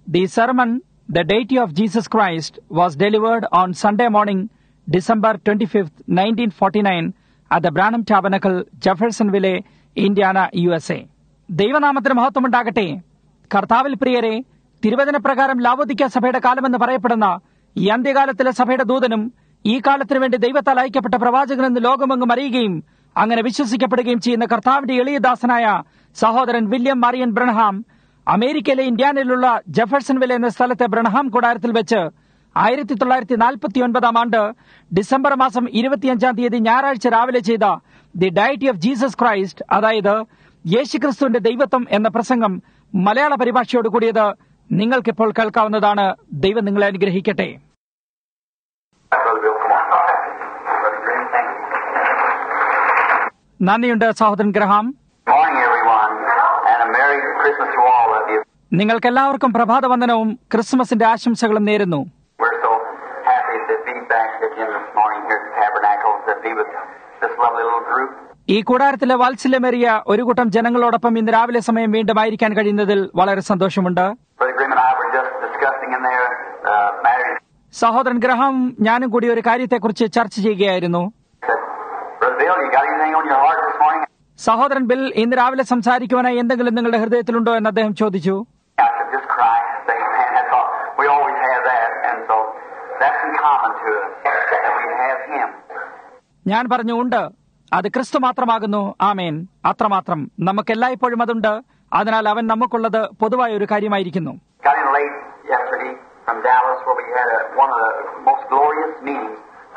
The sermon, The Deity of Jesus Christ, was delivered on Sunday morning, December 25th, 1949, at the Branham Tabernacle, Jeffersonville, Indiana, USA. ദൈവനാമത്തിന് മഹത്വമുണ്ടാകട്ടെ കർത്താവിൽ പ്രിയരെ തിരുവചന പ്രകാരം ലാവോദിക്ക സഭയുടെ കാലമെന്ന് പറയപ്പെടുന്ന ഈ അന്ത്യകാലത്തിലെ സഭയുടെ ദൂതനും ഈ കാലത്തിനു വേണ്ടി ദൈവത്താൽ അയക്കപ്പെട്ട പ്രവാചകനെന്ന് ലോകമെങ്ങും അറിയുകയും അങ്ങനെ വിശ്വസിക്കപ്പെടുകയും ചെയ്യുന്ന കർത്താവിന്റെ എളിയദാസനായ സഹോദരൻ വില്യം മാറിയൻ ബ്രണഹാം അമേരിക്കയിലെ ഇന്ത്യാനയിലുള്ള ജെഫർസൺവിൽ എന്ന സ്ഥലത്തെ ബ്രണഹാം കൂടാരത്തിൽ വെച്ച് ആയിരത്തി തൊള്ളായിരത്തി നാൽപ്പത്തി ഒൻപതാം ആണ്ട് ഡിസംബർ മാസം ഇരുപത്തിയഞ്ചാം തീയതി ഞായറാഴ്ച രാവിലെ ചെയ്ത the deity of Jesus Christ അതായത് യേശുക്രിസ്തുവിന്റെ ദൈവത്വം എന്ന പ്രസംഗം മലയാള പരിഭാഷയോട് കൂടിയത് നിങ്ങൾക്കിപ്പോൾ കേൾക്കാവുന്നതാണ് ദൈവം നിങ്ങളെ അനുഗ്രഹിക്കട്ടെ Brother Bill, come on. Brother Green, thank you. നന്ദിയുണ്ട് സഹോദരൻ Graham Good morning, everyone, and a Merry Christmas to all of you. നിങ്ങൾക്കെല്ലാവർക്കും പ്രഭാതവന്ദനവും ക്രിസ്മസിന്റെ ആശംസകളും നേരുന്നു We're so happy to be back again this morning here at the Tabernacle to be with this lovely little group. ഈ കൂടാരത്തിലെ വാത്സല്യമേറിയ ഒരു കൂട്ടം ജനങ്ങളോടൊപ്പം ഇന്ന് രാവിലെ സമയം വീണ്ടും ആയിരിക്കാൻ കഴിയുന്നതിൽ വളരെ സന്തോഷമുണ്ട് Brother Grimm and I were just discussing in there uh, matters. സഹോദരൻ ഗ്രഹാം ഞാനും കൂടി ഒരു കാര്യത്തെക്കുറിച്ച് ചർച്ച ചെയ്യുകയായിരുന്നു Said, Brother Bill, you got anything on your heart this morning? സഹോദരൻ ബിൽ ഇന്ന് രാവിലെ സംസാരിക്കുവാനായി എന്തെങ്കിലും നിങ്ങളുടെ ഹൃദയത്തിലുണ്ടോ എന്ന് അദ്ദേഹം ചോദിച്ചു I could just cry and say, man, that's all. We always have that, and so that's in common to us that we have Him. ഞാൻ പറഞ്ഞു ഉണ്ട് അത് ക്രിസ്തു മാത്രമാകുന്നു ആമേൻ അത്രമാത്രം നമുക്ക് എല്ലായ്പ്പോഴും അതുണ്ട് അതിനാൽ അവൻ നമുക്കുള്ളത് പൊതുവായ ഒരു കാര്യമായിരിക്കുന്നു Got in late yesterday from Dallas where we had a, one of the most glorious meetings.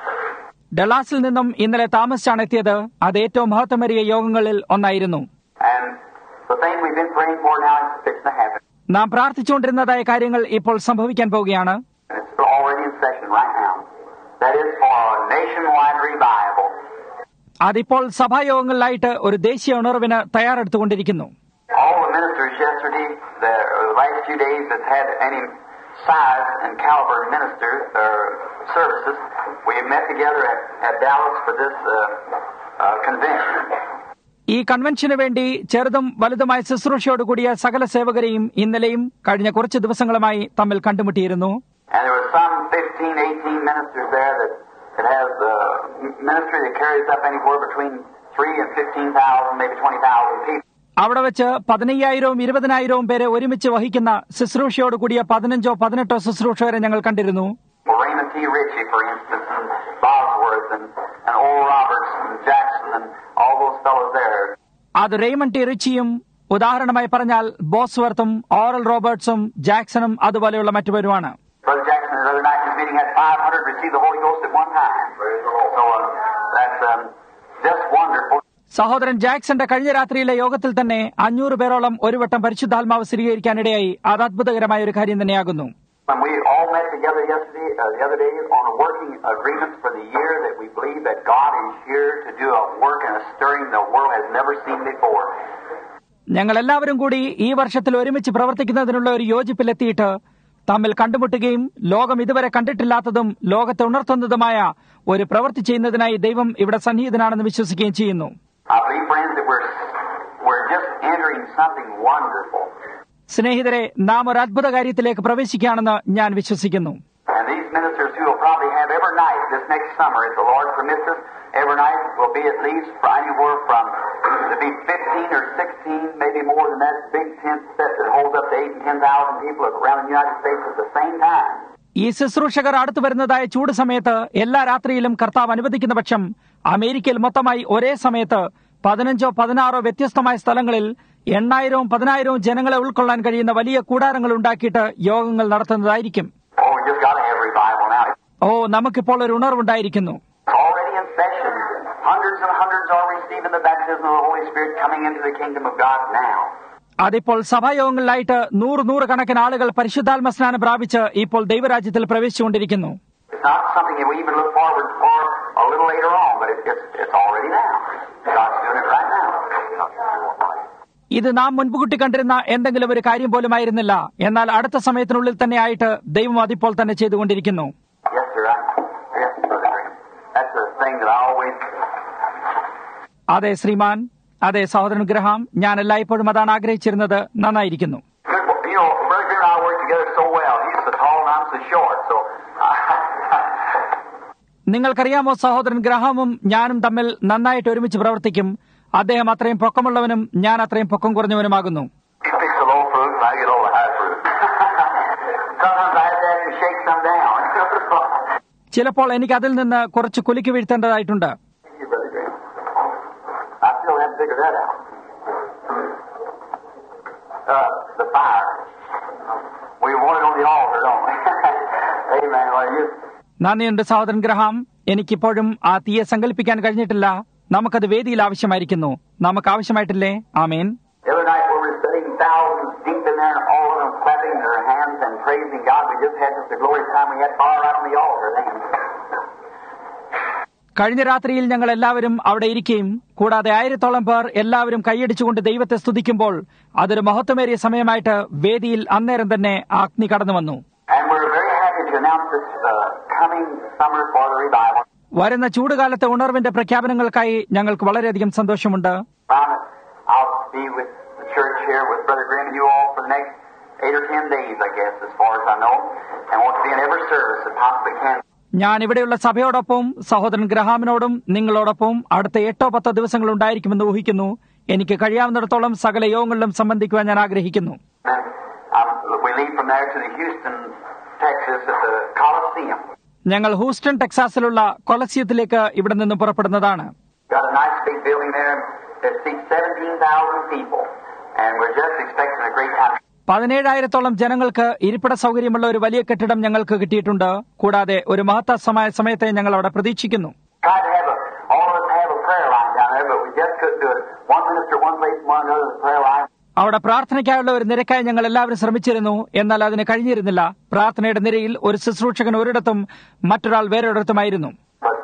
ഡെലാസിൽ നിന്നും ഇന്നലെ താമസിച്ചാണ് എത്തിയത് അത് ഏറ്റവും മഹത്വമേറിയ യോഗങ്ങളിൽ ഒന്നായിരുന്നു And the thing we've been praying for now is fixing to happen. നാം പ്രാർത്ഥിച്ചുകൊണ്ടിരുന്നതായ കാര്യങ്ങൾ ഇപ്പോൾ സംഭവിക്കാൻ പോവുകയാണ് And it's already in session right now. That is for a nationwide revival. അതിപ്പോൾ സഭായോഗങ്ങളിലായിട്ട് ഒരു ദേശീയ ഉണർവിന് തയ്യാറെടുത്തുകൊണ്ടിരിക്കുന്നു All the ministers yesterday, the, uh, the last few days that's had any size and caliber minister uh, services, we met together at, at Dallas for this uh, uh, convention. ഈ കൺവെൻഷന് വേണ്ടി ചെറുതും വലുതുമായ ശുശ്രൂഷയോട് കൂടിയ സകല സേവകരെയും ഇന്നലെയും കഴിഞ്ഞ കുറച്ച് ദിവസങ്ങളുമായി തമ്മിൽ കണ്ടുമുട്ടിയിരുന്നു And there were some 15, 18 ministers there that, that have uh, ministry that carries up anywhere between 3 and 15,000, maybe 20,000 people. അവിടെ വെച്ച് പതിനയ്യായിരവും ഇരുപതിനായിരവും പേരെ ഒരുമിച്ച് വഹിക്കുന്ന ശുശ്രൂഷയോട് കൂടിയ പതിനഞ്ചോ പതിനെട്ടോ ശുശ്രൂഷകരെ ഞങ്ങൾ കണ്ടിരുന്നു Well, Raymond T. Ritchie, for instance, and Bosworth, and, and Oral Roberts, and Jackson, and all those fellows there. അത് റെയ്മൺ ടി റിച്ചിയും ഉദാഹരണമായി പറഞ്ഞാൽ ബോസ്വർത്തും ഓറൽ റോബർട്ട്സും ജാക്സണും അതുപോലെയുള്ള മറ്റുപേരുമാണ് Brother Jackson, the other night in his meeting, had 500 receive the Holy Ghost at one time. So uh, that's um, just wonderful. സഹോദരൻ ജാക്സന്റെ കഴിഞ്ഞ രാത്രിയിലെ യോഗത്തിൽ തന്നെ അഞ്ഞൂറ് പേരോളം ഒരു വട്ടം പരിശുദ്ധാത്മാവ് സ്ഥിരീകരിക്കാനിടയായി അത് അത്ഭുതകരമായ ഒരു കാര്യം തന്നെയാകുന്നു When we all met together yesterday, uh, the other day, on a working agreements for the year that we believe that God is here to do a work and a stirring the world has never seen before. ഞങ്ങൾ എല്ലാവരും കൂടി ഈ വർഷത്തിൽ ഒരുമിച്ച് പ്രവർത്തിക്കുന്നതിനുള്ള ഒരു യോജിപ്പിലെത്തിയിട്ട് തമ്മിൽ കണ്ടുമുട്ടുകയും ലോകം ഇതുവരെ കണ്ടിട്ടില്ലാത്തതും ലോകത്തെ ഉണർത്തുന്നതുമായ ഒരു പ്രവൃത്തി ചെയ്യുന്നതിനായി ദൈവം ഇവിടെ സന്നിഹിതനാണെന്ന് വിശ്വസിക്കുകയും ചെയ്യുന്നു I believe, friends, that we're we're just entering something wonderful. സ്നേഹിതരെ നാം ഒരു അത്ഭുത കാര്യത്തിലേക്ക് പ്രവേശിക്കുകയാണെന്ന് ഞാൻ വിശ്വസിക്കുന്നു And these ministers who will probably have every night this next summer, if the Lord permits us, every night will be at least for anywhere from to be 15 or 16, maybe more than that, big tent set that holds up to 8 and 10,000 people around the United States at the same time. ഈ ശുശ്രൂഷകർ അടുത്തു വരുന്നതായ ചൂട് സമയത്ത് എല്ലാ രാത്രിയിലും കർത്താവ് അനുവദിക്കുന്ന പക്ഷം അമേരിക്കയിൽ മൊത്തമായി ഒരേ സമയത്ത് പതിനഞ്ചോ പതിനാറോ വ്യത്യസ്തമായ സ്ഥലങ്ങളിൽ എണ്ണായിരവും പതിനായിരവും ജനങ്ങളെ ഉൾക്കൊള്ളാൻ കഴിയുന്ന വലിയ കൂടാരങ്ങൾ ഉണ്ടാക്കിയിട്ട് യോഗങ്ങൾ നടത്തുന്നതായിരിക്കും Oh, we just got to have revival now. ഓ നമുക്കിപ്പോൾ ഒരു ഉണർവുണ്ടായിരിക്കുന്നു It's already in session. Hundreds and hundreds are receiving the baptism of the Holy Spirit coming into the kingdom of God now. അതിപ്പോൾ സഭായോഗങ്ങളിലായിട്ട് നൂറ് നൂറ് കണക്കിന് ആളുകൾ പരിശുദ്ധാത്മ സ്നാനം പ്രാപിച്ച് ഇപ്പോൾ ദൈവരാജ്യത്തിൽ പ്രവേശിച്ചുകൊണ്ടിരിക്കുന്നു It's not something that we even look forward for a little later on, but it, it's, it's already now. God's doing it right now. ഇത് നാം മുൻകൂട്ടി കണ്ടിരുന്ന എന്തെങ്കിലും ഒരു കാര്യം പോലുമായിരുന്നില്ല എന്നാൽ അടുത്ത സമയത്തിനുള്ളിൽ തന്നെ ആയിട്ട് ദൈവം അതിപ്പോൾ തന്നെ ചെയ്തുകൊണ്ടിരിക്കുന്നു Yes, sir. I, yes, Brother Graham. That's the thing that I always. അതെ ശ്രീമാൻ അതെ സഹോദരൻ ഗ്രഹാം ഞാൻ എല്ലായ്പ്പോഴും അതാണ് ആഗ്രഹിച്ചിരുന്നത് നന്നായിരിക്കുന്നു Good, you know, Brother Graham and I work together so well. He's so tall and I'm so short. So, നിങ്ങൾക്കറിയാമോ സഹോദരൻ ഗ്രഹാമും ഞാനും തമ്മിൽ നന്നായിട്ട് ഒരുമിച്ച് പ്രവർത്തിക്കും അദ്ദേഹം അത്രയും പൊക്കമുള്ളവനും ഞാൻ അത്രയും പൊക്കം കുറഞ്ഞവനുമാകുന്നു he picks the low fruit and I get all the high fruit. Sometimes I have to have to shake some down. ചിലപ്പോൾ എനിക്ക് അതിൽ നിന്ന് കുറച്ച് കുലുക്കി വീഴ്ത്തേണ്ടതായിട്ടുണ്ട് you, Brother Graham. I still haven't figured that out. Uh, the fire. We want it on the altar, don't we? Amen. Well, you, നന്ദിയുണ്ട് സഹോദരൻ Graham എനിക്കിപ്പോഴും ആ തീയെ സങ്കല്പിക്കാൻ കഴിഞ്ഞിട്ടില്ല നമുക്കത് വേദിയിൽ ആവശ്യമായിരിക്കുന്നു നമുക്ക് ആവശ്യമായിട്ടില്ലേ ആമേൻ the other night we were sitting thousands deep in there and all of them clapping their hands and praising God. We just had such a glorious time. We had fire right on the altar then. കഴിഞ്ഞ രാത്രിയിൽ ഞങ്ങൾ എല്ലാവരും അവിടെ ഇരിക്കുകയും കൂടാതെ ആയിരത്തോളം പേർ എല്ലാവരും കൈയടിച്ചുകൊണ്ട് ദൈവത്തെ സ്തുതിക്കുമ്പോൾ അതൊരു മഹത്വമേറിയ സമയമായിട്ട് വേദിയിൽ അന്നേരം തന്നെ ആ അഗ്നി കടന്നു വന്നു And we're very happy to announce this uh, coming summer for the revival. വരുന്ന ചൂടുകാലത്തെ ഉണർവിന്റെ പ്രഖ്യാപനങ്ങൾക്കായി ഞങ്ങൾക്ക് വളരെയധികം സന്തോഷമുണ്ട് Promise I'll be with the church here with Brother Grimm and you all for the next eight or ten days, I guess, as far as I know. And want to be in every service that possibly can. ഞാൻ ഇവിടെയുള്ള സഭയോടൊപ്പം സഹോദരൻ ഗ്രഹാമിനോടും നിങ്ങളോടൊപ്പം അടുത്ത എട്ടോ പത്തോ ദിവസങ്ങൾ ഉണ്ടായിരിക്കുമെന്ന് ഊഹിക്കുന്നു എനിക്ക് കഴിയാവുന്നിടത്തോളം സകല യോഗങ്ങളിലും സംബന്ധിക്കുവാൻ ഞാൻ ആഗ്രഹിക്കുന്നു And um, we leave from there to the Houston, Texas at the Coliseum. ഞങ്ങൾ ഹൂസ്റ്റൺ ടെക്സാസിലുള്ള കൊളസിയത്തിലേക്ക് ഇവിടെ നിന്ന് പുറപ്പെടുന്നതാണ് Got a nice big building there that seats 17,000 people. And we're just expecting a great time. പതിനേഴായിരത്തോളം ജനങ്ങൾക്ക് ഇരിപ്പിട സൗകര്യമുള്ള ഒരു വലിയ കെട്ടിടം ഞങ്ങൾക്ക് കിട്ടിയിട്ടുണ്ട് കൂടാതെ ഒരു മഹത്തസമായ സമയത്തെ ഞങ്ങൾ അവിടെ പ്രതീക്ഷിക്കുന്നു Tried to have a, all of us have a prayer line down there, but we just couldn't do it. One minister one place, one another, the prayer line. അവിടെ പ്രാർത്ഥനയ്ക്കായുള്ള ഒരു നിരക്കായി ഞങ്ങൾ എല്ലാവരും ശ്രമിച്ചിരുന്നു എന്നാൽ അതിന് കഴിഞ്ഞിരുന്നില്ല പ്രാർത്ഥനയുടെ നിരയിൽ ഒരു ശുശ്രൂഷകൻ ഒരിടത്തും മറ്റൊരാൾ വേറൊരിടത്തുമായിരുന്നു But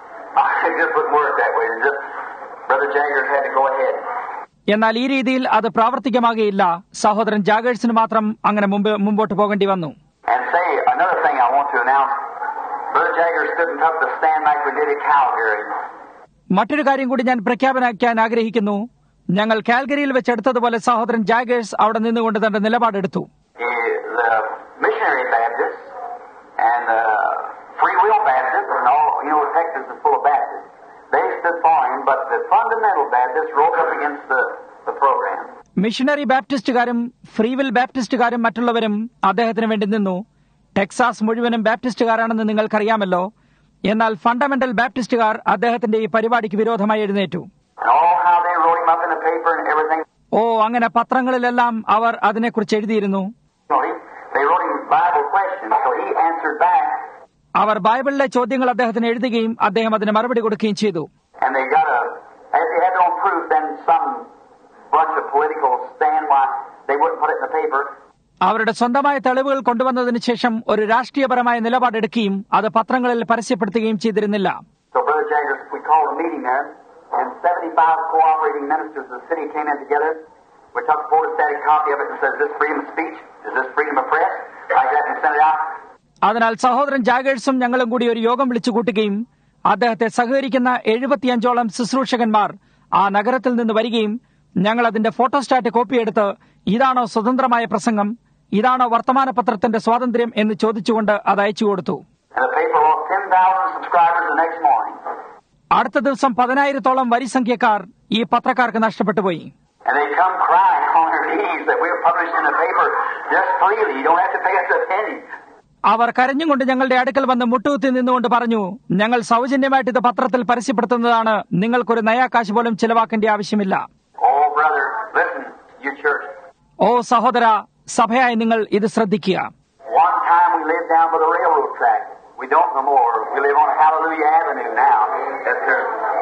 it just wouldn't work that way. It just, Brother Jaggers had to go ahead. എന്നാൽ ഈ രീതിയിൽ അത് പ്രാവർത്തികമാകുകയില്ല സഹോദരൻ ജാഗേഴ്സിന് മാത്രം അങ്ങനെ മുമ്പ് മുമ്പോട്ട് പോകേണ്ടി വന്നു And say another thing I want to announce. Brother Jaggers couldn't up the stand like we did at Calgary. മറ്റൊരു കാര്യം കൂടി ഞാൻ പ്രഖ്യാപനാക്കാൻ ആഗ്രഹിക്കുന്നു ഞങ്ങൾ കാൽഗരിയിൽ വെച്ചെടുത്തതുപോലെ സഹോദരൻ ജാഗേഴ്സ് അവിടെ നിന്നുകൊണ്ട് തന്റെ നിലപാടെടുത്തു He, the missionary Baptists and the free will Baptists, and all, you know, Texas is full of Baptists. They stood for him, but the fundamental Baptists rose up against the, the program. Missionary ബാപ്റ്റിസ്റ്റുകാരും free will ബാപ്റ്റിസ്റ്റുകാരും മറ്റുള്ളവരും അദ്ദേഹത്തിന് വേണ്ടി നിന്നു Texas മുഴുവനും ബാപ്റ്റിസ്റ്റുകാരാണെന്ന് നിങ്ങൾക്കറിയാമല്ലോ എന്നാൽ fundamental ബാപ്റ്റിസ്റ്റുകാർ അദ്ദേഹത്തിന്റെ ഈ പരിപാടിക്ക് വിരോധമായി എഴുന്നേറ്റു And all how they wrote him up in the paper and everything. ഓ അങ്ങനെ പത്രങ്ങളിലെല്ലാം അവർ അതിനെക്കുറിച്ച് എഴുതിയിരുന്നു You know, he, they wrote him Bible questions, so he answered back, അവർ ബൈബിളിലെ ചോദ്യങ്ങൾ അദ്ദേഹത്തിന് എഴുതുകയും അദ്ദേഹം അതിന് മറുപടി കൊടുക്കുകയും ചെയ്തു and they got a, as they had their own proof, then some bunch of political stand why they wouldn't put it in the paper. അവരുടെ സ്വന്തമായ തെളിവുകൾ കൊണ്ടുവന്നതിന് ശേഷം ഒരു രാഷ്ട്രീയപരമായ നിലപാടെടുക്കുകയും അത് പത്രങ്ങളിൽ പരസ്യപ്പെടുത്തുകയും ചെയ്തിരുന്നില്ല So Brother Jaggers, we called a meeting there, and 75 cooperating ministers of the city came in together. We took a photostatic copy of it and said, is this freedom of speech? Is this freedom of press? Like that and sent it out. അതിനാൽ സഹോദരൻ ജാഗേഴ്സും ഞങ്ങളും കൂടി ഒരു യോഗം വിളിച്ചു കൂട്ടുകയും അദ്ദേഹത്തെ സഹകരിക്കുന്ന എഴുപത്തിയഞ്ചോളം ശുശ്രൂഷകന്മാർ ആ നഗരത്തിൽ നിന്ന് വരികയും ഞങ്ങൾ അതിന്റെ ഫോട്ടോസ്റ്റാറ്റ് കോപ്പിയെടുത്ത് ഇതാണോ സ്വതന്ത്രമായ പ്രസംഗം ഇതാണോ വർത്തമാന പത്രത്തിന്റെ സ്വാതന്ത്ര്യം എന്ന് ചോദിച്ചുകൊണ്ട് അത് അയച്ചു കൊടുത്തു And the paper lost 10,000 subscribers the next morning. അടുത്ത ദിവസം പതിനായിരത്തോളം വരിസംഖ്യക്കാർ ഈ പത്രക്കാർക്ക് നഷ്ടപ്പെട്ടുപോയി And they come crying on their knees that we're publishing the paper just freely. You don't have to pay us a penny. അവർ കരഞ്ഞുകൊണ്ട് ഞങ്ങളുടെ അടുക്കൽ വന്ന് മുട്ടുകുത്തി നിന്നുകൊണ്ട് പറഞ്ഞു ഞങ്ങൾ സൗജന്യമായിട്ട് ഇത് പത്രത്തിൽ പരസ്യപ്പെടുത്തുന്നതാണ് നിങ്ങൾക്കൊരു നയാകാശ് പോലും ചിലവാക്കേണ്ട ആവശ്യമില്ല Oh, brother, listen, you church. ഓ സഹോദര സഭയായി നിങ്ങൾ ഇത് ശ്രദ്ധിക്കുക One time we lived down by the railroad track. We don't no more. We live on Hallelujah Avenue now. Yes, sir.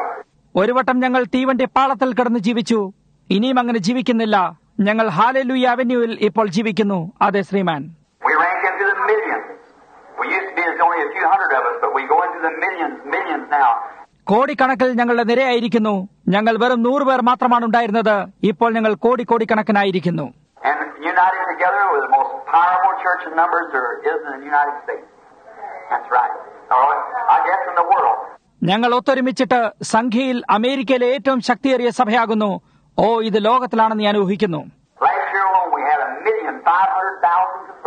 ഒരു വട്ടം ഞങ്ങൾ തീവണ്ടി പാളത്തിൽ കിടന്ന് ജീവിച്ചു ഇനിയും അങ്ങനെ ജീവിക്കുന്നില്ല ഞങ്ങൾ ഹാലലൂയ അവന്യൂവിൽ ഇപ്പോൾ ജീവിക്കുന്നു അതെ ശ്രീമാൻ We rank into the millions. We used to be there's only a few hundred of us, but we go into the millions, millions now. കോടിക്കണക്കിൽ ഞങ്ങളുടെ നിരയായിരിക്കുന്നു ഞങ്ങൾ വെറും നൂറ് പേർ മാത്രമാണ് ഉണ്ടായിരുന്നത് ഇപ്പോൾ ഞങ്ങൾ കോടി കോടിക്കണക്കിനായിരിക്കുന്നു And united together with the most powerful church in numbers there is in the United States. That's right. All right. I guess in the world. ഞങ്ങൾ ഒത്തൊരുമിച്ചിട്ട് സംഖ്യയിൽ അമേരിക്കയിലെ ഏറ്റവും ശക്തിയേറിയ സഭയാകുന്നു ഓ ഇത് ലോകത്തിലാണെന്ന് ഞാൻ ഊഹിക്കുന്നു Last year alone we had a million five hundred thousand to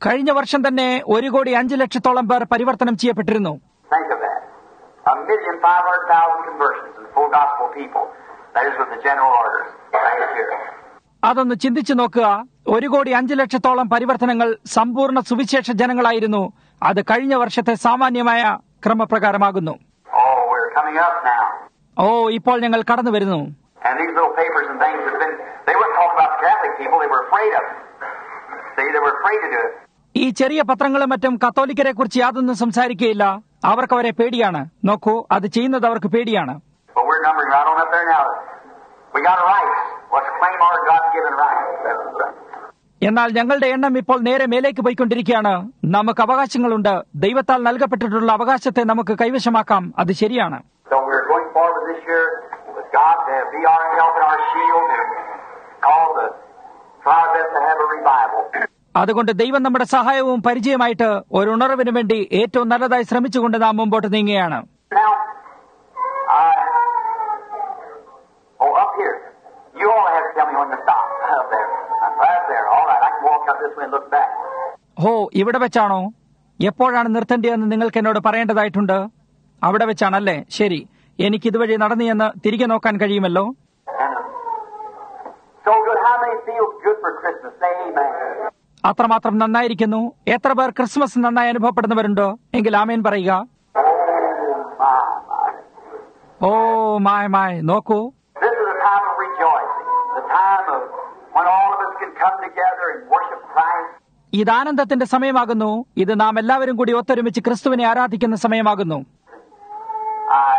കഴിഞ്ഞ വർഷം തന്നെ ഒരു കോടി അഞ്ചു ലക്ഷത്തോളം പേർ പരിവർത്തനം ചെയ്യപ്പെട്ടിരുന്നു Think of that. A million five hundred thousand conversions in full gospel people. That is with the general orders. Right here. അതൊന്ന് ചിന്തിച്ചു നോക്കുക ഒരു കോടി അഞ്ചു ലക്ഷത്തോളം പരിവർത്തനങ്ങൾ സമ്പൂർണ്ണ സുവിശേഷ ജനങ്ങളായിരുന്നു അത് കഴിഞ്ഞ വർഷത്തെ സാമാന്യമായ ക്രമപ്രകാരമാകുന്നു Oh, we're coming up now. ഓ ഇപ്പോൾ ഞങ്ങൾ കടന്നു വരുന്നു And these little papers and things have been, they wouldn't talk about the Catholic people, they were afraid of it. See, they were afraid to do it. ഈ ചെറിയ പത്രങ്ങളും മറ്റും കത്തോലിക്കരെ കുറിച്ച് യാതൊന്നും സംസാരിക്കുകയില്ല അവർക്ക് അവരെ പേടിയാണ് നോക്കൂ അത് ചെയ്യുന്നത് അവർക്ക് പേടിയാണ് But we're numbering right on up there now. We got a right. Let's claim our God-given right. That's right. എന്നാൽ ഞങ്ങളുടെ എണ്ണം ഇപ്പോൾ നേരെ മേലേക്ക് പോയിക്കൊണ്ടിരിക്കുകയാണ് നമുക്ക് അവകാശങ്ങളുണ്ട് ദൈവത്താൽ നൽകപ്പെട്ടിട്ടുള്ള അവകാശത്തെ നമുക്ക് കൈവശമാക്കാം അത് ശരിയാണ് So we're going forward this year with God to be our help and our shield and call the try our best to have a revival. അതുകൊണ്ട് ദൈവം നമ്മുടെ സഹായവും പരിചയമായിട്ട് ഒരു ഉണർവിന് വേണ്ടി ഏറ്റവും നല്ലതായി ശ്രമിച്ചുകൊണ്ട് നാം മുമ്പോട്ട് നീങ്ങുകയാണ് Now, I oh up here. You all have to tell me when to stop. Up there. Right there. All right. I can walk out this way and look back. ഹോ ഇവിടെ വെച്ചാണോ എപ്പോഴാണ് നിർത്തേണ്ടതെന്ന് നിങ്ങൾക്ക് എന്നോട് പറയേണ്ടതായിട്ടുണ്ട് അവിടെ വെച്ചാണല്ലേ ശരി എനിക്ക് ഇതുവഴി നടന്നു എന്ന് തിരികെ നോക്കാൻ കഴിയുമല്ലോ And so good. How many feel good for Christmas? Say amen. അത്രമാത്രം നന്നായിരിക്കുന്നു എത്ര പേർ ക്രിസ്മസ് നന്നായി അനുഭവപ്പെടുന്നവരുണ്ടോ എങ്കിൽ ആമേൻ പറയുക Oh my, my. ഓ മായ മായ നോക്കൂ This is a time of rejoicing. The time of when all of us can come together and worship Christ. ഇത് ആനന്ദത്തിന്റെ സമയമാകുന്നു ഇത് നാം എല്ലാവരും കൂടി ഒത്തൊരുമിച്ച് ക്രിസ്തുവിനെ ആരാധിക്കുന്ന സമയമാകുന്നു I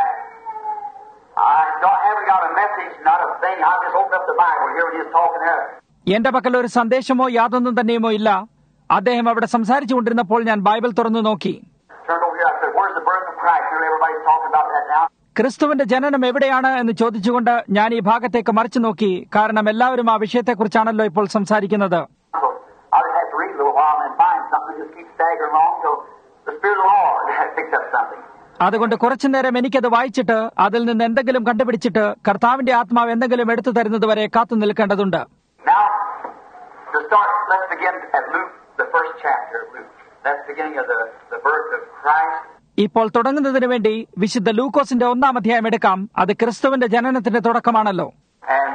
I don't haven't got a message, not a thing. I just opened up the Bible here when he was talking there. എന്റെ പക്കൽ ഒരു സന്ദേശമോ യാതൊന്നും തന്നെയുമോ ഇല്ല അദ്ദേഹം അവിടെ സംസാരിച്ചു കൊണ്ടിരുന്നപ്പോൾ ഞാൻ ബൈബിൾ തുറന്നു നോക്കി Turned over here. I said, "Where's the birth of Christ?" Here everybody's talking about that now. ക്രിസ്തുവിന്റെ ജനനം എവിടെയാണ് എന്ന് ചോദിച്ചുകൊണ്ട് ഞാൻ ഈ ഭാഗത്തേക്ക് മറിച്ചു നോക്കി കാരണം എല്ലാവരും ആ വിഷയത്തെക്കുറിച്ചാണല്ലോ ഇപ്പോൾ സംസാരിക്കുന്നത് So I just have to read a little while and then find something. Just keep staggering along till the Spirit of the Lord picks up something. അതുകൊണ്ട് കുറച്ചു നേരം എനിക്കത് വായിച്ചിട്ട് അതിൽ നിന്ന് എന്തെങ്കിലും കണ്ടുപിടിച്ചിട്ട് കർത്താവിന്റെ ആത്മാവ് എന്തെങ്കിലും എടുത്തു തരുന്നത് വരെ കാത്തു നിൽക്കേണ്ടതുണ്ട് Now, to start, let's begin at Luke, the first chapter of Luke. That's the beginning of the, the birth of Christ. ഇപ്പോൾ തുടങ്ങുന്നതിന് വേണ്ടി വിശുദ്ധ ലൂക്കോസിന്റെ ഒന്നാം അധ്യായം എടുക്കാം അത് ക്രിസ്തുവിന്റെ ജനനത്തിന്റെ തുടക്കമാണല്ലോ And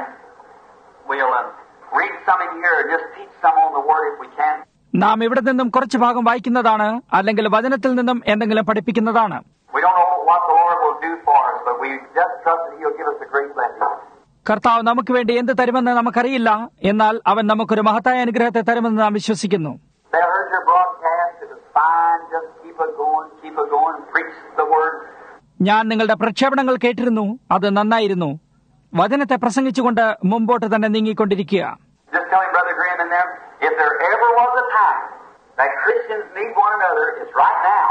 we'll um, read some in here and just teach some on the Word if we can. നാം ഇവിടെ നിന്നും കുറച്ചു ഭാഗം വായിക്കുന്നതാണ് അല്ലെങ്കിൽ വചനത്തിൽ നിന്നും എന്തെങ്കിലും പഠിപ്പിക്കുന്നതാണ് We don't know what the Lord will do for us, but we just trust that He'll give us a great blessing. കർത്താവ് നമുക്ക് വേണ്ടി എന്ത് തരുമെന്ന് നമുക്കറിയില്ല എന്നാൽ അവൻ നമുക്കൊരു മഹത്തായ അനുഗ്രഹത്തെ തരുമെന്ന് നാം വിശ്വസിക്കുന്നു They heard your broadcast. It was fine. Just keep it going, keep it going, preach the Word. ഞാൻ നിങ്ങളുടെ പ്രക്ഷേപണങ്ങൾ കേട്ടിരുന്നു അത് നന്നായിരുന്നു വചനത്തെ പ്രസംഗിച്ചുകൊണ്ട് മുമ്പോട്ട് തന്നെ നീങ്ങിക്കൊണ്ടിരിക്കുക Just telling Brother Graham in there, if there ever was a time that Christians need one another, it's right now.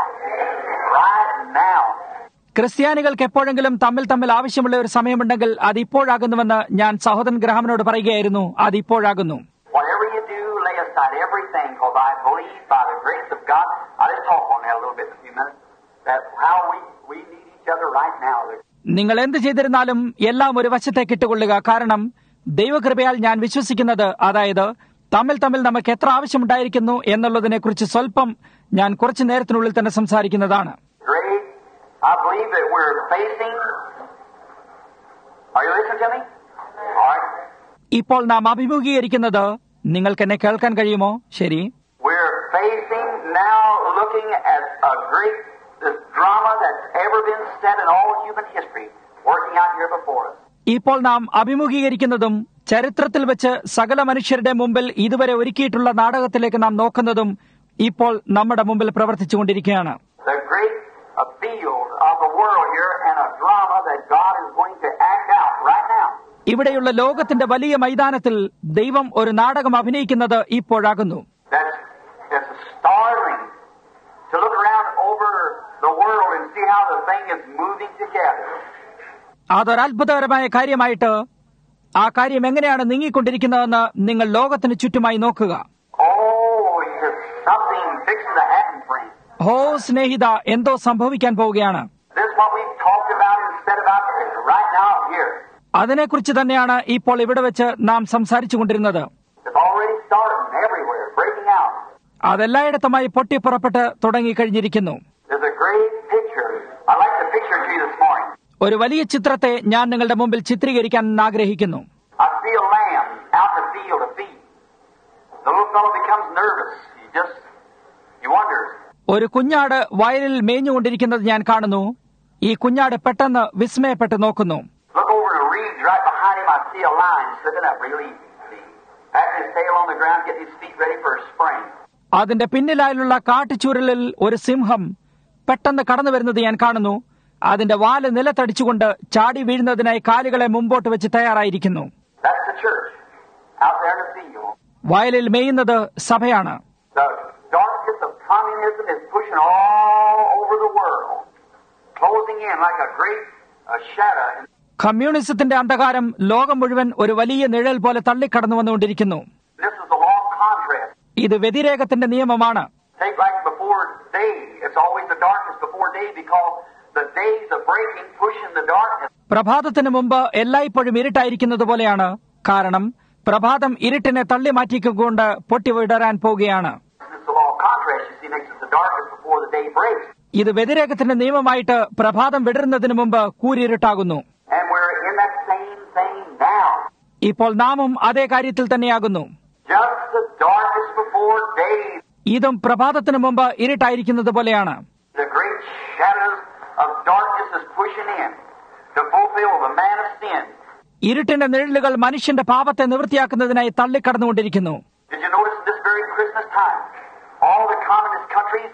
Right now. ക്രിസ്ത്യാനികൾക്ക് എപ്പോഴെങ്കിലും തമ്മിൽ തമ്മിൽ ആവശ്യമുള്ള ഒരു സമയമുണ്ടെങ്കിൽ അത് ഇപ്പോഴാകുന്നുവെന്ന് ഞാൻ സഹോദരൻ ഗ്രഹാമിനോട് പറയുകയായിരുന്നു അത് ഇപ്പോഴാകുന്നു Whatever you do, lay aside everything, because I believe by the grace of God. I'll just talk on that a little bit in a few minutes. That how we, we need each other right now. നിങ്ങൾ എന്ത് ചെയ്തിരുന്നാലും എല്ലാം ഒരു വശത്തേക്ക് ഇട്ടുകൊള്ളുക കാരണം ദൈവകൃപയാൽ ഞാൻ വിശ്വസിക്കുന്നത് അതായത് തമ്മിൽ തമ്മിൽ നമുക്ക് എത്ര ആവശ്യമുണ്ടായിരിക്കുന്നു എന്നുള്ളതിനെക്കുറിച്ച് സ്വല്പം ഞാൻ കുറച്ചു നേരത്തിനുള്ളിൽ തന്നെ സംസാരിക്കുന്നതാണ് Great. I believe that we're facing. Are you listening to me? All right. ഇപ്പോൾ നാം അഭിമുഖീകരിക്കുന്നത് നിങ്ങൾക്ക് എന്നെ കേൾക്കാൻ കഴിയുമോ ശരി We're facing now looking at a great this drama that's ever been set in all human history working out here before us. ഇപ്പോൾ നാം അഭിമുഖീകരിക്കുന്നതും ചരിത്രത്തിൽ വെച്ച് സകല മനുഷ്യരുടെ മുമ്പിൽ ഇതുവരെ ഒരുക്കിയിട്ടുള്ള നാടകത്തിലേക്ക് നാം നോക്കുന്നതും ഇപ്പോൾ നമ്മുടെ മുമ്പിൽ പ്രവർത്തിച്ചുകൊണ്ടിരിക്കുകയാണ് The great uh, field of the world here and a drama that God is going to act out right now. ഇവിടെയുള്ള ലോകത്തിന്റെ വലിയ മൈതാനത്തിൽ ദൈവം ഒരു നാടകം അഭിനയിക്കുന്നത് ഇപ്പോഴാകുന്നു That's, that's startling to look around over the world and see how the thing is moving together. അതൊരത്ഭുതകരമായ കാര്യമായിട്ട് ആ കാര്യം എങ്ങനെയാണ് നീങ്ങിക്കൊണ്ടിരിക്കുന്നതെന്ന് നിങ്ങൾ ലോകത്തിന് ചുറ്റുമായി നോക്കുക Oh, there's something fixing to happen, friend. ഹോ സ്നേഹിത എന്തോ സംഭവിക്കാൻ പോവുകയാണ് This is what we've talked about and said about right now here. അതിനെക്കുറിച്ച് തന്നെയാണ് ഇപ്പോൾ ഇവിടെ വെച്ച് നാം സംസാരിച്ചു കൊണ്ടിരുന്നത് It's already starting everywhere, breaking out. അതെല്ലായിടത്തുമായി പൊട്ടിപ്പുറപ്പെട്ട് തുടങ്ങിക്കഴിഞ്ഞിരിക്കുന്നു There's a great picture. I'd like to picture to you this morning. ഒരു വലിയ ചിത്രത്തെ ഞാൻ നിങ്ങളുടെ മുമ്പിൽ ചിത്രീകരിക്കാൻ ആഗ്രഹിക്കുന്നു I see a lamb out in the field to feed. The little fellow becomes nervous. He just, he wonders, ഒരു കുഞ്ഞാട് വയലിൽ മേഞ്ഞുകൊണ്ടിരിക്കുന്നത് ഞാൻ കാണുന്നു ഈ കുഞ്ഞാട് പെട്ടെന്ന് വിസ്മയപ്പെട്ട് നോക്കുന്നു look over in the reeds right behind him. I see a lion slipping up real easy. See, patting his tail on the ground, getting his feet ready for a spring. അതിന്റെ പിന്നിലായുള്ള കാട്ടുചൂരലിൽ ഒരു സിംഹം പെട്ടെന്ന് കടന്നു വരുന്നത് ഞാൻ കാണുന്നു അതിന്റെ വാല് നിലത്തടിച്ചുകൊണ്ട് ചാടി വീഴുന്നതിനായി കാലുകളെ മുമ്പോട്ട് വെച്ച് തയ്യാറായിരിക്കുന്നു That's the church out there in the field. വയലിൽ മേയുന്നത് സഭയാണ് The darkness of communism is pushing all over the world, closing in like a great uh, shadow. കമ്മ്യൂണിസത്തിന്റെ അന്ധകാരം ലോകം മുഴുവൻ ഒരു വലിയ നിഴൽ പോലെ തള്ളിക്കടന്നു വന്നുകൊണ്ടിരിക്കുന്നു This is the law of contrast. ഇത് വ്യതിരേകത്തിന്റെ നിയമമാണ് Take like before day. It's always the darkness before day because the days of breaking pushing the darkness. പ്രഭാതത്തിന് മുമ്പ് എല്ലായ്പ്പോഴും ഇരുട്ടായിരിക്കുന്നത് പോലെയാണ് കാരണം പ്രഭാതം ഇരുട്ടിനെ തള്ളി മാറ്റിക്കൊണ്ട് പൊട്ടിവിടരാൻ പോവുകയാണ് This is the law of contrast. You see, makes it the darkness before the day breaks. ഇത് വ്യതിരേകത്തിന്റെ നിയമമായിട്ട് പ്രഭാതം വിടരുന്നതിന് മുമ്പ് കൂരിരുട്ടാകുന്നു And we're in that same thing now. ഇപ്പോൾ നാമും അതേ കാര്യത്തിൽ തന്നെയാകുന്നു Just the darkness before day. ഇതും പ്രഭാതത്തിന് മുമ്പ് ഇരുട്ടായിരിക്കുന്നത് പോലെയാണ് The great shadows of darkness is pushing in to fulfill the man of sin. ഇരുട്ടിന്റെ നിഴലുകൾ മനുഷ്യന്റെ പാപത്തെ നിവൃത്തിയാക്കുന്നതിനായി തള്ളിക്കടന്നുകൊണ്ടിരിക്കുന്നു Did you notice this very Christmas time? All the communist countries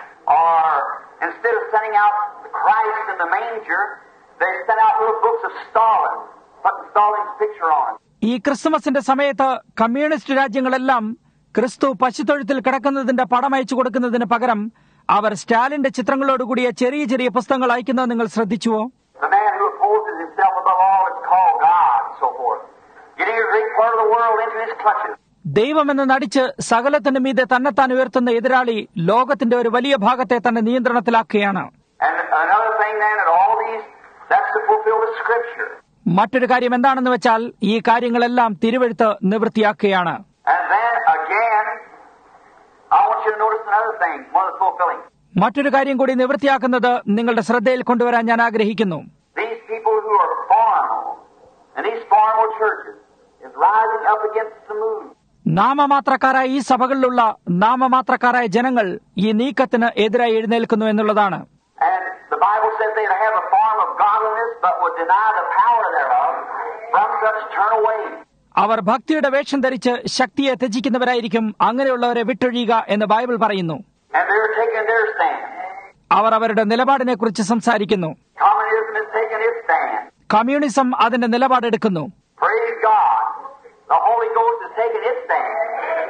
are, instead of sending out Christ in the manger, they sent out little books of Stalin, putting Stalin's picture on. ഈ ക്രിസ്തുമസിന്റെ സമയത്ത് communist രാജ്യങ്ങളെല്ലാം ക്രിസ്തു പശുത്തൊഴുത്തിൽ കിടക്കുന്നതിന്റെ പടം അയച്ചു കൊടുക്കുന്നതിന് പകരം അവർ സ്റ്റാലിന്റെ ചിത്രങ്ങളോടുകൂടിയ ചെറിയ ചെറിയ പുസ്തകങ്ങൾ അയക്കുന്നത് നിങ്ങൾ ശ്രദ്ധിച്ചുവോ The man who opposes himself above all is called God, and so forth. Getting a great part of the world into his clutches. ദൈവമെന്ന് നടിച്ച് സകലത്തിന് മീതെ തന്നെത്താൻ ഉയർത്തുന്ന എതിരാളി ലോകത്തിന്റെ ഒരു വലിയ ഭാഗത്തെ തന്നെ നിയന്ത്രണത്തിലാക്കുകയാണ് And another thing then, that all these, that's to fulfill the scripture. മറ്റൊരു കാര്യം എന്താണെന്ന് വെച്ചാൽ ഈ കാര്യങ്ങളെല്ലാം തിരുവെഴുത്ത് നിവൃത്തിയാക്കുകയാണ് And then again, I want you to notice another thing, one of the fulfilling. മറ്റൊരു കാര്യം കൂടി നിവൃത്തിയാക്കുന്നത് നിങ്ങളുടെ ശ്രദ്ധയിൽ കൊണ്ടുവരാൻ ഞാൻ ആഗ്രഹിക്കുന്നു These people who are formal, and these formal churches, is rising up against the move. നാമമാത്രക്കാരായ ഈ സഭകളിലുള്ള നാമമാത്രക്കാരായ ജനങ്ങൾ ഈ നീക്കത്തിന് എതിരായി എഴുന്നേൽക്കുന്നു എന്നുള്ളതാണ് And the Bible says they have a form of godliness, but would deny the power thereof. From such turn away. അവർ ഭക്തിയുടെ വേഷം ധരിച്ച് ശക്തിയെ ത്യജിക്കുന്നവരായിരിക്കും അങ്ങനെയുള്ളവരെ വിട്ടൊഴിയുക എന്ന് ബൈബിൾ പറയുന്നു And they're taking their stand. അവർ അവരുടെ നിലപാടിനെ കുറിച്ച് സംസാരിക്കുന്നു Communism is taking its stand. Communism അതിന്റെ നിലപാടെടുക്കുന്നു Praise God. The Holy Ghost is taking its stand.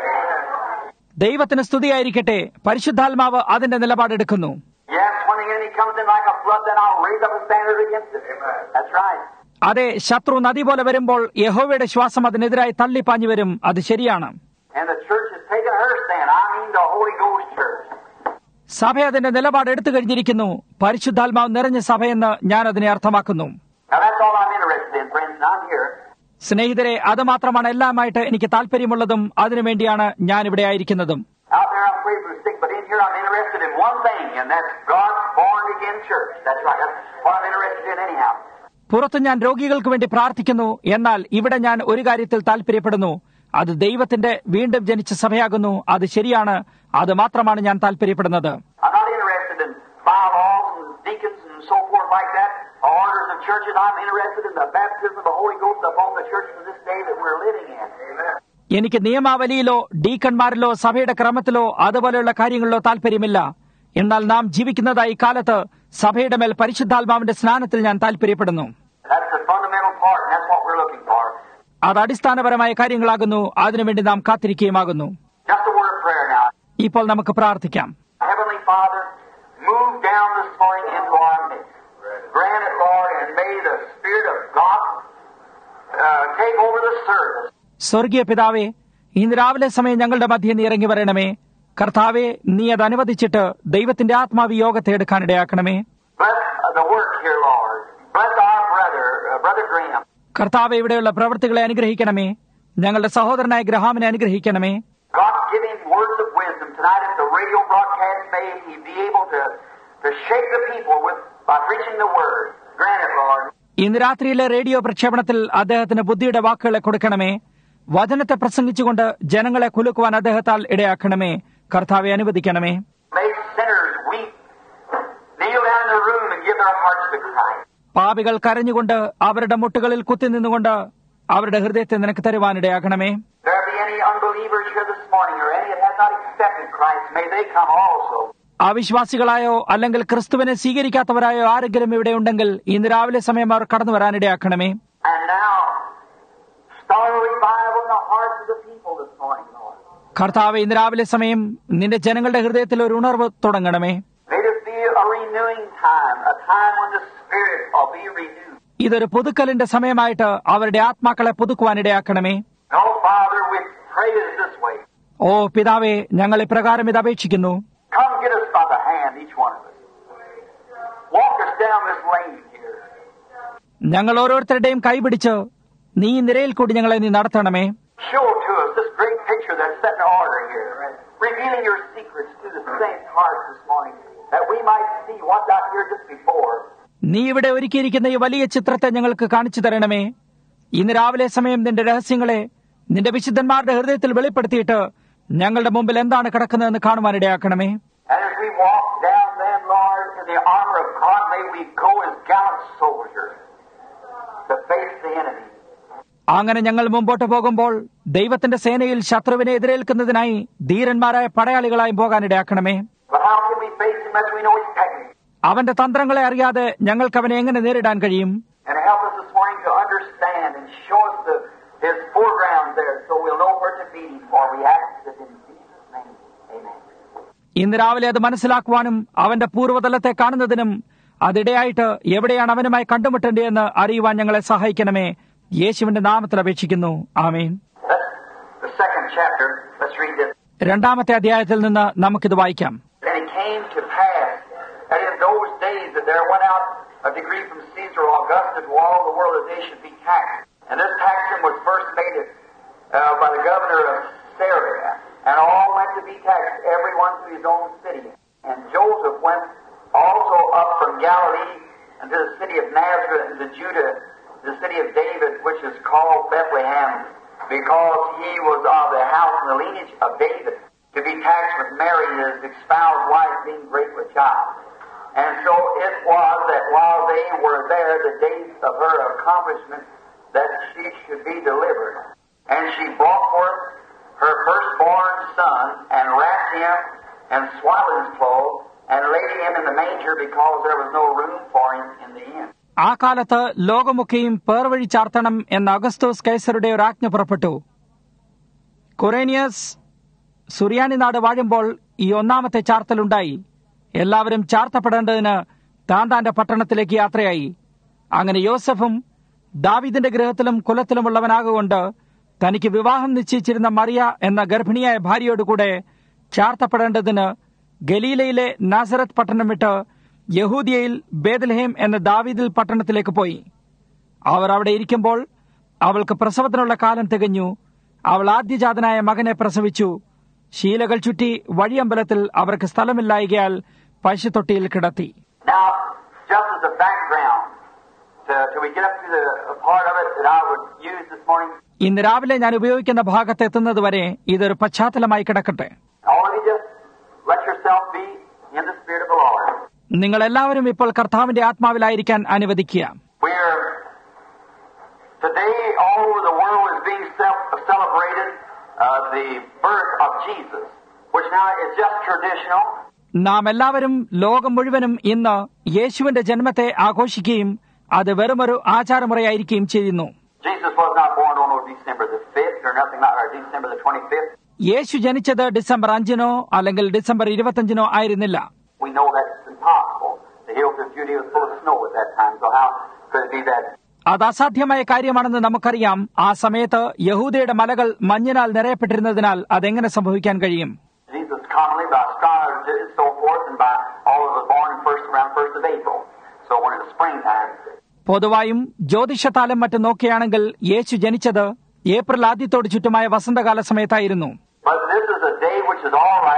ദൈവത്തിന് സ്തുതിയായിരിക്കട്ടെ പരിശുദ്ധാത്മാവ് അതിന്റെ നിലപാടെടുക്കുന്നു Yes, when the enemy comes in like a flood, then I'll raise up a standard against it. That's right. അതെ ശത്രു നദി പോലെ വരുമ്പോൾ യഹോവയുടെ ശ്വാസം അതിനെതിരായി തള്ളിപ്പാഞ്ഞു വരും അത് ശരിയാണ് And the church is taking her stand. I mean the Holy Ghost church. സഭ അതിന്റെ നിലപാട് എടുത്തു കഴിഞ്ഞിരിക്കുന്നു പരിശുദ്ധാത്മാവ് നിറഞ്ഞ സഭയെന്ന് ഞാൻ അതിനെ അർത്ഥമാക്കുന്നു Now that's all I'm interested in, friends, and I'm here. സ്നേഹിതരെ അത് മാത്രമാണ് എല്ലാമായിട്ട് എനിക്ക് താല്പര്യമുള്ളതും അതിനുവേണ്ടിയാണ് ഞാൻ ഇവിടെ ആയിരിക്കുന്നതും Out there I'm praying for the sick, but in here I'm interested in one thing, and that's God's born again church. That's right. That's what I'm interested in anyhow. പുറത്ത് ഞാൻ രോഗികൾക്ക് വേണ്ടി പ്രാർത്ഥിക്കുന്നു എന്നാൽ ഇവിടെ ഞാൻ ഒരു കാര്യത്തിൽ താല്പര്യപ്പെടുന്നു അത് ദൈവത്തിന്റെ വീണ്ടും ജനിച്ച സഭയാകുന്നു അത് ശരിയാണ് അത് മാത്രമാണ് ഞാൻ താല്പര്യപ്പെടുന്നത് I'm not interested in bylaws and deacons and so forth like that, orders of churches. I'm interested in the baptism of the Holy Ghost upon the church for this day that we're living in. Amen. എനിക്ക് നിയമാവലിയിലോ ഡീക്കന്മാരിലോ സഭയുടെ ക്രമത്തിലോ അതുപോലെയുള്ള കാര്യങ്ങളിലോ താല്പര്യമില്ല എന്നാൽ നാം ജീവിക്കുന്നതായി കാലത്ത് സഭയുടെ മേൽ പരിശുദ്ധാത്മാവിന്റെ സ്നാനത്തിൽ ഞാൻ താല്പര്യപ്പെടുന്നു That's the fundamental part, and that's what we're looking for. അത് അടിസ്ഥാനപരമായ കാര്യങ്ങളാകുന്നു അതിനുവേണ്ടി നാം കാത്തിരിക്കുകയുമാകുന്നു Just a word of prayer now. ഇപ്പോൾ നമുക്ക് പ്രാർത്ഥിക്കാം Heavenly Father, move down this morning into our midst. Grant it, Lord, and may the Spirit of God uh, take over the service. സ്വർഗീയ പിതാവേ ഇന്ന് രാവിലെ സമയം ഞങ്ങളുടെ മധ്യേ നീ ഇറങ്ങി വരണമേ കർത്താവെ നീ അത് അനുവദിച്ചിട്ട് ദൈവത്തിന്റെ ആത്മാവ് യോഗത്തെ എടുക്കാനിടയാക്കണമേ Bless uh, the work here, Lord. Bless our brother, uh, Brother Graham. കർത്താവ് ഇവിടെയുള്ള പ്രവൃത്തികളെ അനുഗ്രഹിക്കണമേ ഞങ്ങളുടെ സഹോദരനായ ഗ്രഹാമിനെ അനുഗ്രഹിക്കണമേ God, give him words of wisdom tonight. radio broadcast may he be able to, to shake the people with by preaching the word. Grant it, Lord. ഇന്ന് രാത്രിയിലെ radio പ്രക്ഷേപണത്തിൽ അദ്ദേഹത്തിന് ബുദ്ധിയുടെ വാക്കുകളെ കൊടുക്കണമേ വചനത്തെ പ്രസംഗിച്ചുകൊണ്ട് ജനങ്ങളെ കുലുക്കുവാൻ അദ്ദേഹത്താൽ ഇടയാക്കണമേ കർത്താവെ അനുവദിക്കണമേ Make sinners weep, kneel down in the room and give their hearts to Christ. പാപികൾ കരഞ്ഞുകൊണ്ട് അവരുടെ മുട്ടുകളിൽ കുത്തി നിന്നുകൊണ്ട് അവരുടെ ഹൃദയത്തെ നിനക്ക് തരുവാനിടയാക്കണമേ If there be any unbelievers here this morning or any that have not accepted Christ, may they come also. അവിശ്വാസികളായോ അല്ലെങ്കിൽ ക്രിസ്തുവിനെ സ്വീകരിക്കാത്തവരായോ ആരെങ്കിലും ഇവിടെ ഉണ്ടെങ്കിൽ ഇന്ന് രാവിലെ സമയം അവർ കടന്നു വരാനിടയാക്കണമേ And now, start a revival in the hearts of the people this morning, Lord. കർത്താവ് ഇന്ന് രാവിലെ സമയം നിന്റെ ജനങ്ങളുടെ ഹൃദയത്തിൽ ഒരു ഉണർവ് തുടങ്ങണമേ May this be a renewing time, a time when the Spirit will be renewed. ഇതൊരു പുതുക്കലിന്റെ സമയമായിട്ട് അവരുടെ ആത്മാക്കളെ പുതുക്കുവാനിടയാക്കണമേ No, Father, we pray it this way. ഓ പിതാവേ ഞങ്ങൾ ഇപ്രകാരം ഇത് അപേക്ഷിക്കുന്നു Come get us by the hand, each one of us. Walk us down this lane here. ഞങ്ങൾ ഓരോരുത്തരുടെയും കൈപിടിച്ച് നീ ഈ നിരയിൽ കൂടി ഞങ്ങളെ നീ നടത്തണമേ Show to us this great picture that's set in order here, revealing your secrets to the saints' hearts this morning, that we might see what's out here just before. നീ ഇവിടെ ഒരുക്കിയിരിക്കുന്ന ഈ വലിയ ചിത്രത്തെ ഞങ്ങൾക്ക് കാണിച്ചു തരണമേ ഇന്ന് രാവിലെ സമയം നിന്റെ രഹസ്യങ്ങളെ നിന്റെ വിശുദ്ധന്മാരുടെ ഹൃദയത്തിൽ വെളിപ്പെടുത്തിയിട്ട് ഞങ്ങളുടെ മുമ്പിൽ എന്താണ് കിടക്കുന്നതെന്ന് കാണുവാനിടയാക്കണമേ And as we walk down then, Lord, in the armor of God, may we go as gallant soldiers to face the enemy. അങ്ങനെ ഞങ്ങൾ മുമ്പോട്ട് പോകുമ്പോൾ ദൈവത്തിന്റെ സേനയിൽ ശത്രുവിനെ എതിരേൽക്കുന്നതിനായി ധീരന്മാരായ പടയാളികളായി പോകാനിടയാക്കണമേ But how can we face him as we know his technique? അവന്റെ തന്ത്രങ്ങളെ അറിയാതെ ഞങ്ങൾക്ക് അവനെ എങ്ങനെ നേരിടാൻ കഴിയും And help us this morning to understand and show us the, his foreground there so we'll know where to meet him, for we ask it in Jesus' name. Amen. ഇന്ന് രാവിലെ അത് മനസ്സിലാക്കുവാനും അവന്റെ പൂർവ്വതലത്തെ കാണുന്നതിനും അതിടയായിട്ട് എവിടെയാണ് അവനുമായി കണ്ടുമുട്ടേണ്ടതെന്ന് അറിയുവാൻ ഞങ്ങളെ സഹായിക്കണമേ യേശുവിന്റെ നാമത്തിൽ അപേക്ഷിക്കുന്നു ആമേൻ That's the second chapter. Let's read this. രണ്ടാമത്തെ അധ്യായത്തിൽ നിന്ന് നമുക്കിത് വായിക്കാം And it came to pass that in those days that there went out a decree from Caesar Augustus to all the world that they should be taxed. And this taxing was first made uh, by the governor of Syria. And all went to be taxed, every one to his own city. And Joseph went also up from Galilee unto the city of Nazareth into Judah, the city of David, which is called Bethlehem, because he was of the house and the lineage of David, to be taxed with Mary, his espoused wife, being great with child. And so it was that while they were there, the days of her accomplishment, that she should be delivered. And she brought forth her firstborn son, and wrapped him in swaddling clothes, and laid him in the manger, because there was no room for him in the inn. ആ കാലത്ത് ലോകമൊക്കെയും പേർവഴി ചാർത്തണം എന്ന അഗസ്തോസ് കൈസറുടെ ഒരു ആജ്ഞ പുറപ്പെട്ടു കൊറേനിയസ് സുറിയാനി നാട് വാഴുമ്പോൾ ഈ ഒന്നാമത്തെ ചാർത്തലുണ്ടായി എല്ലാവരും ചാർത്തപ്പെടേണ്ടതിന് താൻ താന്റെ പട്ടണത്തിലേക്ക് യാത്രയായി അങ്ങനെ യോസഫും ദാവിദിന്റെ ഗൃഹത്തിലും കുലത്തിലുമുള്ളവനാകൊണ്ട് തനിക്ക് വിവാഹം നിശ്ചയിച്ചിരുന്ന മറിയ എന്ന ഗർഭിണിയായ ഭാര്യയോടുകൂടെ ചാർത്തപ്പെടേണ്ടതിന് ഗലീലയിലെ നാസറത്ത് പട്ടണം വിട്ട് യഹൂദിയയിൽ ബേദൽഹേം എന്ന ദാവീദിൽ പട്ടണത്തിലേക്ക് പോയി അവർ അവിടെ ഇരിക്കുമ്പോൾ അവൾക്ക് പ്രസവത്തിനുള്ള കാലം തികഞ്ഞു അവൾ ആദ്യജാതനായ മകനെ പ്രസവിച്ചു ശീലകൾ ചുറ്റി വഴിയമ്പലത്തിൽ അവർക്ക് സ്ഥലമില്ലായകയാൽ പശുത്തൊട്ടിയിൽ കിടത്തി Now, just as a background, to, till we get up to the part of it that I would use this morning, ഇന്ന് രാവിലെ ഞാൻ ഉപയോഗിക്കുന്ന ഭാഗത്ത് എത്തുന്നതുവരെ ഇതൊരു പശ്ചാത്തലമായി കിടക്കട്ടെ all of you just let yourself be in the Spirit of the Lord. നിങ്ങൾ എല്ലാവരും ഇപ്പോൾ കർത്താവിന്റെ ആത്മാവിലായിരിക്കാൻ അനുവദിക്കുക We're today all over the world is being ce- celebrated uh, the birth of Jesus, which now is just traditional. നാം എല്ലാവരും ലോകം മുഴുവനും ഇന്ന് യേശുവിന്റെ ജന്മത്തെ ആഘോഷിക്കുകയും അത് വെറുമൊരു ആചാരമുറയായിരിക്കുകയും ചെയ്യുന്നു Jesus was not born on December the 5th or nothing like or December the 25th. യേശു ജനിച്ചത് ഡിസംബർ അഞ്ചിനോ അല്ലെങ്കിൽ ഡിസംബർ ഇരുപത്തഞ്ചിനോ ആയിരുന്നില്ല We know that's impossible. The hills of Judea was full of snow at that time, so how could it be that? അത് അസാധ്യമായ കാര്യമാണെന്ന് നമുക്കറിയാം ആ സമയത്ത് യഹൂദയുടെ മലകൾ മഞ്ഞിനാൽ നിറയപ്പെട്ടിരുന്നതിനാൽ അതെങ്ങനെ സംഭവിക്കാൻ കഴിയും Jesus commonly by scholars and so forth and by all of the born in first around first of April. So when it was springtime, പൊതുവായും ജ്യോതിഷത്താലം മറ്റും നോക്കുകയാണെങ്കിൽ യേശു ജനിച്ചത് ഏപ്രിൽ ആദ്യത്തോട് ചുറ്റുമായ വസന്തകാല സമയത്തായിരുന്നു But this is a day which is all right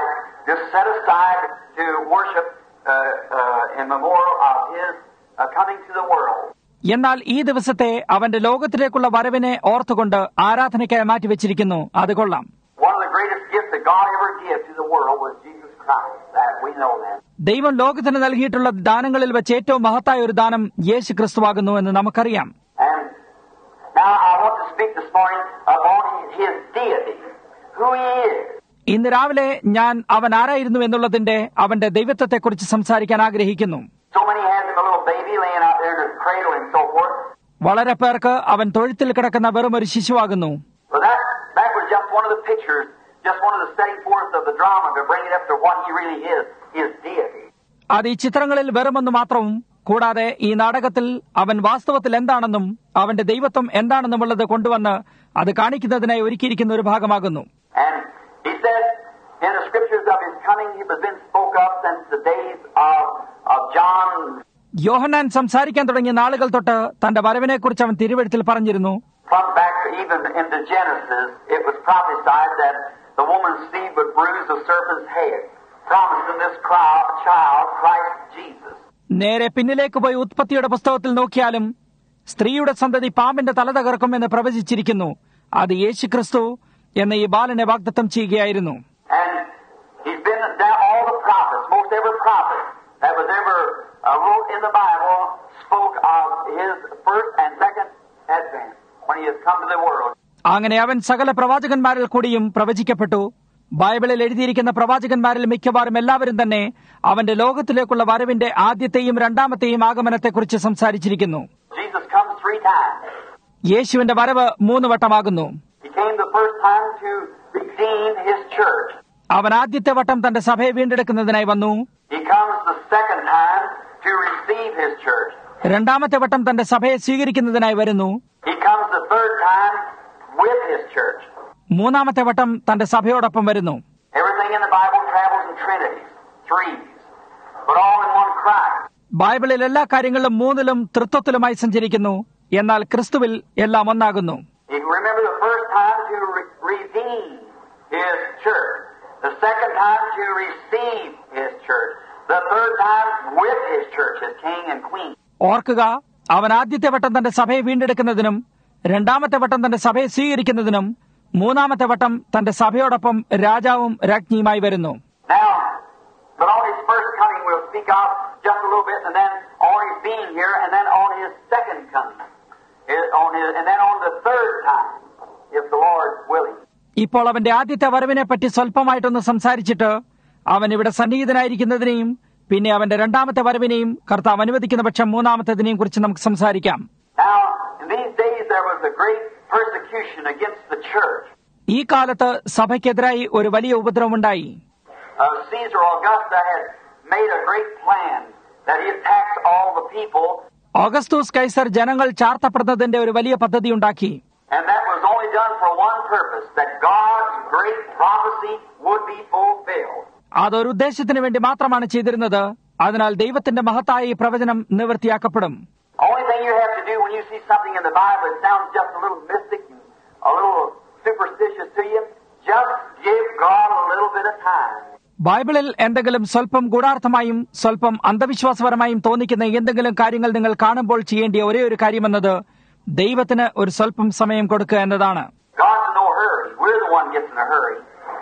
just set aside to worship uh, uh, in memorial of his uh, coming to the world. എന്നാൽ ഈ ദിവസത്തെ അവന്റെ ലോകത്തിലേക്കുള്ള വരവിനെ ഓർത്തുകൊണ്ട് ആരാധനയ്ക്കായി മാറ്റിവെച്ചിരിക്കുന്നു അത് കൊള്ളാം One of the greatest gifts that God ever gave to the world was Jesus Christ. That we know that. ദൈവം ലോകത്തിന് നൽകിയിട്ടുള്ള ദാനങ്ങളിൽ വെച്ച് ഏറ്റവും മഹത്തായ ഒരു ദാനം യേശു ക്രിസ്തുവാകുന്നു എന്ന് നമുക്കറിയാം And now I want to speak this morning upon his deity, who he is. ഇന്ന് രാവിലെ ഞാൻ അവൻ ആരായിരുന്നു എന്നുള്ളതിന്റെ അവന്റെ ദൈവത്വത്തെക്കുറിച്ച് സംസാരിക്കാൻ ആഗ്രഹിക്കുന്നു So many has him a little baby laying out there in his cradle and so forth. വളരെ പേർക്ക് അവൻ തൊഴുത്തിൽ കിടക്കുന്ന വെറും ഒരു ശിശുവാകുന്നു But that that was just one of the pictures, just one of the setting forth of the drama to bring it up to what he really is, his deity. അത് ഈ ചിത്രങ്ങളിൽ വെറുമൊന്ന് മാത്രവും കൂടാതെ ഈ നാടകത്തിൽ അവൻ വാസ്തവത്തിൽ എന്താണെന്നും അവന്റെ ദൈവത്വം എന്താണെന്നുമുള്ളത് കൊണ്ടുവന്ന് അത് കാണിക്കുന്നതിനായി ഒരുക്കിയിരിക്കുന്ന ഒരു ഭാഗമാകുന്നു And he said in the scriptures of his coming, he was been spoke of since the days of, of John. യോഹന്നാൻ സംസാരിക്കാൻ തുടങ്ങിയ നാളുകൾ തൊട്ട് തന്റെ വരവിനെക്കുറിച്ച് അവൻ തിരുവഴുത്തിൽ പറഞ്ഞിരുന്നു From back even into Genesis, it was prophesied that the woman's seed would bruise the serpent's head, promising this crowd, child, Christ Jesus. നേരെ പിന്നിലേക്ക് പോയി ഉത്പത്തിയുടെ പുസ്തകത്തിൽ നോക്കിയാലും സ്ത്രീയുടെ സന്തതി പാമ്പിന്റെ തല തകർക്കുമെന്ന് പ്രവചിച്ചിരിക്കുന്നു അത് യേശു ക്രിസ്തു എന്ന ഈ ബാലനെ വാഗ്ദത്തം ചെയ്യുകയായിരുന്നു And he's been down all the prophets, most every prophet that was ever uh, wrote in the Bible spoke of his first and second advent when he has come to the world. അങ്ങനെ അവൻ സകല പ്രവാചകന്മാരിൽ കൂടിയും പ്രവചിക്കപ്പെട്ടു ബൈബിളിൽ എഴുതിയിരിക്കുന്ന പ്രവാചകന്മാരിൽ മിക്കവാറും എല്ലാവരും തന്നെ അവന്റെ ലോകത്തിലേക്കുള്ള വരവിന്റെ ആദ്യത്തെയും രണ്ടാമത്തെയും ആഗമനത്തെക്കുറിച്ച് സംസാരിച്ചിരിക്കുന്നു Jesus comes three times. യേശുവിന്റെ വരവ് മൂന്ന് വട്ടമാകുന്നു He came the first time to redeem his church. അവൻ ആദ്യത്തെ വട്ടം തന്റെ സഭയെ വീണ്ടെടുക്കുന്നതിനായി വന്നു He comes the second time to receive his church. രണ്ടാമത്തെ വട്ടം തന്റെ സഭയെ സ്വീകരിക്കുന്നതിനായി വരുന്നു He comes the third time with his church. മൂന്നാമത്തെ വട്ടം തന്റെ സഭയോടൊപ്പം വരുന്നു Everything in the Bible travels in trinities, threes, but all in one Christ. ബൈബിളിൽ എല്ലാ കാര്യങ്ങളിലും മൂന്നിലും തൃത്വത്തിലുമായി സഞ്ചരിക്കുന്നു എന്നാൽ ക്രിസ്തുവിൽ എല്ലാം ഒന്നാകുന്നു You can remember the first time to re- redeem his church, the second time to receive his church, the third time with his church as king and queen. ഓർക്കുക അവൻ ആദ്യത്തെ വട്ടം തന്റെ സഭയെ വീണ്ടെടുക്കുന്നതിനും രണ്ടാമത്തെ വട്ടം തന്റെ സഭയെ സ്വീകരിക്കുന്നതിനും മൂന്നാമത്തെ വട്ടം തന്റെ സഭയോടൊപ്പം രാജാവും രാജ്ഞിയുമായി വരുന്നു Now, but on his first coming we'll speak of just a little bit, and then on his being here, and then on his second coming, Is on his, and then on the third time, if the Lord's willing. ഇപ്പോൾ അവന്റെ ആദ്യത്തെ വരവിനെ പറ്റി സ്വല്പമായിട്ടൊന്ന് സംസാരിച്ചിട്ട് അവൻ ഇവിടെ സന്നിഹിതനായിരിക്കുന്നതിനെയും പിന്നെ അവന്റെ രണ്ടാമത്തെ വരവിനെയും കർത്താവ് അനുവദിക്കുന്ന പക്ഷം മൂന്നാമത്തേതിനെയും കുറിച്ച് നമുക്ക് സംസാരിക്കാം Now, in these days there was a great persecution against the church. ഈ കാലത്ത് സഭയ്ക്കെതിരായി ഒരു വലിയ ഉപദ്രവമുണ്ടായി Uh, Caesar Augusta had made a great plan that he attacked all the people, Augustus Caesar ജനങ്ങൾ ചാർത്തപ്പെടുന്നതിന്റെ ഒരു വലിയ പദ്ധതി ഉണ്ടാക്കി and that was only done for one purpose, that God's great prophecy would be fulfilled. അതൊരു ഉദ്ദേശത്തിന് വേണ്ടി മാത്രമാണ് ചെയ്തിരുന്നത് അതിനാൽ ദൈവത്തിന്റെ മഹത്തായ ഈ പ്രവചനം നിവൃത്തിയാക്കപ്പെടും Only thing you have to do when you see something in the Bible that sounds just a little mystic and a little superstitious to you, just give God a little bit of time. ബൈബിളിൽ എന്തെങ്കിലും സ്വല്പം ഗൂഢാർത്ഥമായും സ്വല്പം അന്ധവിശ്വാസപരമായും തോന്നിക്കുന്ന എന്തെങ്കിലും കാര്യങ്ങൾ നിങ്ങൾ കാണുമ്പോൾ ചെയ്യേണ്ടിയ ഒരേ ഒരു കാര്യമെന്നത് ദൈവത്തിന് ഒരു സ്വല്പം സമയം കൊടുക്കുക എന്നതാണ് God's in no hurry. We're the one gets in a hurry.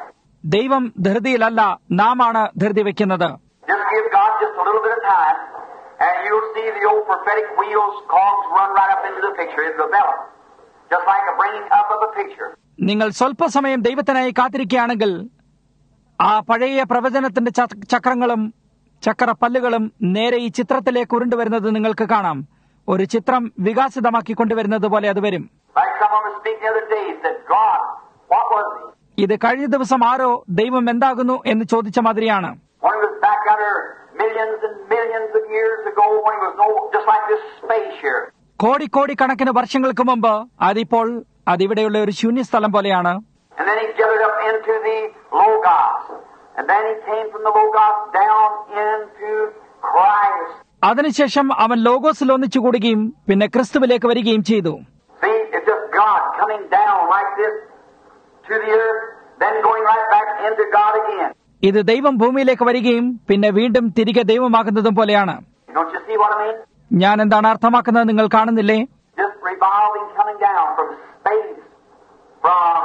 ദൈവം ധൃതിയിലല്ല നാമാണ് ധൃതി വെക്കുന്നത് Just give God just a little bit of time, and you'll see the old prophetic wheels, cogs run right up into the picture. It develops. Just like a bringing up of a picture. നിങ്ങൾ സ്വല്പസമയം ദൈവത്തിനായി കാത്തിരിക്കുകയാണെങ്കിൽ ആ പഴയ പ്രവചനത്തിന്റെ ച- ചക്രങ്ങളും ചക്രപ്പല്ലുകളും നേരെ ഈ ചിത്രത്തിലേക്ക് ഉരുണ്ടുവരുന്നത് നിങ്ങൾക്ക് കാണാം ഒരു ചിത്രം വികാസിതമാക്കി കൊണ്ടുവരുന്നത് പോലെ അത് വരും Like someone was speaking the other day, he said, God, what was he? ഇത് കഴിഞ്ഞ ദിവസം ആരോ ദൈവം എന്താകുന്നു എന്ന് ചോദിച്ച മാതിരിയാണ് When he was back under millions and millions of years ago, when he was no, just like this space here. കോടിക്കോടി കണക്കിന് വർഷങ്ങൾക്ക് മുമ്പ് അതിപ്പോൾ അതിവിടെയുള്ള ഒരു ശൂന്യസ്ഥലം പോലെയാണ് And then he gathered up into the Logos. And then he came from the Logos down into Christ. അതിനുശേഷം അവൻ ലോഗോസിൽ ഒന്നിച്ചു കൂടുകയും പിന്നെ ക്രിസ്തുവിലേക്ക് വരികയും ചെയ്തു See, it's just God coming down like this to the earth, then going right back into God again. ഇത് ദൈവം ഭൂമിയിലേക്ക് വരികയും പിന്നെ വീണ്ടും തിരികെ ദൈവമാകുന്നതും പോലെയാണ് Don't you see what I mean? ഞാൻ എന്താണ് അർത്ഥമാക്കുന്നത് നിങ്ങൾ കാണുന്നില്ലേ Just revolving, coming down from space, from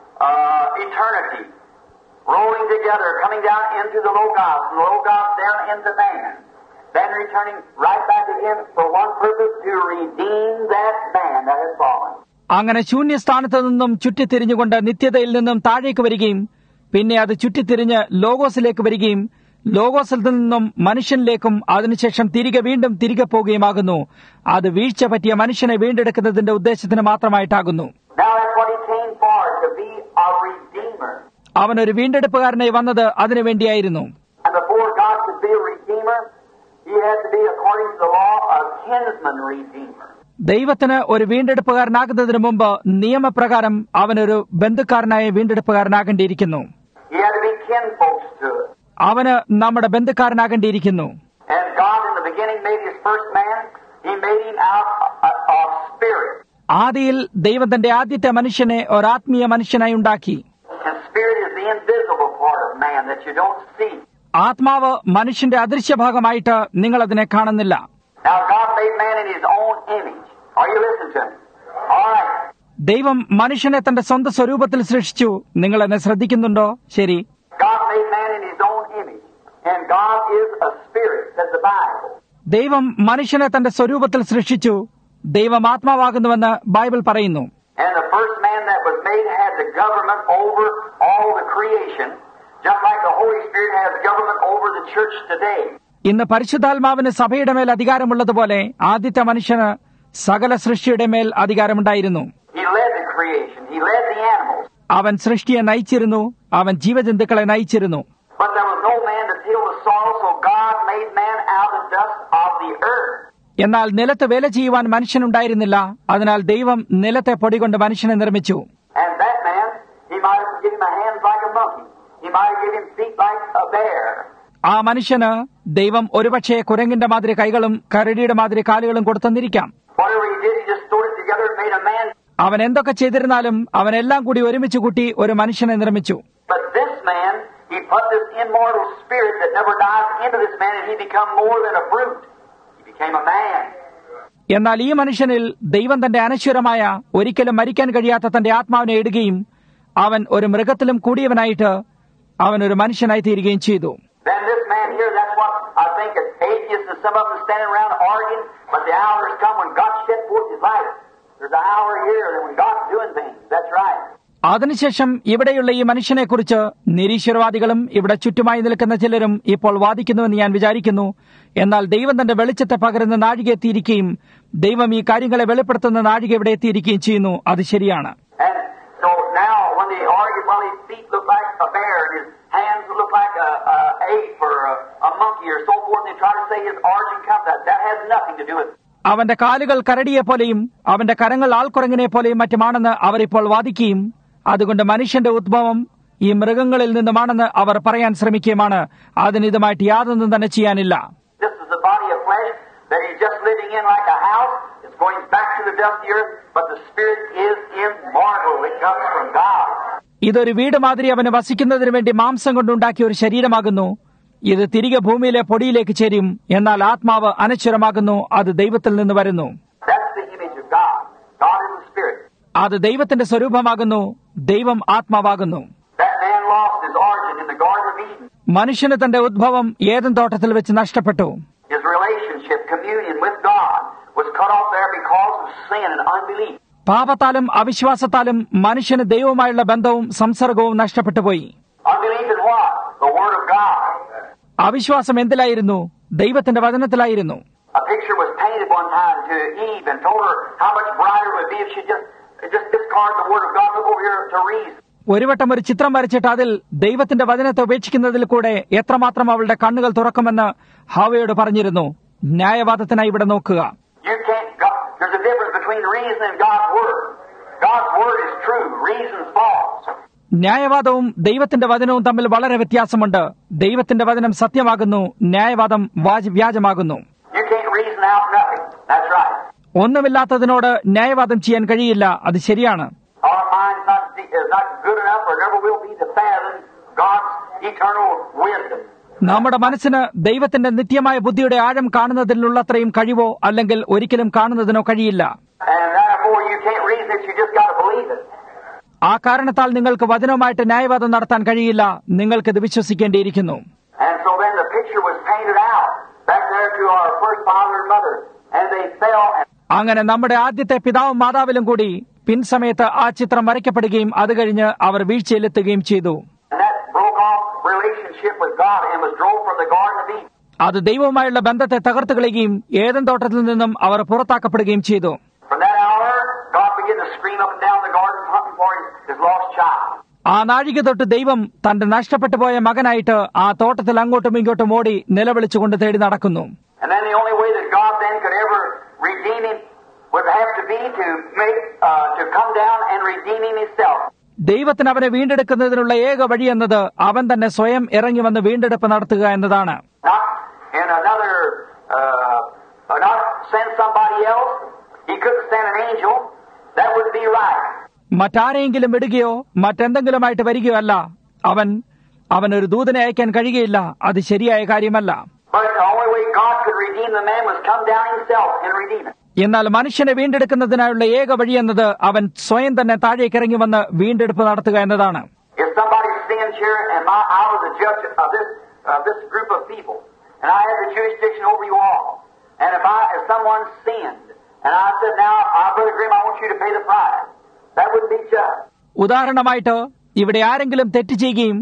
uh, eternity, rolling together, coming down into the Logos, and the Logos down into man, then returning right back again for one purpose to redeem that man that has fallen. അങ്ങനെ ശൂന്യസ്ഥാനത്ത് നിന്നും ചുറ്റിത്തിരിഞ്ഞുകൊണ്ട് നിത്യതയിൽ നിന്നും താഴേക്ക് വരികയും പിന്നെ അത് ചുറ്റിത്തിരിഞ്ഞ് ലോഗോസിലേക്ക് വരികയും ലോഗോസിൽ നിന്നും മനുഷ്യനിലേക്കും അതിനുശേഷം തിരികെ വീണ്ടും തിരികെ പോവുകയുമാകുന്നു അത് വീഴ്ച പറ്റിയ മനുഷ്യനെ വീണ്ടെടുക്കുന്നതിന്റെ ഉദ്ദേശത്തിന് മാത്രമായിട്ടാകുന്നു Now that's what he came for, to be a redeemer. അവൻ ഒരു വീണ്ടെടുപ്പുകാരനായി വന്നത് അതിനുവേണ്ടിയായിരുന്നു And before God could be a redeemer, he had to be, according to the law, a kinsman redeemer. ദൈവത്തിന് ഒരു വീണ്ടെടുപ്പുകാരനാകുന്നതിന് മുമ്പ് നിയമപ്രകാരം അവനൊരു ബന്ധുക്കാരനായ വീണ്ടെടുപ്പുകാരനാകേണ്ടിയിരിക്കുന്നു He had to be kinfolks to it. അവന് നമ്മുടെ ബന്ധുക്കാരനാകേണ്ടിയിരിക്കുന്നു And God in the beginning made his first man, he made him out of, of spirit. ആദിയിൽ ദൈവം തന്റെ ആദ്യത്തെ മനുഷ്യനെ ഒരാത്മീയ മനുഷ്യനായി ഉണ്ടാക്കി And spirit is the invisible part of man that you don't see. ആത്മാവ് മനുഷ്യന്റെ അദൃശ്യഭാഗമായിട്ട് നിങ്ങൾ അതിനെ കാണുന്നില്ല Now God made man in his own image. Are you listening to me? All right. ദൈവം മനുഷ്യനെ തന്റെ സ്വന്തം സ്വരൂപത്തിൽ സൃഷ്ടിച്ചു നിങ്ങൾ എന്നെ ശ്രദ്ധിക്കുന്നുണ്ടോ ശരി God made man in his own image. And God is a spirit, says the Bible. ദൈവം മനുഷ്യനെ തന്റെ സ്വരൂപത്തിൽ സൃഷ്ടിച്ചു ദൈവം ആത്മാവാകുന്നുവെന്ന് ബൈബിൾ പറയുന്നു And the first man that was made had the government over all the creation, just like the Holy Spirit has government over the church today. ഇന്ന് പരിശുദ്ധാത്മാവിന് സഭയുടെ മേൽ അധികാരമുള്ളതുപോലെ ആദ്യത്തെ മനുഷ്യന് സകല സൃഷ്ടിയുടെ മേൽ അധികാരമുണ്ടായിരുന്നു He led the creation. He led the animals. അവൻ സൃഷ്ടിയെ നയിച്ചിരുന്നു അവൻ ജീവജന്തുക്കളെ നയിച്ചിരുന്നു But there was no man to till the soil, so God made man out of the dust of the earth. എന്നാൽ നിലത്ത് വേല ചെയ്യുവാൻ മനുഷ്യനുണ്ടായിരുന്നില്ല അതിനാൽ ദൈവം നിലത്തെ പൊടികൊണ്ട് മനുഷ്യനെ നിർമ്മിച്ചു And that man, he might have given him a hands like a monkey. He might have given him feet like a bear. ആ മനുഷ്യന് ദൈവം ഒരുപക്ഷെ കുരങ്ങിന്റെ മാതിരി കൈകളും കരടിയുടെ മാതിരി കാലുകളും കൊടുത്തെന്നിരിക്കാം Whatever he did, he just stored it together and made a man. അവൻ എന്തൊക്കെ ചെയ്തിരുന്നാലും അവൻ എല്ലാം കൂടി ഒരുമിച്ച് കൂട്ടി ഒരു മനുഷ്യനെ നിർമ്മിച്ചു But this man, he put this immortal spirit that never dies into this man, and he become more than a brute. He became a man. എന്നാൽ ഈ mനുഷ്യനിൽ ദൈവം തന്റെ അനശ്വരമായ ഒരിക്കലും മരിക്കാൻ കഴിയാത്ത തന്റെ ആത്മാവിനെ ഇടുകയും അവൻ ഒരു മൃഗത്തിലും കൂടിയവനായിട്ട് അവൻ ഒരു മനുഷ്യനായി തീരുകയും ചെയ്തു Then this man here, that's what I think as atheists and some of them standing around arguing, but the hour has come when God shed forth his light. There's an hour here that when God's doing things. That's right. അതിനുശേഷം ഇവിടെയുള്ള ഈ മനുഷ്യനെക്കുറിച്ച് നിരീശ്വരവാദികളും ഇവിടെ ചുറ്റുമായി നിൽക്കുന്ന ചിലരും ഇപ്പോൾ വാദിക്കുന്നുവെന്ന് ഞാൻ വിചാരിക്കുന്നു എന്നാൽ ദൈവം തന്റെ വെളിച്ചത്തെ പകരുന്ന നാഴിക എത്തിയിരിക്കുകയും ദൈവം ഈ കാര്യങ്ങളെ വെളിപ്പെടുത്തുന്ന നാഴിക ഇവിടെ എത്തിയിരിക്കുകയും ചെയ്യുന്നു അത് ശരിയാണ് And so now when they argue, well, his feet look like a bear and his hands look like a, a ape or a, a monkey or so forth, and they try to say his origin comes out. That has nothing to do with it. അവന്റെ കാലുകൾ കരടിയെ പോലെയും അവന്റെ കരങ്ങൾ ആൾക്കുരങ്ങിനെ പോലെയും മറ്റുമാണെന്ന് അവർ ഇപ്പോൾ വാദിക്കുകയും അതുകൊണ്ട് മനുഷ്യന്റെ ഉദ്ഭവം ഈ മൃഗങ്ങളിൽ നിന്നുമാണെന്ന് അവർ പറയാൻ ശ്രമിക്കുകയുമാണ് അതിന് ഇതുമായിട്ട് യാതൊന്നും തന്നെ ചെയ്യാനില്ല This is the body of flesh that he's just living in like a house. It's going back to the dust of the earth, but the spirit is immortal. It comes from God. ഇതൊരു വീട് മാതിരി അവന് വസിക്കുന്നതിന് വേണ്ടി മാംസം കൊണ്ടുണ്ടാക്കിയ ഒരു ശരീരമാകുന്നു ഇത് തിരികെ ഭൂമിയിലെ പൊടിയിലേക്ക് ചേരും എന്നാൽ ആത്മാവ് അനശ്വരമാകുന്നു അത് ദൈവത്തിൽ നിന്ന് വരുന്നു That's the image of God. God is the spirit. അത് ദൈവത്തിന്റെ സ്വരൂപമാകുന്നു ദൈവം ആത്മാവാകുന്നു That man lost his origin in the Garden of Eden. മനുഷ്യന് തന്റെ ഉദ്ഭവം ഏതൻ തോട്ടത്തിൽ വെച്ച് നഷ്ടപ്പെട്ടു His relationship, communion with God, was cut off there because of sin and unbelief. പാപത്താലും അവിശ്വാസത്താലും മനുഷ്യന് ദൈവവുമായുള്ള ബന്ധവും സംസർഗവും നഷ്ടപ്പെട്ടുപോയി Unbelief in what? The Word of God. അവിശ്വാസം എന്തിലായിരുന്നു ദൈവത്തിന്റെ വചനത്തിലായിരുന്നു A picture was painted one time to Eve and told her how much brighter it would be if she just just discard the Word of God. Look over here to reason. ഒരു വട്ടം ഒരു ചിത്രം വരച്ചിട്ട് അതിൽ ദൈവത്തിന്റെ വചനത്തെ ഉപേക്ഷിക്കുന്നതിൽ കൂടെ എത്രമാത്രം അവളുടെ കണ്ണുകൾ തുറക്കുമെന്ന് ഹാവയോട് പറഞ്ഞിരുന്നു ന്യായവാദത്തിനായി ഇവിടെ നോക്കുക You can't. God, there's a difference between reason and God's Word. God's Word is true. Reason's false. ന്യായവാദവും ദൈവത്തിന്റെ വചനവും തമ്മിൽ വളരെ വ്യത്യാസമുണ്ട് ദൈവത്തിന്റെ വചനം സത്യമാകുന്നു ന്യായവാദം വാജ്- വ്യാജമാകുന്നു You can't reason out nothing. That's right. ഒന്നുമില്ലാത്തതിനോട് ന്യായവാദം ചെയ്യാൻ കഴിയില്ല അത് ശരിയാണ് Our mind's not, is not good enough or never will be to fathom God's eternal wisdom. നമ്മുടെ മനസ്സിന് ദൈവത്തിന്റെ നിത്യമായ ബുദ്ധിയുടെ ആഴം കാണുന്നതിനുള്ളത്രയും കഴിവോ അല്ലെങ്കിൽ ഒരിക്കലും കാണുന്നതിനോ കഴിയില്ല And therefore you can't reason it, you just gotta believe it. ആ കാരണത്താൽ നിങ്ങൾക്ക് വചനവുമായിട്ട് ന്യായവാദം നടത്താൻ കഴിയില്ല നിങ്ങൾക്കിത് വിശ്വസിക്കേണ്ടിയിരിക്കുന്നു And so then the picture was painted out back there to our first father and mother. And they fell and അങ്ങനെ നമ്മുടെ ആദ്യത്തെ പിതാവും മാതാവിലും കൂടി പിൻസമയത്ത് ആ ചിത്രം വരയ്ക്കപ്പെടുകയും അത് കഴിഞ്ഞ് അവർ വീഴ്ചയിലെത്തുകയും ചെയ്തു And that broke off relationship with God and was drove from the Garden of Eden. അത് ദൈവവുമായുള്ള ബന്ധത്തെ തകർത്തു കളയുകയും ഏതൻ തോട്ടത്തിൽ നിന്നും അവർ പുറത്താക്കപ്പെടുകയും ചെയ്തു From that hour, God began to scream up and down the garden hunting for his, his lost child. ആ നാഴിക തൊട്ട് ദൈവം തന്റെ നഷ്ടപ്പെട്ടു പോയ മകനായിട്ട് ആ തോട്ടത്തിൽ അങ്ങോട്ടും ഇങ്ങോട്ടും ഓടി നിലവിളിച്ചുകൊണ്ട് തേടി നടക്കുന്നു And then the only way that God then could ever redeem him would have to be to make, uh, to come down and redeem him himself. ദൈവത്തിന് അവനെ വീണ്ടെടുക്കുന്നതിനുള്ള ഏക വഴി എന്നത് അവൻ തന്നെ സ്വയം ഇറങ്ങി വന്ന് വീണ്ടെടുപ്പ് നടത്തുക എന്നതാണ് Not in another, uh, or not send somebody else. He couldn't send an angel. That would be right. മറ്റാരെയെങ്കിലും വിടുകയോ മറ്റെന്തെങ്കിലുമായിട്ട് വരികയോ അല്ല അവൻ അവനൊരു ദൂതനെ അയക്കാൻ കഴിയുകയില്ല അത് ശരിയായ കാര്യമല്ല But the only way God could redeem the man was come down himself and redeem it. എന്നാൽ മനുഷ്യനെ വീണ്ടെടുക്കുന്നതിനായുള്ള ഏക വഴി എന്നത് അവൻ സ്വയം തന്നെ താഴേക്ക് ഇറങ്ങി വന്ന് വീണ്ടെടുപ്പ് നടത്തുക എന്നതാണ് If somebody sins here and my, I was the judge of this, of this group of people, and I had the jurisdiction over you all, and if I, if someone sinned, and I said, now, I, Brother Grimm, I want you to pay the price, that wouldn't be just. ഉദാഹരണമായിട്ട് ഇവിടെ ആരെങ്കിലും തെറ്റ് ചെയ്യുകയും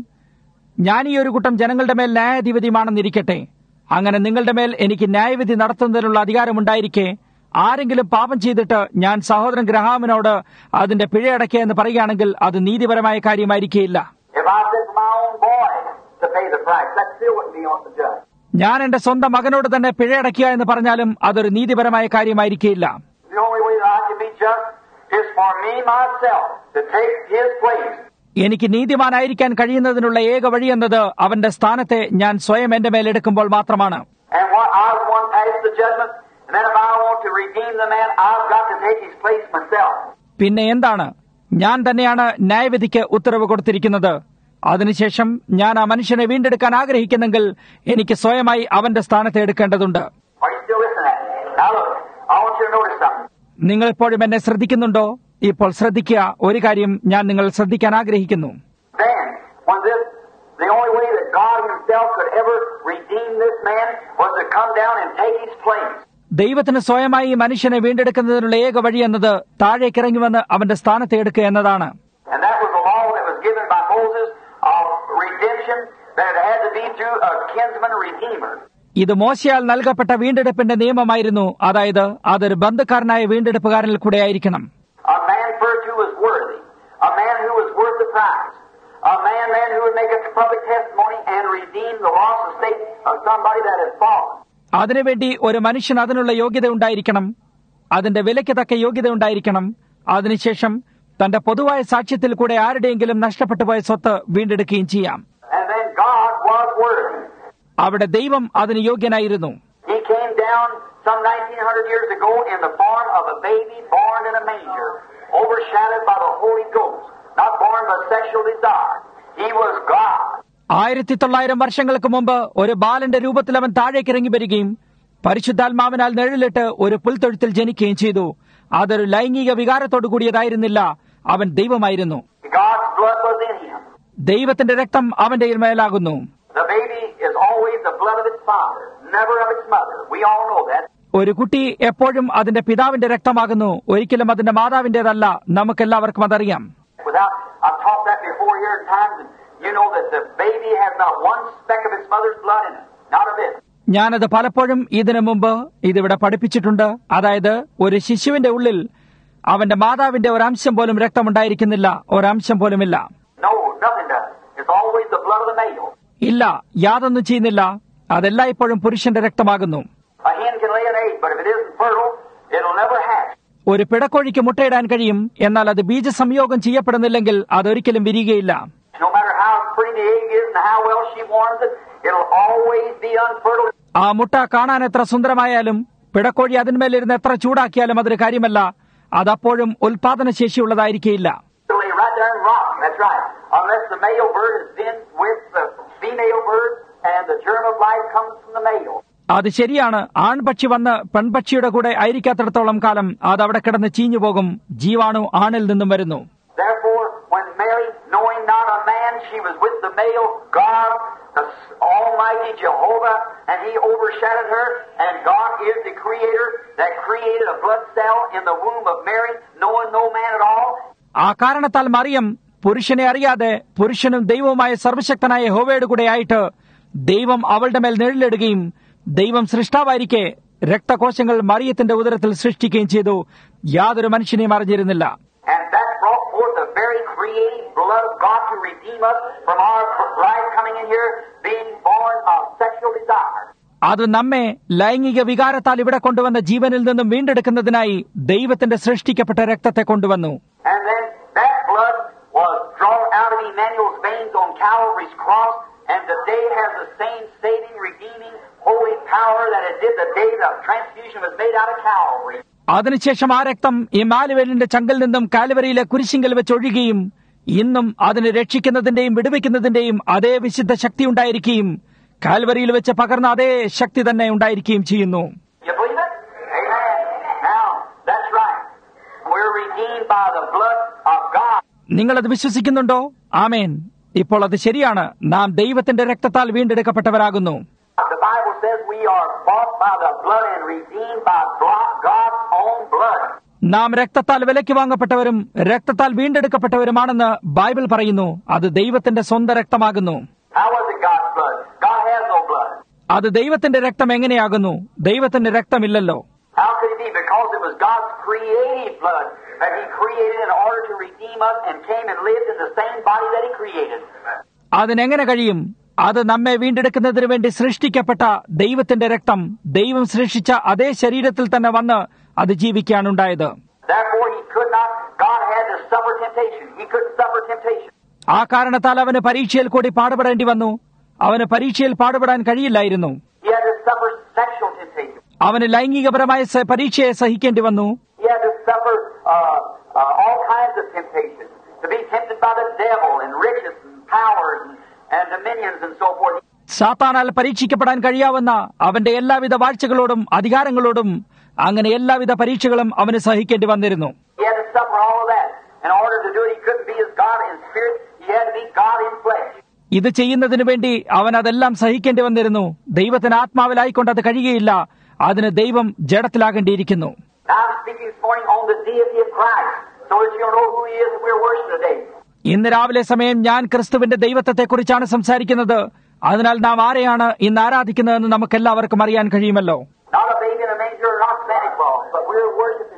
ഞാൻ ഈ ഒരു കൂട്ടം ജനങ്ങളുടെ മേൽ ന്യായാധിപതിയുമാണെന്നിരിക്കട്ടെ അങ്ങനെ നിങ്ങളുടെ മേൽ എനിക്ക് ന്യായവിധി നടത്തുന്നതിനുള്ള അധികാരമുണ്ടായിരിക്കെ ആരെങ്കിലും പാപം ചെയ്തിട്ട് ഞാൻ സഹോദരൻ ഗ്രഹാമിനോട് അതിന്റെ പിഴയടക്കുക എന്ന് പറയുകയാണെങ്കിൽ അത് നീതിപരമായ കാര്യമായിരിക്കില്ല If I said to my own boy to pay the price, that still wouldn't be on the judge. ഞാൻ എന്റെ സ്വന്തം മകനോട് തന്നെ പിഴയടക്കുക എന്ന് പറഞ്ഞാലും അതൊരു നീതിപരമായ കാര്യമായിരിക്കില്ല The only way that I can be just is for me myself to take his place. എനിക്ക് നീതിമാനായിരിക്കാൻ കഴിയുന്നതിനുള്ള ഏക വഴി എന്നത് അവന്റെ സ്ഥാനത്തെ ഞാൻ സ്വയം എന്റെ മേലെടുക്കുമ്പോൾ മാത്രമാണ് And what I was one past the judgment, and then if I want to redeem the man, I've got to take his place myself. പിന്നെ എന്താണ് ഞാൻ തന്നെയാണ് ന്യായവിധിക്ക് ഉത്തരവ് കൊടുത്തിരിക്കുന്നത് അതിനുശേഷം ഞാൻ ആ മനുഷ്യനെ വീണ്ടെടുക്കാൻ ആഗ്രഹിക്കുന്നെങ്കിൽ എനിക്ക് സ്വയമായി അവന്റെ സ്ഥാനത്തെ എടുക്കേണ്ടതുണ്ട് Are you still listening at me? Now look, I want you to notice something. നിങ്ങൾ ഇപ്പോഴും എന്നെ ശ്രദ്ധിക്കുന്നുണ്ടോ ഇപ്പോൾ ശ്രദ്ധിക്കുക ഒരു കാര്യം ഞാൻ നിങ്ങൾ ശ്രദ്ധിക്കാൻ ആഗ്രഹിക്കുന്നു Then, when this, the only way that God Himself could ever redeem this man was to come down and take his place. ദൈവത്തിന് സ്വയമായി ഈ മനുഷ്യനെ വീണ്ടെടുക്കുന്നതിനുള്ള ഏക വഴി എന്നത് താഴേക്കിറങ്ങി വന്ന് അവന്റെ സ്ഥാനത്തെ എടുക്കുക എന്നതാണ് And that was the law that was given by Moses of redemption, that it had to be through a kinsman redeemer. ഇത് മോശയാൽ നൽകപ്പെട്ട വീണ്ടെടുപ്പിന്റെ നിയമമായിരുന്നു അതായത് അതൊരു ബന്ധുക്കാരനായ വീണ്ടെടുപ്പുകാരനിൽ കൂടെ ആയിരിക്കണം A man first who was worthy, a man who was worth the price, a man then who would make a public testimony and redeem the lost estate of somebody that had fallen. അതിനുവേണ്ടി ഒരു മനുഷ്യൻ അതിനുള്ള യോഗ്യത ഉണ്ടായിരിക്കണം അതിന്റെ വിലയ്ക്ക് തക്ക യോഗ്യത ഉണ്ടായിരിക്കണം അതിനുശേഷം തന്റെ പൊതുവായ സാക്ഷ്യത്തിൽ കൂടെ ആരുടെയെങ്കിലും നഷ്ടപ്പെട്ടു പോയ സ്വത്ത് വീണ്ടെടുക്കുകയും ചെയ്യാം And then God was worthy. അവിടെ ദൈവം അതിന് യോഗ്യനായിരുന്നു He came down some 1900 years ago in the form of a baby born in a manger, overshadowed by the Holy Ghost, not born by sexual desire. He was God. ആയിരത്തി തൊള്ളായിരം വർഷങ്ങൾക്ക് മുമ്പ് ഒരു ബാലന്റെ രൂപത്തിൽ അവൻ താഴേക്കിറങ്ങി വരികയും പരിശുദ്ധാത്മാവിനാൽ നിഴലിട്ട് ഒരു പുൽത്തൊഴുത്തിൽ ജനിക്കുകയും ചെയ്തു അതൊരു ലൈംഗിക വികാരത്തോടു കൂടിയതായിരുന്നില്ല അവൻ ദൈവമായിരുന്നു God's blood was in him. ദൈവത്തിന്റെ രക്തം അവന്റെ മേലാകുന്നു The baby is always the blood of its father, never of its mother. We all know that. ഒരു കുട്ടി എപ്പോഴും അതിന്റെ പിതാവിന്റെ രക്തമാകുന്നു ഒരിക്കലും അതിന്റെ മാതാവിന്റേതല്ല നമുക്കെല്ലാവർക്കും അതറിയാം Without, I've taught that before here in times, and you know that the baby has not one speck of its mother's blood in it. Not a bit. ഞാനത് പലപ്പോഴും ഇതിനു മുമ്പ് ഇതിവിടെ പഠിപ്പിച്ചിട്ടുണ്ട് അതായത് ഒരു ശിശുവിന്റെ ഉള്ളിൽ അവന്റെ മാതാവിന്റെ ഒരംശം പോലും രക്തമുണ്ടായിരിക്കുന്നില്ല ഒരംശം പോലുമില്ല No, nothing does. It's always the blood of the male. ഇല്ല യാതൊന്നും ചെയ്യുന്നില്ല അതെല്ലായ്പ്പോഴും പുരുഷന്റെ രക്തമാകുന്നു A hen can lay an egg, but if it isn't fertile, it'll never hatch. ഒരു പിടക്കോഴിക്ക് മുട്ടയിടാൻ കഴിയും എന്നാൽ അത് ബീജസംയോഗം ചെയ്യപ്പെടുന്നില്ലെങ്കിൽ അതൊരിക്കലും വിരികയില്ല No matter how pretty the egg is and how well she warms it, it'll always be unfertile. ആ മുട്ട കാണാൻ എത്ര സുന്ദരമായാലും പിടക്കോഴി അതിന്മേലിരുന്ന് എത്ര ചൂടാക്കിയാലും അതൊരു കാര്യമല്ല അതപ്പോഴും ഉൽപാദനശേഷിയുള്ളതായിരിക്കില്ല It'll lay right there and rot. That's right. Unless the male bird is then with the female bird, and the germ of life comes from the male. അത് ശരിയാണ് ആൺപക്ഷി വന്ന് പെൺപക്ഷിയുടെ കൂടെ ആയിരിക്കാത്തിടത്തോളം കാലം അത് അവിടെ കിടന്ന് ചീഞ്ഞു പോകും ജീവാണു ആണിൽ നിന്നും വരുന്നു Therefore, when Mary, knowing not a man, she was with the male God, the Almighty Jehovah, and He overshadowed her, and God is the Creator that created a blood cell in the womb of Mary, knowing no man at all. ആ കാരണത്താൽ മറിയം പുരുഷനെ അറിയാതെ പുരുഷനും ദൈവവുമായ സർവശക്തനായ ഹോവയുടെ കൂടെ ആയിട്ട് ദൈവം അവളുടെ മേൽ നിഴലിടുകയും ദൈവം സൃഷ്ടാവായിരിക്കെ രക്തകോശങ്ങൾ മറിയത്തിന്റെ ഉദരത്തിൽ സൃഷ്ടിക്കുകയും ചെയ്തു യാതൊരു മനുഷ്യനെയും അറിഞ്ഞിരുന്നില്ല And that brought forth the very creative blood of God to redeem us from our life coming in here being born of sexual desire. അത് നമ്മെ ലൈംഗിക വികാരത്താൽ ഇവിടെ കൊണ്ടുവന്ന ജീവനിൽ നിന്നും വീണ്ടെടുക്കുന്നതിനായി ദൈവത്തിന്റെ സൃഷ്ടിക്കപ്പെട്ട രക്തത്തെ കൊണ്ടുവന്നു And then that blood was drawn out of Emmanuel's veins on Calvary's cross, and today has the same saving, redeeming, holy power that it did the day the transfusion was made out of Calvary. അതിനുശേഷം ആ രക്തം ഇമാലുവേലിന്റെ ചങ്കിൽ നിന്നും കാലുവരിയിലെ കുരിശിങ്കൽ വെച്ച് ഒഴുകുകയും ഇന്നും അതിനെ രക്ഷിക്കുന്നതിന്റെയും വിടുവിക്കുന്നതിന്റെയും അതേ വിശുദ്ധ ശക്തി ഉണ്ടായിരിക്കുകയും കാൽവരിയിൽ വെച്ച് പകർന്ന അതേ ശക്തി തന്നെ ഉണ്ടായിരിക്കുകയും ചെയ്യുന്നു You believe it? Amen. Now, that's right. We're redeemed by the blood of God. നിങ്ങളത് വിശ്വസിക്കുന്നുണ്ടോ ആമേൻ ഇപ്പോൾ അത് ശരിയാണ് നാം ദൈവത്തിന്റെ രക്തത്താൽ വീണ്ടെടുക്കപ്പെട്ടവരാകുന്നു The Bible says we are bought by the blood and redeemed by blo- God's own blood. നാം രക്തത്താൽ വിലയ്ക്ക് വാങ്ങപ്പെട്ടവരും രക്തത്താൽ വീണ്ടെടുക്കപ്പെട്ടവരുമാണെന്ന് ബൈബിൾ പറയുന്നു അത് ദൈവത്തിന്റെ സ്വന്തം രക്തമാകുന്നു How was it God's blood? God has no blood. അത് ദൈവത്തിന്റെ രക്തം എങ്ങനെയാകുന്നു ദൈവത്തിന്റെ രക്തമില്ലല്ലോ How could it be? Because it was God's creative blood that He created in order to redeem us and came and lived in the same body that He created. അതിനെങ്ങനെ കഴിയും അത് നമ്മെ വീണ്ടെടുക്കുന്നതിന് വേണ്ടി സൃഷ്ടിക്കപ്പെട്ട ദൈവത്തിന്റെ രക്തം ദൈവം സൃഷ്ടിച്ച അതേ ശരീരത്തിൽ തന്നെ വന്ന് അത് ജീവിക്കാനുണ്ടായത് Therefore, He could not, God had to suffer temptation. He couldn't suffer temptation. ആ കാരണത്താൽ അവന് പരീക്ഷയിൽ കൂടി പാടുപെടേണ്ടി വന്നു അവന് പരീക്ഷയിൽ പാടുപെടാൻ കഴിയില്ലായിരുന്നു He had to suffer sexual temptation. അവന് ലൈംഗികപരമായ സ- പരീക്ഷയെ സഹിക്കേണ്ടി വന്നു He had to suffer uh, uh, all kinds of temptations. To be tempted by the devil and riches and powers and, and dominions and so forth. സാത്താനാൽ പരീക്ഷിക്കപ്പെടാൻ കഴിയാവുന്ന അവന്റെ എല്ലാവിധ വാഴ്ചകളോടും അധികാരങ്ങളോടും അങ്ങനെ എല്ലാവിധ പരീക്ഷകളും അവന് സഹിക്കേണ്ടി വന്നിരുന്നു He had to suffer all of that. In order to do it, he couldn't be as God in spirit. He had to be God in flesh. ഇത് ചെയ്യുന്നതിനു വേണ്ടി അവൻ അതെല്ലാം സഹിക്കേണ്ടി വന്നിരുന്നു ദൈവത്തിന് ആത്മാവിലായിക്കൊണ്ട് അത് കഴിയുകയില്ല അതിന് ദൈവം ജഡത്തിലാകേണ്ടിയിരിക്കുന്നു Now I'm speaking this morning on the deity of Christ, so that you'll know who He is that we're worshiping today. ഇന്ന് രാവിലെ സമയം ഞാൻ ക്രിസ്തുവിന്റെ ദൈവത്വത്തെക്കുറിച്ചാണ് സംസാരിക്കുന്നത് അതിനാൽ നാം ആരെയാണ് ഇന്ന് ആരാധിക്കുന്നതെന്ന് നമുക്കെല്ലാവർക്കും അറിയാൻ കഴിയുമല്ലോ Not a baby in a manger or not Santa Claus, but we're worshiping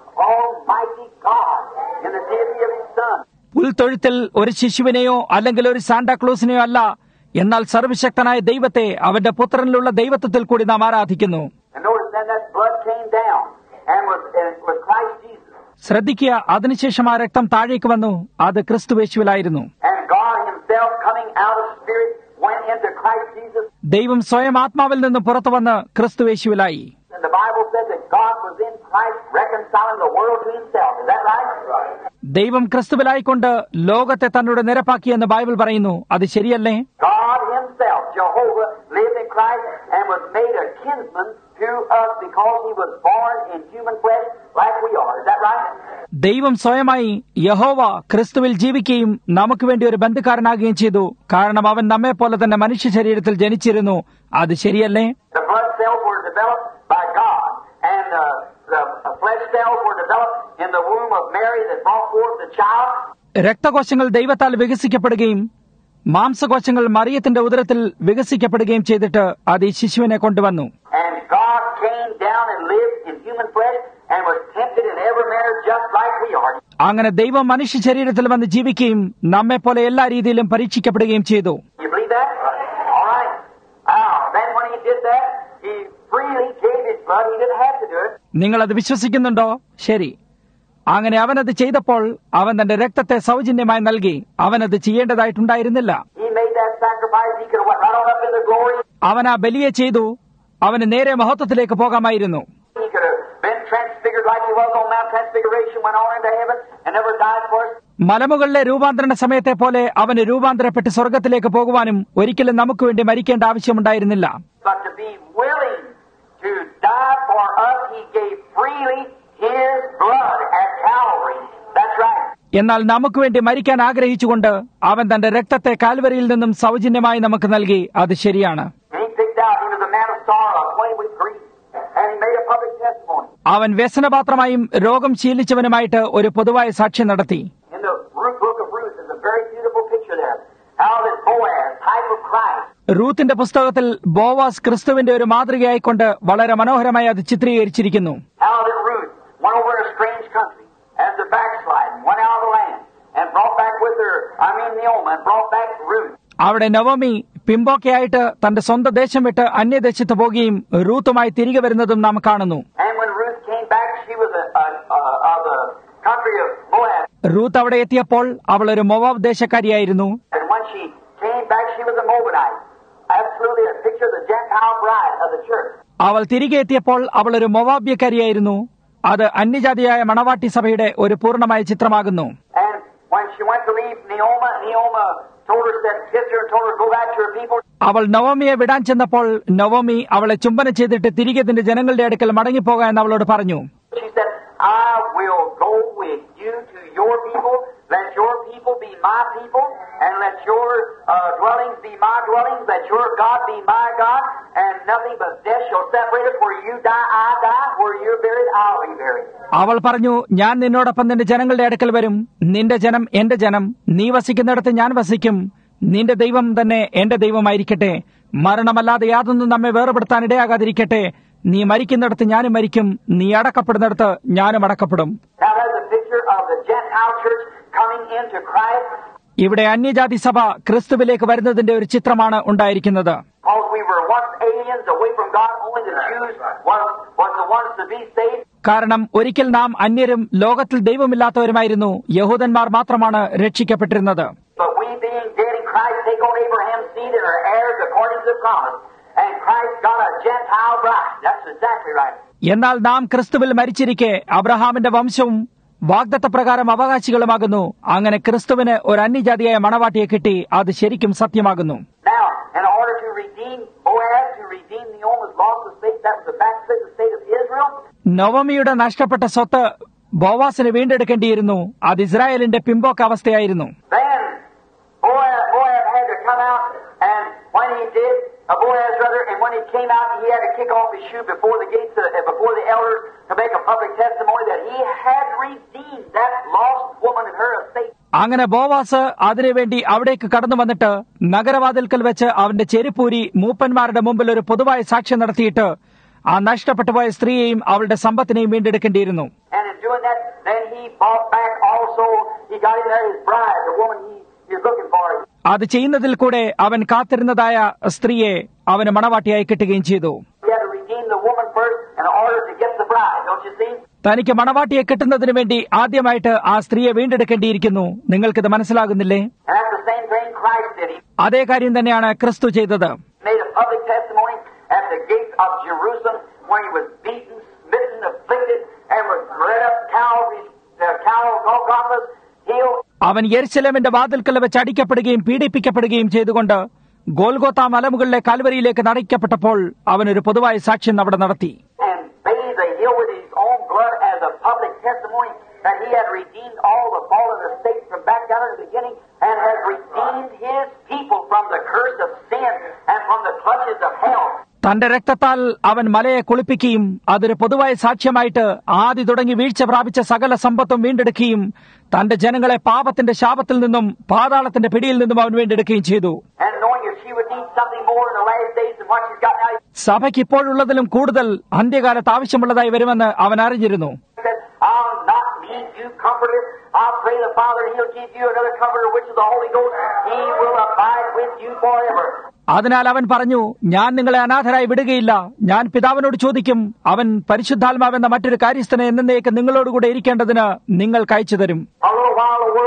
Almighty God in the deity of His Son. പുൽത്തൊഴുത്തിൽ ഒരു ശിശുവിനെയോ അല്ലെങ്കിൽ ഒരു സാന്റാക്ലോസിനെയോ അല്ല എന്നാൽ സർവശക്തനായ ദൈവത്തെ അവന്റെ പുത്രനിലുള്ള ദൈവത്വത്തിൽ കൂടി നാം ആരാധിക്കുന്നു And notice then that blood came down and was, and it was Christ Jesus. ശ്രദ്ധിക്കുക അതിനുശേഷം ആ രക്തം താഴേക്ക് വന്നു അത് ക്രിസ്തുവേശുവിലായിരുന്നു And God Himself coming out of spirit went into Christ Jesus. ദൈവം സ്വയം ആത്മാവിൽ നിന്ന് പുറത്തു വന്ന് ക്രിസ്തുവേശുവിലായി And the Bible says that God was in Christ reconciling the world to Himself. Is that right? Right. ദൈവം ക്രിസ്തുവിലായിക്കൊണ്ട് ലോകത്തെ തന്നോട് നിരപ്പാക്കിയെന്ന് ബൈബിൾ പറയുന്നു അത് ശരിയല്ലേ God Himself, Jehovah, lived in Christ and was made a kinsman to us because He was born in human flesh like we are. Is that right? ദൈവം സ്വയമായി യഹോവ ക്രിസ്തുവിൽ ജീവിക്കുകയും നമുക്ക് വേണ്ടി ഒരു ബന്ധുക്കാരനാകുകയും ചെയ്തു കാരണം അവൻ നമ്മെ പോലെ തന്നെ മനുഷ്യ ശരീരത്തിൽ ജനിച്ചിരുന്നു അത് ശരിയല്ലേ The blood cells were developed by God, and uh, the uh, flesh cells were developed in the womb of Mary that brought forth the child. രക്തകോശങ്ങൾ ദൈവത്താൽ വികസിക്കപ്പെടുകയും മാംസകോശങ്ങൾ മറിയത്തിന്റെ ഉദരത്തിൽ വികസിക്കപ്പെടുകയും ചെയ്തിട്ട് അത് ഈ ശിശുവിനെ കൊണ്ടുവന്നു And God came down and lived in human flesh and was tempted in every manner just like we are. അങ്ങനെ ദൈവം മനുഷ്യ ശരീരത്തിൽ വന്ന് ജീവിക്കുകയും നമ്മെ പോലെ എല്ലാ രീതിയിലും പരീക്ഷിക്കപ്പെടുകയും ചെയ്തു You believe that? All right. Now, then when he did that, he freely gave his blood. He didn't have to do it. നിങ്ങൾ അത് വിശ്വസിക്കുന്നുണ്ടോ ശരി അങ്ങനെ അവനത് ചെയ്തപ്പോൾ അവൻ തന്റെ രക്തത്തെ സൗജന്യമായി നൽകി അവനത് ചെയ്യേണ്ടതായിട്ടുണ്ടായിരുന്നില്ല He made that sacrifice. He could have went right on up in the glory. അവൻ ആ ബലിയെ ചെയ്തു അവന് നേരെ മഹത്വത്തിലേക്ക് പോകാമായിരുന്നു He could have been transfigured like he was on Mount Transfiguration, went on into heaven, and never died for us. മലമുകളിലെ രൂപാന്തരണ സമയത്തെ പോലെ അവന് രൂപാന്തരപ്പെട്ട് സ്വർഗത്തിലേക്ക് പോകുവാനും ഒരിക്കലും നമുക്ക് വേണ്ടി മരിക്കേണ്ട ആവശ്യമുണ്ടായിരുന്നില്ല But to be willing to die for us, He gave freely His blood at Calvary. That's right. എന്നാൽ നമുക്ക് വേണ്ടി മരിക്കാൻ ആഗ്രഹിച്ചുകൊണ്ട് അവൻ തന്റെ രക്തത്തെ കാൽവരിയിൽ നിന്നും സൗജന്യമായി നമുക്ക് നൽകി അത് ശരിയാണ് And He picked out, He was a man of sorrow, acquainted with grief. And He made a public testimony. അവൻ വ്യസനപാത്രമായും രോഗം ശീലിച്ചവനുമായിട്ട് ഒരു പൊതുവായ സാക്ഷ്യം നടത്തി In the Ruth book of Ruth is a very beautiful picture there. How that Boaz, type of Christ, റൂത്തിന്റെ പുസ്തകത്തിൽ ബോവാസ് ക്രിസ്തുവിന്റെ ഒരു മാതൃകയായിക്കൊണ്ട് വളരെ മനോഹരമായി അത് ചിത്രീകരിച്ചിരിക്കുന്നു how that Ruth went over to a strange country as a backslide and went out of the land and brought back with her, I mean Naomi, and brought back Ruth. അവിടെ നവമി പിമ്പോക്കയായിട്ട് തന്റെ സ്വന്തം ദേശം വിട്ട് അന്യദേശത്ത് പോകുകയും റൂത്തുമായി തിരികെ വരുന്നതും നാം കാണുന്നു And when Ruth came back, she was a, a, a, of the country of Moab. Ruth അവിടെ എത്തിയപ്പോൾ അവൾ ഒരു Moab ദേശക്കാരിയായിരുന്നു And when she came back, she was a Moabite. Absolutely a picture of the Gentile bride of the church. അവൾ തിരികെ എത്തിയപ്പോൾ അവൾ ഒരു മൊവാബ്യക്കാരിയായിരുന്നു അത് അന്യജാതിയായ മണവാട്ടി സഭയുടെ ഒരു പൂർണ്ണമായ ചിത്രമാകുന്നു And when she went to leave Neoma, Neoma told her, said, kissed her and told her, go back to your people. അവൾ നവമിയെ വിടാൻ ചെന്നപ്പോൾ നവമി അവളെ ചുംബനം ചെയ്തിട്ട് തിരികെ തന്റെ ജനങ്ങളുടെ അടുക്കൽ മടങ്ങിപ്പോകാൻ എന്ന് അവളോട് പറഞ്ഞു She said, I will go with you to your people. Let your people be my people, and let your uh, dwellings be my dwellings. Let your God be my God, and nothing but death shall separate us. Where you die, I die. Where you're buried, I'll be buried. അവൾ പറഞ്ഞു ഞാൻ നിന്നോടൊപ്പം നിന്റെ ജനങ്ങളുടെ അടുക്കൽ വരും നിന്റെ ജനം എന്റെ ജനം നീ വസിക്കുന്നിടത്ത് ഞാൻ വസിക്കും നിന്റെ ദൈവം തന്നെ എന്റെ ദൈവമായിരിക്കട്ടെ മരണമല്ലാതെ യാതൊന്നും നമ്മെ വേർപെടുത്താൻ ഇടയാകാതിരിക്കട്ടെ നീ മരിക്കുന്നിടത്ത് ഞാനും മരിക്കും നീ അടക്കപ്പെടുന്നിടത്ത് ഞാനും അടക്കപ്പെടും Now that's a picture of the Gentile church coming into Christ. ഇവിടെ അന്യജാതി സഭ ക്രിസ്തുവിലേക്ക് വരുന്നതിന്റെ ഒരു ചിത്രമാണ് ഉണ്ടായിരിക്കുന്നത് Because we were once aliens away from God, only the Jews was, was the ones to be saved. കാരണം ഒരിക്കൽ നാം അന്യരും ലോകത്തിൽ ദൈവമില്ലാത്തവരുമായിരുന്നു യഹൂദന്മാർ മാത്രമാണ് രക്ഷിക്കപ്പെട്ടിരുന്നത് But we being dead in Christ take on Abraham's seed and are heirs according to the promise. And Christ got a Gentile bride. That's exactly right. എന്നാൽ നാം ക്രിസ്തുവിൽ മരിച്ചിരിക്കെ അബ്രഹാമിന്റെ വംശവും വാഗ്ദത്ത പ്രകാരം അവകാശികളുമാകുന്നു അങ്ങനെ ക്രിസ്തുവിന് ഒരു അന്യജാതിയായ മണവാട്ടിയെ കിട്ടി അത് ശരിക്കും സത്യമാകുന്നു Now, in order to redeem Boaz, to redeem Naomi's lost estate, that was the backslidden state of Israel. നവമിയുടെ നഷ്ടപ്പെട്ട സ്വത്ത് ബോവാസിന് വീണ്ടെടുക്കേണ്ടിയിരുന്നു അത് ഇസ്രായേലിന്റെ പിമ്പോക്ക അവസ്ഥയായിരുന്നു Then Boaz, Boaz had to come out, and when he did, uh, Boaz rather, and when he came out, he had to kick off his shoe before the gates, uh, before the elders, to make a public testimony that he had redeemed that lost woman and her estate. അങ്ങനെ ബോവാസ് അതിനുവേണ്ടി അവിടേക്ക് കടന്നു വന്നിട്ട് നഗരവാതിൽക്കൽ വെച്ച് അവന്റെ ചെരുപ്പൂരി മൂപ്പന്മാരുടെ മുമ്പിൽ ഒരു പൊതുവായ സാക്ഷ്യം നടത്തിയിട്ട് ആ നഷ്ടപ്പെട്ടുപോയ സ്ത്രീയെയും അവളുടെ സമ്പത്തിനെയും വീണ്ടെടുക്കേണ്ടിയിരുന്നു And in doing that, then he bought back also, he got in there his bride, the woman he, he was looking for. അത് ചെയ്യുന്നതിൽ കൂടെ അവൻ കാത്തിരുന്നതായ സ്ത്രീയെ അവന് മണവാട്ടിയായി കിട്ടുകയും ചെയ്തു He had to redeem the woman first in order to get the bride, don't you see? തനിക്ക് മണവാട്ടിയെ കിട്ടുന്നതിന് വേണ്ടി ആദ്യമായിട്ട് ആ സ്ത്രീയെ വീണ്ടെടുക്കേണ്ടിയിരിക്കുന്നു നിങ്ങൾക്കിത് മനസ്സിലാകുന്നില്ലേ And that's the same thing Christ did. He അതേ കാര്യം തന്നെയാണ് ക്രിസ്തു ചെയ്തത് made a public testimony at the gates of Jerusalem when he was beaten, smitten, afflicted, and was led up Calvary's, uh, Cal Golgotha's hill. അവൻ യെരുശലേമിന്റെ വാതിൽക്കൽ വെച്ച് അടിക്കപ്പെടുകയും പീഡിപ്പിക്കപ്പെടുകയും ചെയ്തുകൊണ്ട് ഗോൽഗോത്ത മലമുകളിലെ കാൽവരിയിലേക്ക് നയിക്കപ്പെട്ടപ്പോൾ അവൻ ഒരു പൊതുവായ സാക്ഷ്യം അവിടെ നടത്തി and bathed the hill with his own blood as a public testimony that he had redeemed all the fallen estates from back down in the beginning and has redeemed his people from the curse of sin and from the clutches of hell. തന്റെ രക്തത്താൽ അവൻ മലയെ കുളിപ്പിക്കുകയും അതൊരു പൊതുവായ സാക്ഷ്യമായിട്ട് ആദ്യ തുടങ്ങി വീഴ്ച പ്രാപിച്ച സകല സമ്പത്തും വീണ്ടെടുക്കുകയും തന്റെ ജനങ്ങളെ പാപത്തിന്റെ ശാപത്തിൽ നിന്നും പാതാളത്തിന്റെ പിടിയിൽ നിന്നും അവൻ വീണ്ടെടുക്കുകയും ചെയ്തു And knowing if she would need something more in the last days than what she's got now, സഭയ്ക്ക് ഇപ്പോഴുള്ളതിലും കൂടുതൽ അന്ത്യകാലത്ത് ആവശ്യമുള്ളതായി വരുമെന്ന് അവൻ അറിഞ്ഞിരുന്നു he said, I'll not need you comforters. I'll pray the Father, He'll give you another comforter, which is the Holy Ghost. He will abide with you forever. അതിനാൽ അവൻ പറഞ്ഞു ഞാൻ നിങ്ങളെ അനാഥരായി വിടുകയില്ല ഞാൻ പിതാവിനോട് ചോദിക്കും അവൻ പരിശുദ്ധാത്മാവെന്ന മറ്റൊരു കാര്യസ്ഥനെ എന്നേക്ക് നിങ്ങളോടുകൂടെ ഇരിക്കേണ്ടതിന് നിങ്ങൾക്ക് അയച്ചു തരും A little while the world see me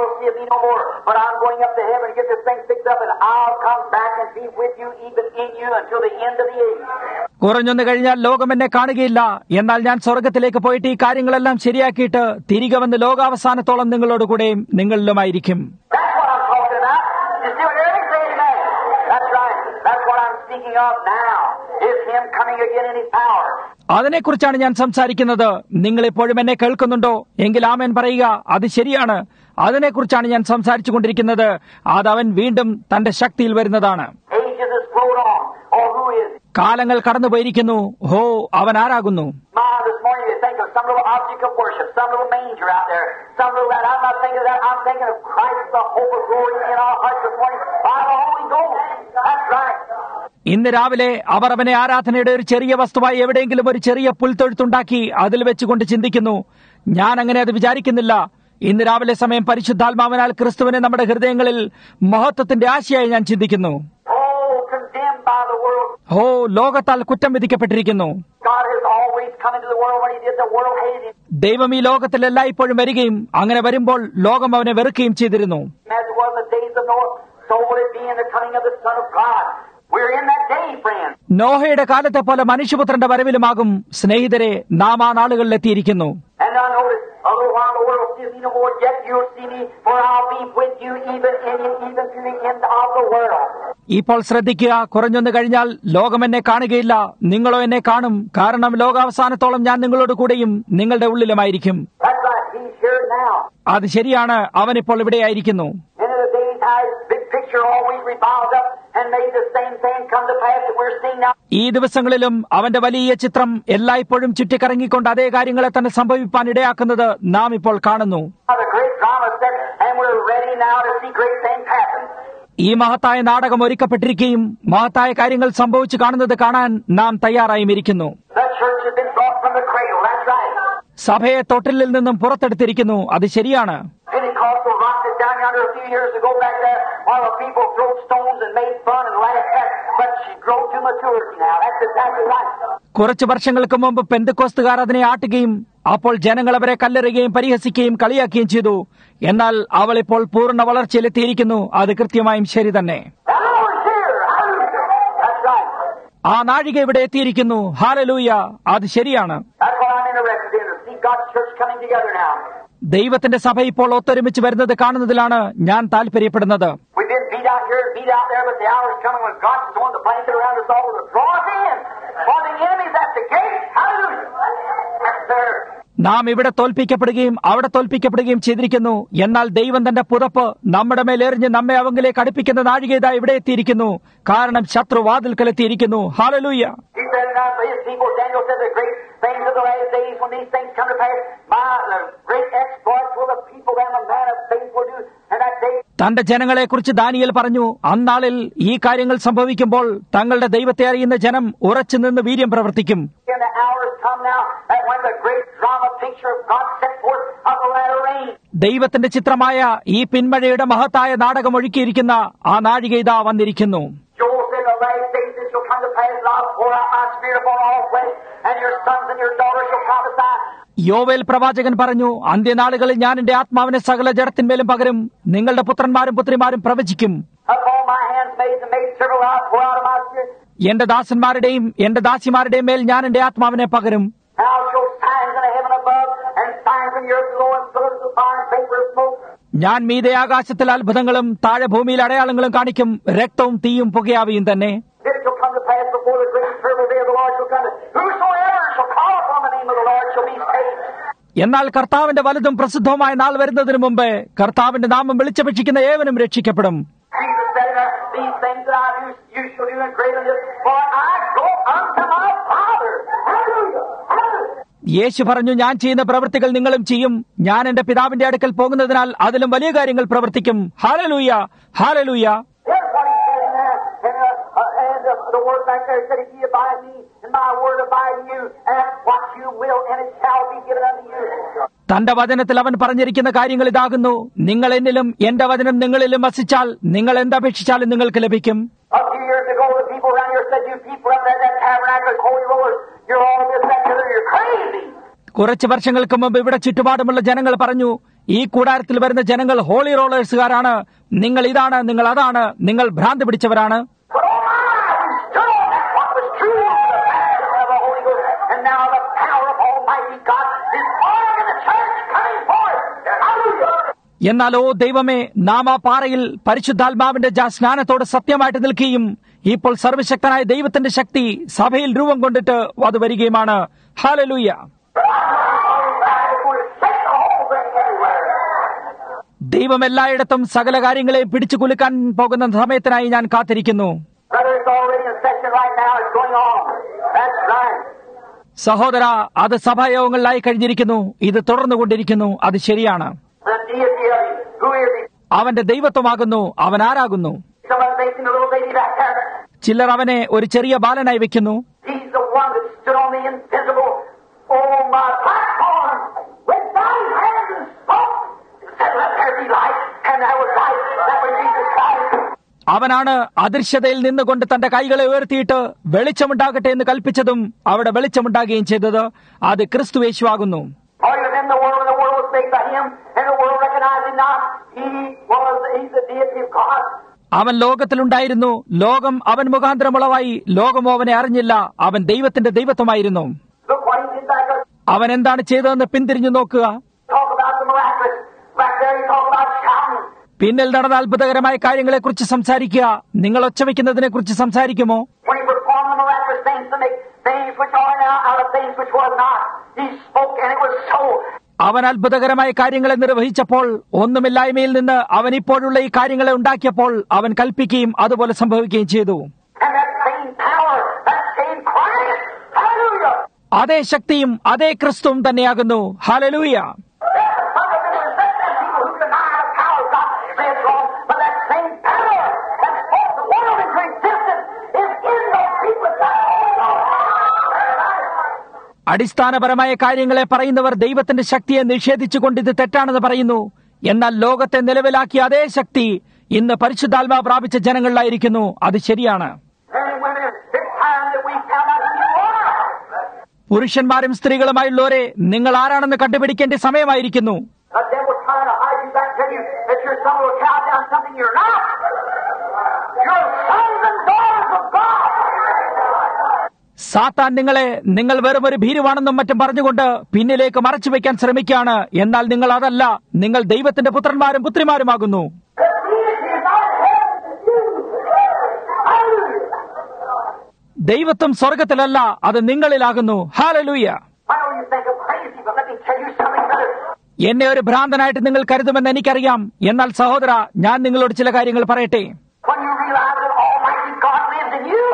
me no more. But I'm going up to heaven to get this thing fixed up, and I'll come back and be with you, even in you, until the end of the age. കുറഞ്ഞൊന്നു കഴിഞ്ഞാൽ ലോകം എന്നെ കാണുകയില്ല എന്നാൽ ഞാൻ സ്വർഗത്തിലേക്ക് പോയിട്ട് ഈ കാര്യങ്ങളെല്ലാം ശരിയാക്കിയിട്ട് തിരികെ വന്ന് ലോകാവസാനത്തോളം നിങ്ങളോട് കൂടെയും നിങ്ങളിലുമായിരിക്കും That's what I'm talking about. You see what everything saying amen? That's right. That's what I'm speaking of now. Is Him coming again in His power. അതിനെക്കുറിച്ചാണ് ഞാൻ സംസാരിക്കുന്നത് നിങ്ങൾ ഇപ്പോഴും എന്നെ കേൾക്കുന്നുണ്ടോ എങ്കിൽ ആമേൻ പറയുക അത് ശരിയാണ് അതിനെക്കുറിച്ചാണ് ഞാൻ സംസാരിച്ചു കൊണ്ടിരിക്കുന്നത് അത് അവൻ വീണ്ടും തന്റെ ശക്തിയിൽ വരുന്നതാണ് Ages has flowed on. Oh, who is He? കാലങ്ങൾ കടന്നുപോയിരിക്കുന്നു ഹോ അവൻ ആരാകുന്നു Ma, this morning you think of some little object of worship, some little manger out there, some little that. I'm not thinking of that. I'm thinking of Christ, the hope of glory in our hearts this morning by the Holy Ghost. That's right. ഇന്ന് രാവിലെ അവർ അവനെ ആരാധനയുടെ ഒരു ചെറിയ വസ്തുവായി എവിടെയെങ്കിലും ഒരു ചെറിയ പുൽത്തൊഴുത്തുണ്ടാക്കി അതിൽ വെച്ചുകൊണ്ട് ചിന്തിക്കുന്നു ഞാൻ അങ്ങനെ അത് വിചാരിക്കുന്നില്ല ഇന്ന് രാവിലെ സമയം പരിശുദ്ധാത്മാവിനാൽ ക്രിസ്തുവിനെ നമ്മുടെ ഹൃദയങ്ങളിൽ മഹത്വത്തിന്റെ ആശയായി ഞാൻ ചിന്തിക്കുന്നു Oh, condemned by the world. ഓ ലോകത്താൽ കുറ്റം വിധിക്കപ്പെട്ടിരിക്കുന്നു God has always come into the world when He did. The world hated Him. ദൈവം ഈ ലോകത്തിൽ എല്ലായ്പ്പോഴും വരികയും അങ്ങനെ വരുമ്പോൾ ലോകം അവനെ വെറുക്കുകയും ചെയ്തിരുന്നു As it was in the days of Noah, so will it be in the coming of the Son of God. We're in that day, friends. നോഹയുടെ കാലത്തെ പോലെ മനുഷ്യപുത്രന്റെ വരവിലുമാകും സ്നേഹിതരെ നാം ആ നാളുകളിലെത്തിയിരിക്കുന്നു And now notice, a little while the world sees me no more, yet you'll see me, for I'll be with you even in even to the end of the world. ഇപ്പോൾ ശ്രദ്ധിക്കുക കുറഞ്ഞൊന്നു കഴിഞ്ഞാൽ ലോകം എന്നെ കാണുകയില്ല നിങ്ങളോ എന്നെ കാണും കാരണം ലോകാവസാനത്തോളം ഞാൻ നിങ്ങളോട് കൂടെയും നിങ്ങളുടെ ഉള്ളിലുമായിരിക്കും That's right, He's here now. അത് ശരിയാണ് അവൻ ഇപ്പോൾ ഇവിടെയായിരിക്കുന്നു And in the days how His big picture always revolves up and made the same thing come to pass that we're seeing now. ഈ ദിവസങ്ങളിലും അവന്റെ വലിയ ചിത്രം എല്ലായ്പ്പോഴും ചുറ്റിക്കറങ്ങിക്കൊണ്ട് അതേ കാര്യങ്ങളെ തന്നെ സംഭവിപ്പാൻ ഇടയാക്കുന്നത് നാം ഇപ്പോൾ കാണുന്നു Now the great drama set, and we're ready now to see great things happen. ഈ മഹത്തായ നാടകം ഒരുക്കപ്പെട്ടിരിക്കുകയും മഹത്തായ കാര്യങ്ങൾ സംഭവിച്ചു കാണുന്നത് കാണാൻ നാം തയ്യാറായും ഇരിക്കുന്നു The church has been brought from the cradle, that's right. സഭയെ തൊട്ടിലിൽ നിന്നും പുറത്തെടുത്തിരിക്കുന്നു അത് ശരിയാണ് Pentecostal rocked it down yonder a few years ago back there while the people threw stones and made fun and laughed at but she grew to maturity now. That's exactly right. കുറച്ചു വർഷങ്ങൾക്ക് മുമ്പ് പെന്തക്കോസ്തുകാർ അതിനെ ആട്ടുകയും അപ്പോൾ ജനങ്ങൾ അവരെ കല്ലെറിയുകയും പരിഹസിക്കുകയും കളിയാക്കുകയും ചെയ്തു എന്നാൽ അവൾ ഇപ്പോൾ പൂർണ്ണ വളർച്ചയിലെത്തിയിരിക്കുന്നു അത് കൃത്യമായും ശരി തന്നെ That Lord's here. Hallelujah. That's right. ആ നാഴിക ഇവിടെ എത്തിയിരിക്കുന്നു ഹാലലൂയ അത് ശരിയാണ് That's what I'm interested in, to see God's church coming together now. ദൈവത്തിന്റെ സഭ ഇപ്പോൾ ഒത്തൊരുമിച്ച് വരുന്നത് കാണുന്നതിലാണ് ഞാൻ താല്പര്യപ്പെടുന്നത് We've been beat out here and beat out there, but the hour's coming when God's throwing the blanket around us all to draw us in. For the enemy's at the gate. Hallelujah. Yes, sir. നാം ഇവിടെ തോൽപ്പിക്കപ്പെടുകയും അവിടെ തോൽപ്പിക്കപ്പെടുകയും ചെയ്തിരിക്കുന്നു എന്നാൽ ദൈവം തന്റെ പുതപ്പ് നമ്മുടെ മേലെറിഞ്ഞ് നമ്മെ അവങ്കിലേക്ക് അടുപ്പിക്കുന്ന നാഴിക ഇതാ ഇവിടെ എത്തിയിരിക്കുന്നു കാരണം ശത്രു വാതിൽക്കലെത്തിയിരിക്കുന്നു hallelujah He said now for his people, Daniel said the great things of the last days when these things come to pass, my the great exploits will the people and the man of faith will do. And that day തന്റെ ജനങ്ങളെക്കുറിച്ച് Daniel പറഞ്ഞു അന്നാളിൽ ഈ കാര്യങ്ങൾ സംഭവിക്കുമ്പോൾ തങ്ങളുടെ ദൈവത്തെ അറിയുന്ന ജനം ഉറച്ചു നിന്ന് വീര്യം പ്രവർത്തിക്കും and the hours come now that when the great drama picture of God set forth of the latter rain. ദൈവത്തിന്റെ ചിത്രമായ ഈ പിന്മഴയുടെ മഹത്തായ നാടകം ഒഴുക്കിയിരിക്കുന്ന ആ നാഴിക ഇതാ വന്നിരിക്കുന്നു Joel said in the last days it shall come to pass that I'll pour out my spirit upon all flesh, and your sons and your daughters shall prophesy. യോവേൽ പ്രവാചകൻ പറഞ്ഞു അന്ത്യനാളുകളിൽ ഞാൻ എന്റെ ആത്മാവിനെ സകല ജഡത്തിന്മേലും പകരും നിങ്ങളുടെ പുത്രന്മാരും പുത്രിമാരും പ്രവചിക്കും Upon my handmaids and maid servant will I pour out of my spirit. എന്റെ ദാസന്മാരുടെയും എന്റെ ദാസിമാരുടെയും മേൽ ഞാൻ എന്റെ ആത്മാവിനെ പകരും Now show signs in the heaven above, and signs in the earth below, and pillars of fire and vapor of smoke. ഞാൻ മീതെ ആകാശത്തിൽ അത്ഭുതങ്ങളും താഴെ ഭൂമിയിൽ അടയാളങ്ങളും കാണിക്കും രക്തവും തീയും പുകയാവിയും തന്നെ This shall come to pass before the great and terrible day of the Lord shall come. Whosoever shall call upon the name of the Lord shall be saved. എന്നാൽ കർത്താവിന്റെ വലുതും പ്രസിദ്ധവുമായ നാൾ വരുന്നതിന് മുമ്പ് കർത്താവിന്റെ നാമം വിളിച്ചപേക്ഷിക്കുന്ന ഏവനും രക്ഷിക്കപ്പെടും Jesus said, uh, These things that I do, you shall do in greater than this, for I go unto my Father. Hallelujah! Hallelujah! യേശു പറഞ്ഞു ഞാൻ ചെയ്യുന്ന പ്രവൃത്തികൾ നിങ്ങളും ചെയ്യും ഞാൻ എന്റെ പിതാവിന്റെ അടുക്കൽ പോകുന്നതിനാൽ അതിലും വലിയ കാര്യങ്ങൾ പ്രവർത്തിക്കും hallelujah hallelujah Here's what he said in there, and, uh, uh, and uh, the word back there said, If ye abide in me, and my word abide in you, ask what you will, and it shall be given unto you. തന്റെ വചനത്തിൽ അവൻ പറഞ്ഞിരിക്കുന്ന കാര്യങ്ങൾ ഇതാകുന്നു നിങ്ങൾ എന്നിലും എന്റെ വചനം നിങ്ങളിലും വസിച്ചാൽ നിങ്ങൾ എന്തപേക്ഷിച്ചാലും നിങ്ങൾക്ക് ലഭിക്കും A few years ago, the people around here said, You people up there at that tabernacle at Holy Rollers, you're all this, that, and the other, you're crazy. കുറച്ച് വർഷങ്ങൾക്ക് മുമ്പ് ഇവിടെ ചുറ്റുപാടുമുള്ള ജനങ്ങൾ പറഞ്ഞു ഈ കൂടാരത്തിൽ വരുന്ന ജനങ്ങൾ ഹോളി റോളേഴ്സുകാരാണ് നിങ്ങൾ ഇതാണ് നിങ്ങൾ അതാണ് നിങ്ങൾ ഭ്രാന്ത് പിടിച്ചവരാണ് But oh my, we stood on that what was true of the baptism of the Holy Ghost. And now the power of Almighty God is pouring in the church coming forth. Hallelujah. എന്നാൽ ഓ ദൈവമേ നാം ആ പാറയിൽ പരിശുദ്ധാത്മാവിന്റെ ജാ സ്നാനത്തോട് സത്യമായിട്ട് നിൽക്കുകയും ഇപ്പോൾ സർവശക്തനായ ദൈവത്തിന്റെ ശക്തി സഭയിൽ രൂപം കൊണ്ടിട്ട് അത് വരികയുമാണ് hallelujah It's going to shake the whole thing everywhere. ദൈവം എല്ലായിടത്തും സകല കാര്യങ്ങളെയും പിടിച്ചു കുലുക്കാൻ പോകുന്ന സമയത്തിനായി ഞാൻ കാത്തിരിക്കുന്നു Brother, it's already in session right now. It's going on. That's right. സഹോദര അത് സഭായോഗങ്ങളിലായി കഴിഞ്ഞിരിക്കുന്നു ഇത് തുടർന്നുകൊണ്ടിരിക്കുന്നു അത് ശരിയാണ് The deity of him. Who is he? അവന്റെ ദൈവത്വമാകുന്നു അവൻ ആരാകുന്നു Somebody thinking the little baby back there. ചിലർ അവനെ ഒരു ചെറിയ ബാലനായി വെക്കുന്നു He's the one that stood on the invisible, oh my platform, with thine hands and spoke, and said, Let there be light, and there was light. That was Jesus Christ. അവനാണ് അദൃശ്യതയിൽ നിന്നുകൊണ്ട് തന്റെ കൈകളെ ഉയർത്തിയിട്ട് വെളിച്ചമുണ്ടാകട്ടെ എന്ന് കൽപ്പിച്ചതും അവിടെ വെളിച്ചമുണ്ടാകുകയും ചെയ്തത് അത് ക്രിസ്തു യേശുവാകുന്നു For he was in the world, and the world was made by him, and the world recognized him not. He was, he's the deity of God. അവൻ ലോകത്തിലുണ്ടായിരുന്നു ലോകം അവൻ മുഖാന്തരമുളവായി ലോകമോ അവനെ അറിഞ്ഞില്ല അവൻ ദൈവത്തിന്റെ ദൈവത്വമായിരുന്നു Look what he did back there. അവൻ എന്താണ് ചെയ്തതെന്ന് പിന്തിരിഞ്ഞു നോക്കുക Talk about the miraculous. Back there, he talked about shouting. പിന്നിൽ നടന്ന അത്ഭുതകരമായ കാര്യങ്ങളെക്കുറിച്ച് സംസാരിക്കുക നിങ്ങൾ ഒച്ചവെക്കുന്നതിനെ കുറിച്ച് സംസാരിക്കുമോ When he performed the miraculous things to make things which are now out of things which was not, he spoke, and it was so. അവൻ അത്ഭുതകരമായ കാര്യങ്ങളെ നിർവഹിച്ചപ്പോൾ ഒന്നുമില്ലായ്മയിൽ നിന്ന് അവൻ ഇപ്പോഴുള്ള ഈ കാര്യങ്ങളെ ഉണ്ടാക്കിയപ്പോൾ അവൻ കൽപ്പിക്കുകയും അതുപോലെ സംഭവിക്കുകയും ചെയ്തു And that same power, that same Christ, hallelujah. അതേ ശക്തിയും അതേ ക്രിസ്തുവും തന്നെയാകുന്നു hallelujah Some of them resist that people who deny the power of God say it's wrong, but that same power that spoke the world into existence is in those people that അടിസ്ഥാനപരമായ കാര്യങ്ങളെ പറയുന്നവർ ദൈവത്തിന്റെ ശക്തിയെ നിഷേധിച്ചുകൊണ്ട് ഇത് തെറ്റാണെന്ന് പറയുന്നു എന്നാൽ ലോകത്തെ നിലവിലാക്കിയ അതേ ശക്തി ഇന്ന് പരിശുദ്ധാത്മാ പ്രാപിച്ച ജനങ്ങളിലായിരിക്കുന്നു അത് ശരിയാണ് Men and women, it's time that we found out who you are. പുരുഷന്മാരും സ്ത്രീകളുമായുള്ളവരെ നിങ്ങൾ ആരാണെന്ന് കണ്ടുപിടിക്കേണ്ട സമയമായിരിക്കുന്നു The devil's trying to hide you back, tell you that you're some little cow down something you're not. You're sons and daughters of God. സാത്താൻ നിങ്ങളെ നിങ്ങൾ വെറും ഒരു ഭീരുവാണെന്നും മറ്റും പറഞ്ഞുകൊണ്ട് പിന്നിലേക്ക് മറച്ചു വെക്കാൻ ശ്രമിക്കുകയാണ് എന്നാൽ നിങ്ങൾ അതല്ല നിങ്ങൾ ദൈവത്തിന്റെ പുത്രന്മാരും പുത്രിമാരുമാകുന്നു The deity is not in heaven, it's you. Hallelujah. ദൈവത്വം സ്വർഗത്തിലല്ല അത് നിങ്ങളിലാകുന്നു hallelujah I know you think I'm crazy, but let me tell you something, brother. എന്നെ ഒരു ഭ്രാന്തനായിട്ട് നിങ്ങൾ കരുതുമെന്ന് എനിക്കറിയാം എന്നാൽ സഹോദര ഞാൻ നിങ്ങളോട് ചില കാര്യങ്ങൾ പറയട്ടെ When you realize that Almighty God lives in you,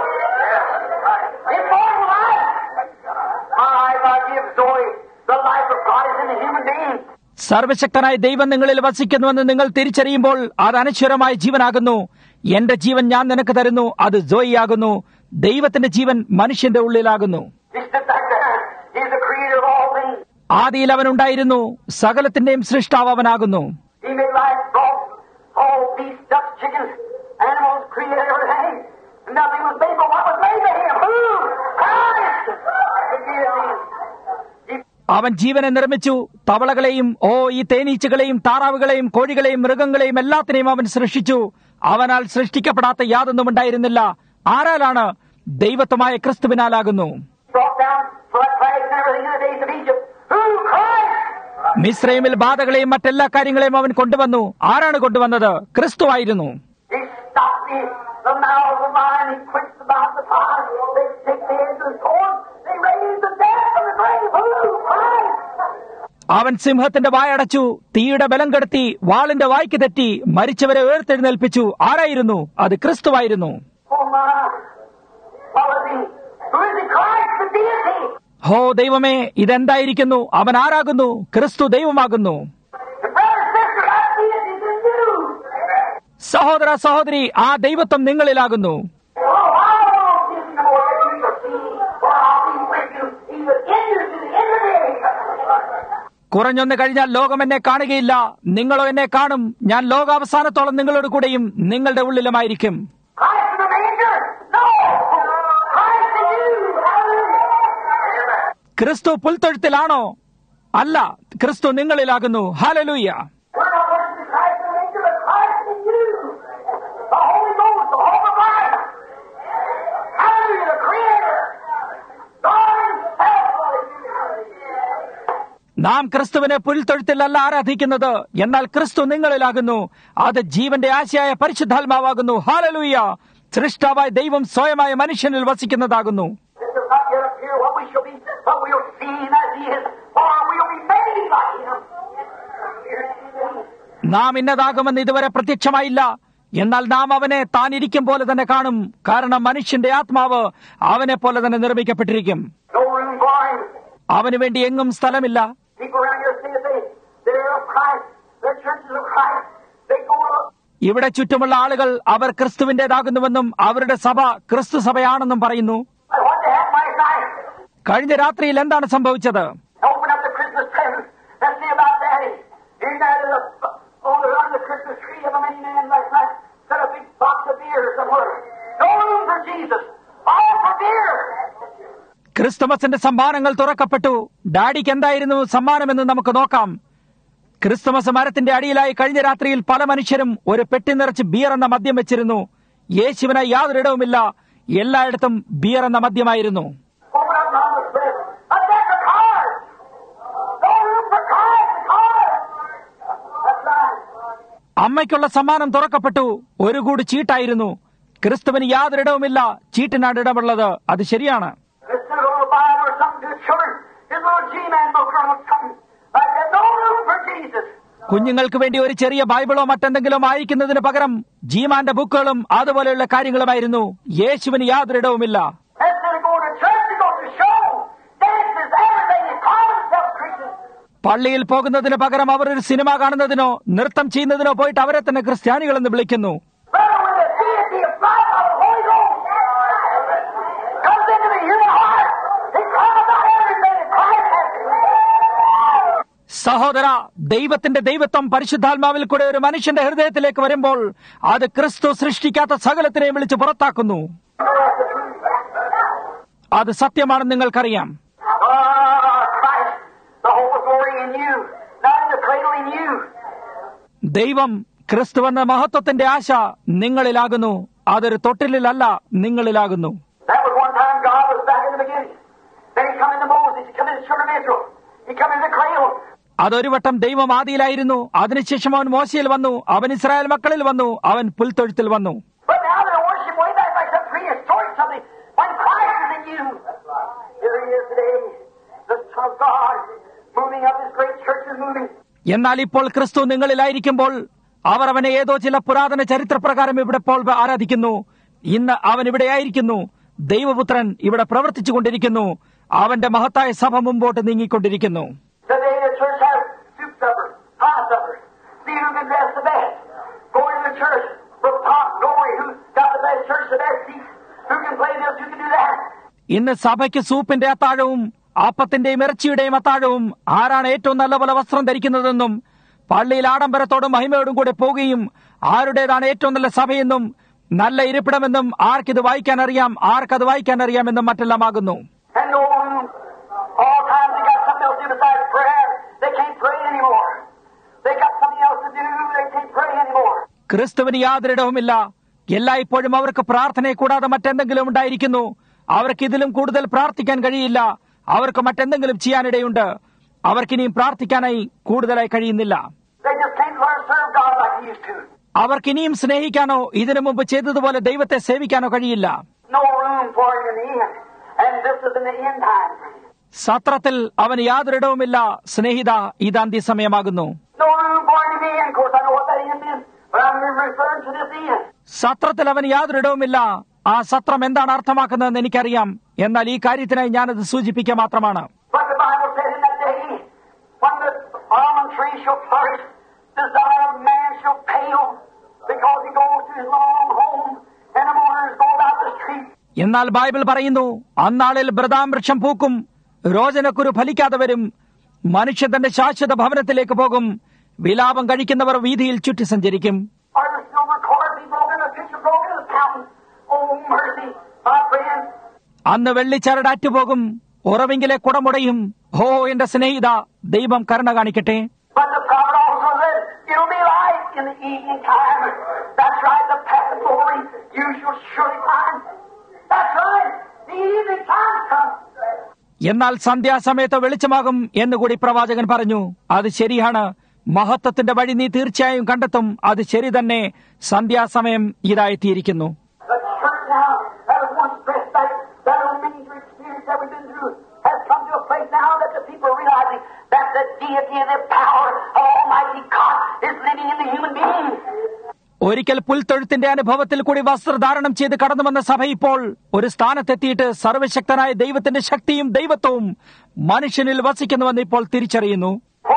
immortal life. My God gives Zoe, the life of God is in the human being. സർവശക്തനായ ദൈവം നിങ്ങളിൽ വസിക്കുന്നുവെന്ന് നിങ്ങൾ തിരിച്ചറിയുമ്പോൾ അത് അനശ്വരമായ ജീവനാകുന്നു എന്റെ ജീവൻ ഞാൻ നിനക്ക് തരുന്നു അത് ജോയിയാകുന്നു ദൈവത്തിന്റെ ജീവൻ മനുഷ്യന്റെ ഉള്ളിലാകുന്നു He stood back there. He's the creator of all things. ആദിയിൽ അവൻ ഉണ്ടായിരുന്നു സകലത്തിന്റെയും സൃഷ്ടാവ് അവനാകുന്നു He made life, frogs, all beasts, ducks, chickens, animals, created everything. Nothing was made but what was made by him. Who? Christ! The deity. He അവൻ ജീവനെ നിർമ്മിച്ചു തവളകളെയും ഓ ഈ തേനീച്ചകളെയും താറാവുകളെയും കോഴികളെയും മൃഗങ്ങളെയും എല്ലാത്തിനെയും അവൻ സൃഷ്ടിച്ചു അവനാൽ സൃഷ്ടിക്കപ്പെടാത്ത യാതൊന്നും ഉണ്ടായിരുന്നില്ല ആരാലാണ് ദൈവത്വമായ ക്രിസ്തുവിനാലാകുന്നു brought down flood plagues and everything in the days of Egypt. Who? Christ! മിസ്രൈമിൽ ബാധകളെയും മറ്റെല്ലാ കാര്യങ്ങളെയും അവൻ കൊണ്ടുവന്നു ആരാണ് കൊണ്ടുവന്നത് ക്രിസ്തുവായിരുന്നു He stopped the, the mouths of lions. He quenched the mouths of fire. They take the heads of the sword. They raised the dead from the grave. Who? Christ! അവൻ സിംഹത്തിന്റെ വായടച്ചു തീയുടെ ബലം കെടുത്തി വാളിന്റെ വായ്ക്ക് തെറ്റി മരിച്ചവരെ ഉയർത്തെഴുന്നേൽപ്പിച്ചു ആരായിരുന്നു അത് ക്രിസ്തുവായിരുന്നു Oh my! What was he? Who is he? Christ, the deity. ഹോ ദൈവമേ ഇതെന്തായിരിക്കുന്നു അവൻ ആരാകുന്നു ക്രിസ്തു ദൈവമാകുന്നു And brother, sister, that deity is in you. സഹോദര സഹോദരി ആ ദൈവത്വം നിങ്ങളിലാകുന്നു Oh, I won't give you more than you shall see. For I'll be with you even in you to the end of the age. കുറഞ്ഞൊന്ന് കഴിഞ്ഞാൽ ലോകം എന്നെ കാണുകയില്ല നിങ്ങളോ എന്നെ കാണും ഞാൻ ലോകാവസാനത്തോളം നിങ്ങളോട് കൂടെയും നിങ്ങളുടെ ഉള്ളിലുമായിരിക്കും Christ in the manger? No! Christ in you! Hallelujah! ക്രിസ്തു പുൽത്തൊഴുത്തിലാണോ അല്ല ക്രിസ്തു നിങ്ങളിലാകുന്നു hallelujah We're not worshiping Christ in nature, but Christ in you. The Holy Ghost, the hope of life. Hallelujah, the Creator. God Himself. നാം ക്രിസ്തുവിനെ പുൽത്തൊഴുത്തിലല്ല ആരാധിക്കുന്നത് എന്നാൽ ക്രിസ്തു നിങ്ങളിലാകുന്നു അത് ജീവന്റെ ആശയായ പരിശുദ്ധാത്മാവാകുന്നു ഹാലലൂയ സൃഷ്ടാവായ ദൈവം സ്വയമായ മനുഷ്യനിൽ വസിക്കുന്നതാകുന്നു This does not yet appear what we shall be, but we'll see Him as He is, for we'll be made like Him. നാം ഇന്നതാകുമെന്ന് ഇതുവരെ പ്രത്യക്ഷമായില്ല എന്നാൽ നാം അവനെ താൻ ഇരിക്കും പോലെ തന്നെ കാണും കാരണം മനുഷ്യന്റെ ആത്മാവ് അവനെ പോലെ തന്നെ നിർമ്മിക്കപ്പെട്ടിരിക്കും No room for Him. അവന് വേണ്ടി എങ്ങും സ്ഥലമില്ല People around here say that they, they're of Christ, they're churches of Christ. They go up. ഇവിടെ ചുറ്റുമുള്ള ആളുകൾ അവർ ക്രിസ്തുവിന്റേതാകുന്നുവെന്നും അവരുടെ സഭ ക്രിസ്തു സഭയാണെന്നും പറയുന്നു And what they had last night? കഴിഞ്ഞ രാത്രിയിൽ എന്താണ് സംഭവിച്ചത് Open up the Christmas presents. Let's see about Daddy. He's out of the, on the, under the Christmas tree of a many man last night. Set a big box of beer somewhere. No room for Jesus. All for beer. ക്രിസ്തുമസിന്റെ സമ്മാനങ്ങൾ തുറക്കപ്പെട്ടു ഡാഡിക്ക് എന്തായിരുന്നു സമ്മാനമെന്ന് നമുക്ക് നോക്കാം Christmas മരത്തിന്റെ അടിയിലായി കഴിഞ്ഞ രാത്രിയിൽ പല മനുഷ്യരും ഒരു പെട്ടി നിറച്ച് ബിയർ എന്ന മദ്യം വെച്ചിരുന്നു യേശുവിന് യാതൊരിടവുമില്ല എല്ലായിടത്തും ബിയർ എന്ന മദ്യമായിരുന്നു Open up Mama's present. A deck of cards. No room for cards. Cards. That's right. അമ്മയ്ക്കുള്ള സമ്മാനം തുറക്കപ്പെട്ടു ഒരു കൂടി ചീട്ടായിരുന്നു ക്രിസ്തുവിന് യാതൊരിടവുമില്ല ചീട്ടിനാണ് ഇടമുള്ളത് അത് ശരിയാണ് Let's do a little Bible or something to the children. His little G-man book or something. Like that. No room for Jesus. കുഞ്ഞുങ്ങൾക്ക് വേണ്ടി ഒരു ചെറിയ ബൈബിളോ മറ്റെന്തെങ്കിലും വായിക്കുന്നതിന് പകരം ജീമാന്റെ ബുക്കുകളും അതുപോലെയുള്ള കാര്യങ്ങളുമായിരുന്നു യേശുവിന് യാതൊരിടവുമില്ല Instead of going to church, he goes to show, dances, everything. He calls himself Christian. പള്ളിയിൽ പോകുന്നതിന് പകരം അവർ ഒരു സിനിമ കാണുന്നതിനോ നൃത്തം ചെയ്യുന്നതിനോ പോയിട്ട് അവരെ തന്നെ ക്രിസ്ത്യാനികളെന്ന് വിളിക്കുന്നു Brother, when the deity of God of the Holy Ghost comes into the human heart, he comes out everything that Christ has. സഹോദര ദൈവത്തിന്റെ ദൈവത്വം പരിശുദ്ധാത്മാവിൽ കൂടെ ഒരു മനുഷ്യന്റെ ഹൃദയത്തിലേക്ക് വരുമ്പോൾ അത് ക്രിസ്തു സൃഷ്ടിക്കാത്ത സകലത്തിനെയും വിളിച്ച് പുറത്താക്കുന്നു അത് സത്യമാണെന്ന് നിങ്ങൾക്കറിയാം Ah, Christ, the hope of glory in you, not in the cradle in you. ദൈവം ക്രിസ്തുവെന്ന മഹത്വത്തിന്റെ ആശ നിങ്ങളിലാകുന്നു അതൊരു തൊട്ടിലല്ല നിങ്ങളിലാകുന്നു That was one time God was back in the beginning. Then he come into Moses, he come into the children of Israel, he come into the cradle. അതൊരു വട്ടം ദൈവം ആദിയിലായിരുന്നു അതിനുശേഷം അവൻ മോശയിൽ വന്നു അവൻ ഇസ്രായേൽ മക്കളിൽ വന്നു അവൻ പുൽത്തൊഴുത്തിൽ വന്നു But now they're worshiping way back like some prehistoric something. When Christ is in you, here he is today, the Son of God, moving up his great church is moving. എന്നാൽ ഇപ്പോൾ ക്രിസ്തു നിങ്ങളിലായിരിക്കുമ്പോൾ അവർ അവനെ ഏതോ ചില പുരാതന ചരിത്രപ്രകാരം ഇവിടെ ഇപ്പോൾ ആരാധിക്കുന്നു ഇന്ന് അവൻ ഇവിടെയായിരിക്കുന്നു ദൈവപുത്രൻ ഇവിടെ പ്രവർത്തിച്ചുകൊണ്ടിരിക്കുന്നു അവന്റെ മഹത്തായ സഭ മുമ്പോട്ട് നീങ്ങിക്കൊണ്ടിരിക്കുന്നു Today the church has soup suppers, pie suppers. See who can dress the best. Going to the church for top glory, who got the best church, the best seats, who can play this, who can do that. ഇന്ന് സഭയ്ക്ക് സൂപ്പിന്റെ അത്താഴവും അപ്പത്തിന്റെയും ഇറച്ചിയുടെയും അത്താഴവും ആരാണ് ഏറ്റവും നല്ല പോലെ വസ്ത്രം ധരിക്കുന്നതെന്നും പള്ളിയിൽ ആഡംബരത്തോടും മഹിമയോടും കൂടെ പോകുകയും ആരുടേതാണ് ഏറ്റവും നല്ല സഭയെന്നും നല്ല ഇരിപ്പിടമെന്നും ആർക്കിത് വായിക്കാൻ അറിയാം ആർക്കത് വായിക്കാൻ അറിയാമെന്നും മറ്റെല്ലാമാകുന്നു And no room. All times they got something else to do besides prayer. They can't pray anymore. They got something else to do. They can't pray anymore. ക്രിസ്തുവിന് യാതൊരിടവുമില്ല എല്ലായ്പ്പോഴും അവർക്ക് പ്രാർത്ഥനയെ കൂടാതെ മറ്റെന്തെങ്കിലും ഉണ്ടായിരിക്കുന്നു അവർക്ക് ഇതിലും കൂടുതൽ പ്രാർത്ഥിക്കാൻ കഴിയില്ല അവർക്ക് മറ്റെന്തെങ്കിലും ചെയ്യാനിടയുണ്ട് അവർക്കിനിയും പ്രാർത്ഥിക്കാനായി കൂടുതലായി കഴിയുന്നില്ല They just can't learn to serve God like they used to. അവർക്കിനിയും സ്നേഹിക്കാനോ ഇതിനു മുമ്പ് ചെയ്തതുപോലെ ദൈവത്തെ സേവിക്കാനോ കഴിയില്ല No room for him in the end. And this is in the end time. സത്രത്തിൽ അവന് യാതൊരിടവുമില്ല സ്നേഹിത ഇത് അന്ത്യസമയമാകുന്നു No room for him in the end. Of course, I know what that end is, but I'm referring to this end. സത്രത്തിൽ അവന് യാതൊരിടവുമില്ല ആ സത്രം എന്താണ് അർത്ഥമാക്കുന്നതെന്ന് എനിക്കറിയാം എന്നാൽ ഈ കാര്യത്തിനായി ഞാനത് സൂചിപ്പിക്കുക മാത്രമാണ് But the Bible says in that day, when the almond tree shall flourish, the desire of man shall pale, because he goes to his long home, and the mourners go about the street. എന്നാൽ Bible പറയുന്നു അന്നാളിൽ ബ്രതാം വൃക്ഷം പൂക്കും രോചനക്കുരു ഫലിക്കാതെ വരും മനുഷ്യൻ തന്റെ ശാശ്വത ഭവനത്തിലേക്ക് പോകും വിലാപം കഴിക്കുന്നവർ വീതിയിൽ ചുറ്റി സഞ്ചരിക്കും Or the silver cord be broken, the pitcher broken, the fountain. Oh, mercy, my friend. അന്ന് വെള്ളിച്ചരട് അറ്റുപോകും ഉറവിങ്കിലെ കുടമുടയും ഹോ എന്റെ സ്നേഹിത ദൈവം കരുണ കാണിക്കട്ടെ But the prophet also said, it'll be light in the evening time. That's right, the path of glory you shall surely find. That's right, the evening time comes. എന്നാൽ സന്ധ്യാസമയത്ത് വെളിച്ചമാകും എന്നുകൂടി പ്രവാചകൻ പറഞ്ഞു അത് ശരിയാണ് മഹത്വത്തിന്റെ വഴി നീ തീർച്ചയായും കണ്ടെത്തും അത് ശരി തന്നെ സന്ധ്യാസമയം ഇതായെത്തിയിരിക്കുന്നു The church now that was once dressed like that old ministry experience that we've been through has come to a place now that the people are realizing that the deity and the power of Almighty God is living in the human being. ഒരിക്കൽ പുൽത്തൊഴുത്തിന്റെ അനുഭവത്തിൽ കൂടി വസ്ത്രധാരണം ചെയ്ത് കടന്നു വന്ന സഭ ഇപ്പോൾ ഒരു സ്ഥാനത്തെത്തിയിട്ട് സർവശക്തനായ ദൈവത്തിന്റെ ശക്തിയും ദൈവത്വവും മനുഷ്യനിൽ വസിക്കുന്നുവെന്ന് ഇപ്പോൾ തിരിച്ചറിയുന്നു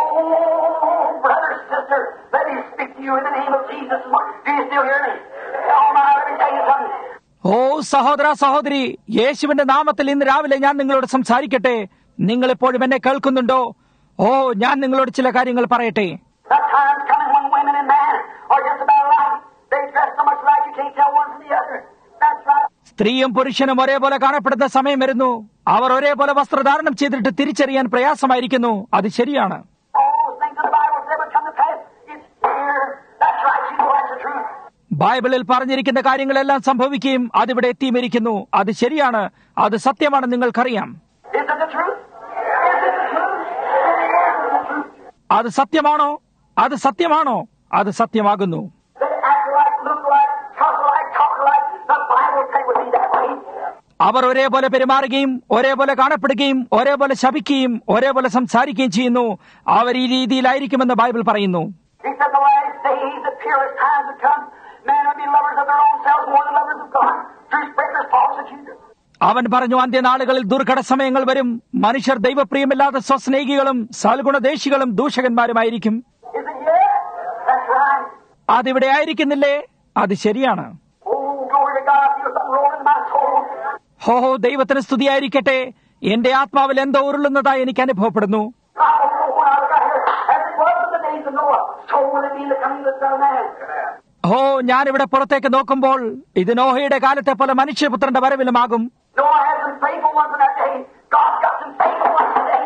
Oh, brother, sister, let me speak to you in the name of Jesus. Do you still hear me? Oh, my, let me tell you something. ഓ സഹോദര സഹോദരി യേശുവിന്റെ നാമത്തിൽ ഇന്ന് രാവിലെ ഞാൻ നിങ്ങളോട് സംസാരിക്കട്ടെ നിങ്ങൾ ഇപ്പോഴും എന്നെ കേൾക്കുന്നുണ്ടോ ഓ ഞാൻ നിങ്ങളോട് ചില കാര്യങ്ങൾ പറയട്ടെ That time's coming when women and men are just about alike. They dress so much alike you can't tell one from the other. That's right. സ്ത്രീയും പുരുഷനും ഒരേപോലെ കാണപ്പെടുന്ന സമയം വരുന്നു അവർ ഒരേപോലെ വസ്ത്രധാരണം ചെയ്തിട്ട് തിരിച്ചറിയാൻ പ്രയാസമായിരിക്കുന്നു അത് ശരിയാണ് All those things in the Bible say would come to pass. It's here. That's right. You know that's the truth. ബൈബിളിൽ പറഞ്ഞിരിക്കുന്ന കാര്യങ്ങളെല്ലാം സംഭവിക്കുകയും അതിവിടെ എത്തിയുമിരിക്കുന്നു അത് ശരിയാണ് അത് സത്യമാണ് നിങ്ങൾക്കറിയാം Is it the truth? Is it the truth? It is the truth. അത് സത്യമാണോ അത് സത്യമാണോ അത് സത്യമാകുന്നു They act like, look like, talk like, talk like. The Bible say would be that way. അവർ ഒരേപോലെ പെരുമാറുകയും ഒരേപോലെ കാണപ്പെടുകയും ഒരേപോലെ ശപിക്കുകയും ഒരേപോലെ സംസാരിക്കുകയും ചെയ്യുന്നു അവർ ഈ രീതിയിലായിരിക്കുമെന്ന് ബൈബിൾ പറയുന്നു He said the last days, the peerless times would come. Men would be lovers of their own selves more than lovers of God. Truth breakers, false accusers. അവൻ പറഞ്ഞു അന്ത്യനാളുകളിൽ ദുർഘട സമയങ്ങൾ വരും മനുഷ്യർ ദൈവപ്രിയമില്ലാത്ത സ്വസ്നേഹികളും സൽഗുണദേശികളും ദൂഷകന്മാരുമായിരിക്കും Is it yet? That's right. അതിവിടെ ആയിരിക്കുന്നില്ലേ അത് ശരിയാണ് Oh, glory to God. I feel something rolling in my soul. ഹോ ഹോ ദൈവത്തിന് സ്തുതിയായിരിക്കട്ടെ എന്റെ ആത്മാവിൽ എന്തോ ഉരുളുന്നതായി എനിക്ക് അനുഭവപ്പെടുന്നു I don't know when I got here. As it was in the days of Noah, so will it be in the coming of the Son of Man. ഹോ ഞാനിവിടെ പുറത്തേക്ക് നോക്കുമ്പോൾ ഇത് നോഹയുടെ കാലത്തെ പോലെ മനുഷ്യപുത്രന്റെ വരവിലുമാകും Noah had some faithful ones in that day. God's got some faithful ones today.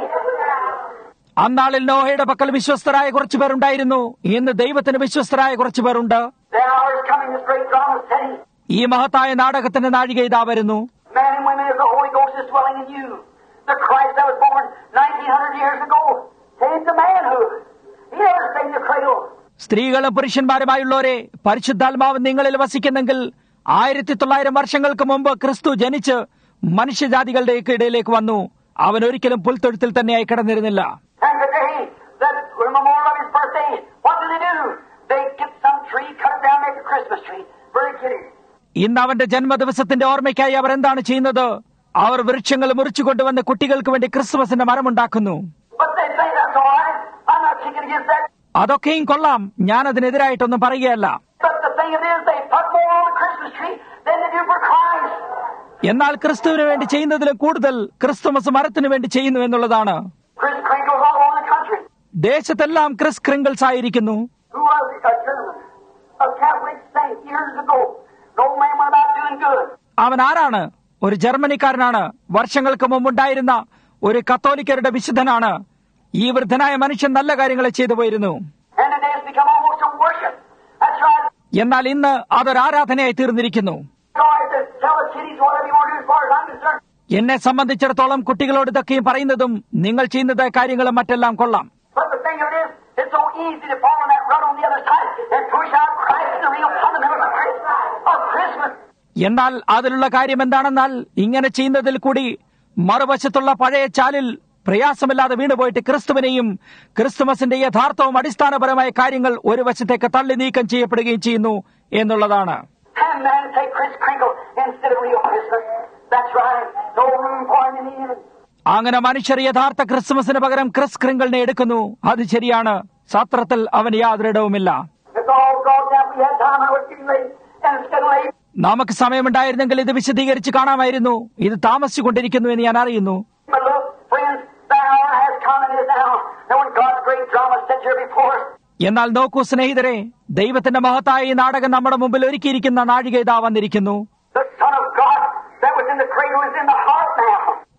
അന്നാളിൽ നോഹയുടെ പക്കൽ വിശ്വസ്തരായ കുറച്ചു പേരുണ്ടായിരുന്നു ഇന്ന് ദൈവത്തിന് വിശ്വസ്തരായ കുറച്ചു പേരുണ്ട് The hour is coming, this great drama is setting. ഈ മഹത്തായ നാടകത്തിന്റെ നാഴിക ഇതാ വരുന്നു Men and women, if the Holy Ghost is dwelling in you, the Christ that was born 1900 years ago came to manhood. He never stayed in the cradle. സ്ത്രീകളും പുരുഷന്മാരുമായുള്ളവരെ പരിശുദ്ധാത്മാവ് നിങ്ങളിൽ വസിക്കുന്നെങ്കിൽ ആയിരത്തി തൊള്ളായിരം വർഷങ്ങൾക്ക് മുമ്പ് ക്രിസ്തു ജനിച്ച് മനുഷ്യജാതികളുടെ ഇടയിലേക്ക് വന്നു അവൻ ഒരിക്കലും പുൽത്തൊഴുത്തിൽ തന്നെയായി കിടന്നിരുന്നില്ല And today, that the memorial of his birthday, what do they do? They get some tree, cut it down, make a Christmas tree. Very kidding. ഇന്ന് അവന്റെ ജന്മദിവസത്തിന്റെ ഓർമ്മയ്ക്കായി അവർ എന്താണ് ചെയ്യുന്നത് അവർ വൃക്ഷങ്ങൾ മുറിച്ചു കൊണ്ടുവന്ന് കുട്ടികൾക്ക് വേണ്ടി ക്രിസ്മസിന്റെ മരമുണ്ടാക്കുന്നു But they say that's all right. I'm not kicking against that. അതൊക്കെയും കൊള്ളാം ഞാൻ അതിനെതിരായിട്ടൊന്നും പറയുകയല്ല But the thing it is, they put more on the Christmas tree than they do for Christ. എന്നാൽ ക്രിസ്തുവിന് വേണ്ടി ചെയ്യുന്നതിലും കൂടുതൽ ക്രിസ്തുമസ് മരത്തിന് വേണ്ടി ചെയ്യുന്നു എന്നുള്ളതാണ് Chris Kringle's all over the country. ദേശത്തെല്ലാം ക്രിസ് ക്രിങ്കിൾസ് ആയിരിക്കുന്നു Who was he? A gentleman. A Catholic saint years ago. No man went about doing good. അവൻ ആരാണ് ഒരു ജർമ്മനിക്കാരനാണ് വർഷങ്ങൾക്ക് മുമ്പുണ്ടായിരുന്ന ഒരു കത്തോലിക്കരുടെ വിശുദ്ധനാണ് ഈ വൃദ്ധനായ മനുഷ്യൻ നല്ല കാര്യങ്ങളെ ചെയ്തു പോയിരുന്നു And today it's become almost a worship. That's right. എന്നാൽ ഇന്ന് അതൊരു ആരാധനയായി തീർന്നിരിക്കുന്നു Sorry to tell the kiddies whatever you want to do as far as I'm concerned. എന്നെ സംബന്ധിച്ചിടത്തോളം കുട്ടികളോട് ഇതൊക്കെയും പറയുന്നതും നിങ്ങൾ ചെയ്യുന്നത് കാര്യങ്ങളും മറ്റെല്ലാം കൊള്ളാം But the thing of it is, it's so easy to fall in that rut on the other side and push out Christ and the real fundamentals of Christmas. Of Christmas. എന്നാൽ അതിലുള്ള കാര്യം എന്താണെന്നാൽ ഇങ്ങനെ ചെയ്യുന്നതിൽ കൂടി മറുവശത്തുള്ള പഴയ ചാലിൽ പ്രയാസമില്ലാതെ വീണുപോയിട്ട് ക്രിസ്തുവിനെയും ക്രിസ്തുമസിന്റെ യഥാർത്ഥവും അടിസ്ഥാനപരമായ കാര്യങ്ങൾ ഒരു വശത്തേക്ക് തള്ളി നീക്കം ചെയ്യപ്പെടുകയും ചെയ്യുന്നു എന്നുള്ളതാണ് And man take Chris Kringle instead of real Christmas. That's right. No room for him in the end. അങ്ങനെ മനുഷ്യർ യഥാർത്ഥ ക്രിസ്തുമസിന് പകരം ക്രിസ് ക്രിങ്കിളിനെ എടുക്കുന്നു അത് ശരിയാണ് സത്രത്തിൽ അവന് യാതൊരു ഇടവുമില്ല It's all gone down. We had time. I was getting late. And it's getting late. നമുക്ക് സമയമുണ്ടായിരുന്നെങ്കിൽ ഇത് വിശദീകരിച്ച് കാണാമായിരുന്നു ഇത് താമസിച്ചുകൊണ്ടിരിക്കുന്നു എന്ന് ഞാൻ അറിയുന്നു But look, friends, the hour has come and is now. And when God's great drama set here before us, എന്നാൽ നോക്കൂ സ്നേഹിതരെ ദൈവത്തിന്റെ മഹത്തായ ഈ നാടകം നമ്മുടെ മുമ്പിൽ ഒരുക്കിയിരിക്കുന്ന നാഴിക ഇതാ വന്നിരിക്കുന്നു the Son of God that was in the cradle is in the heart now.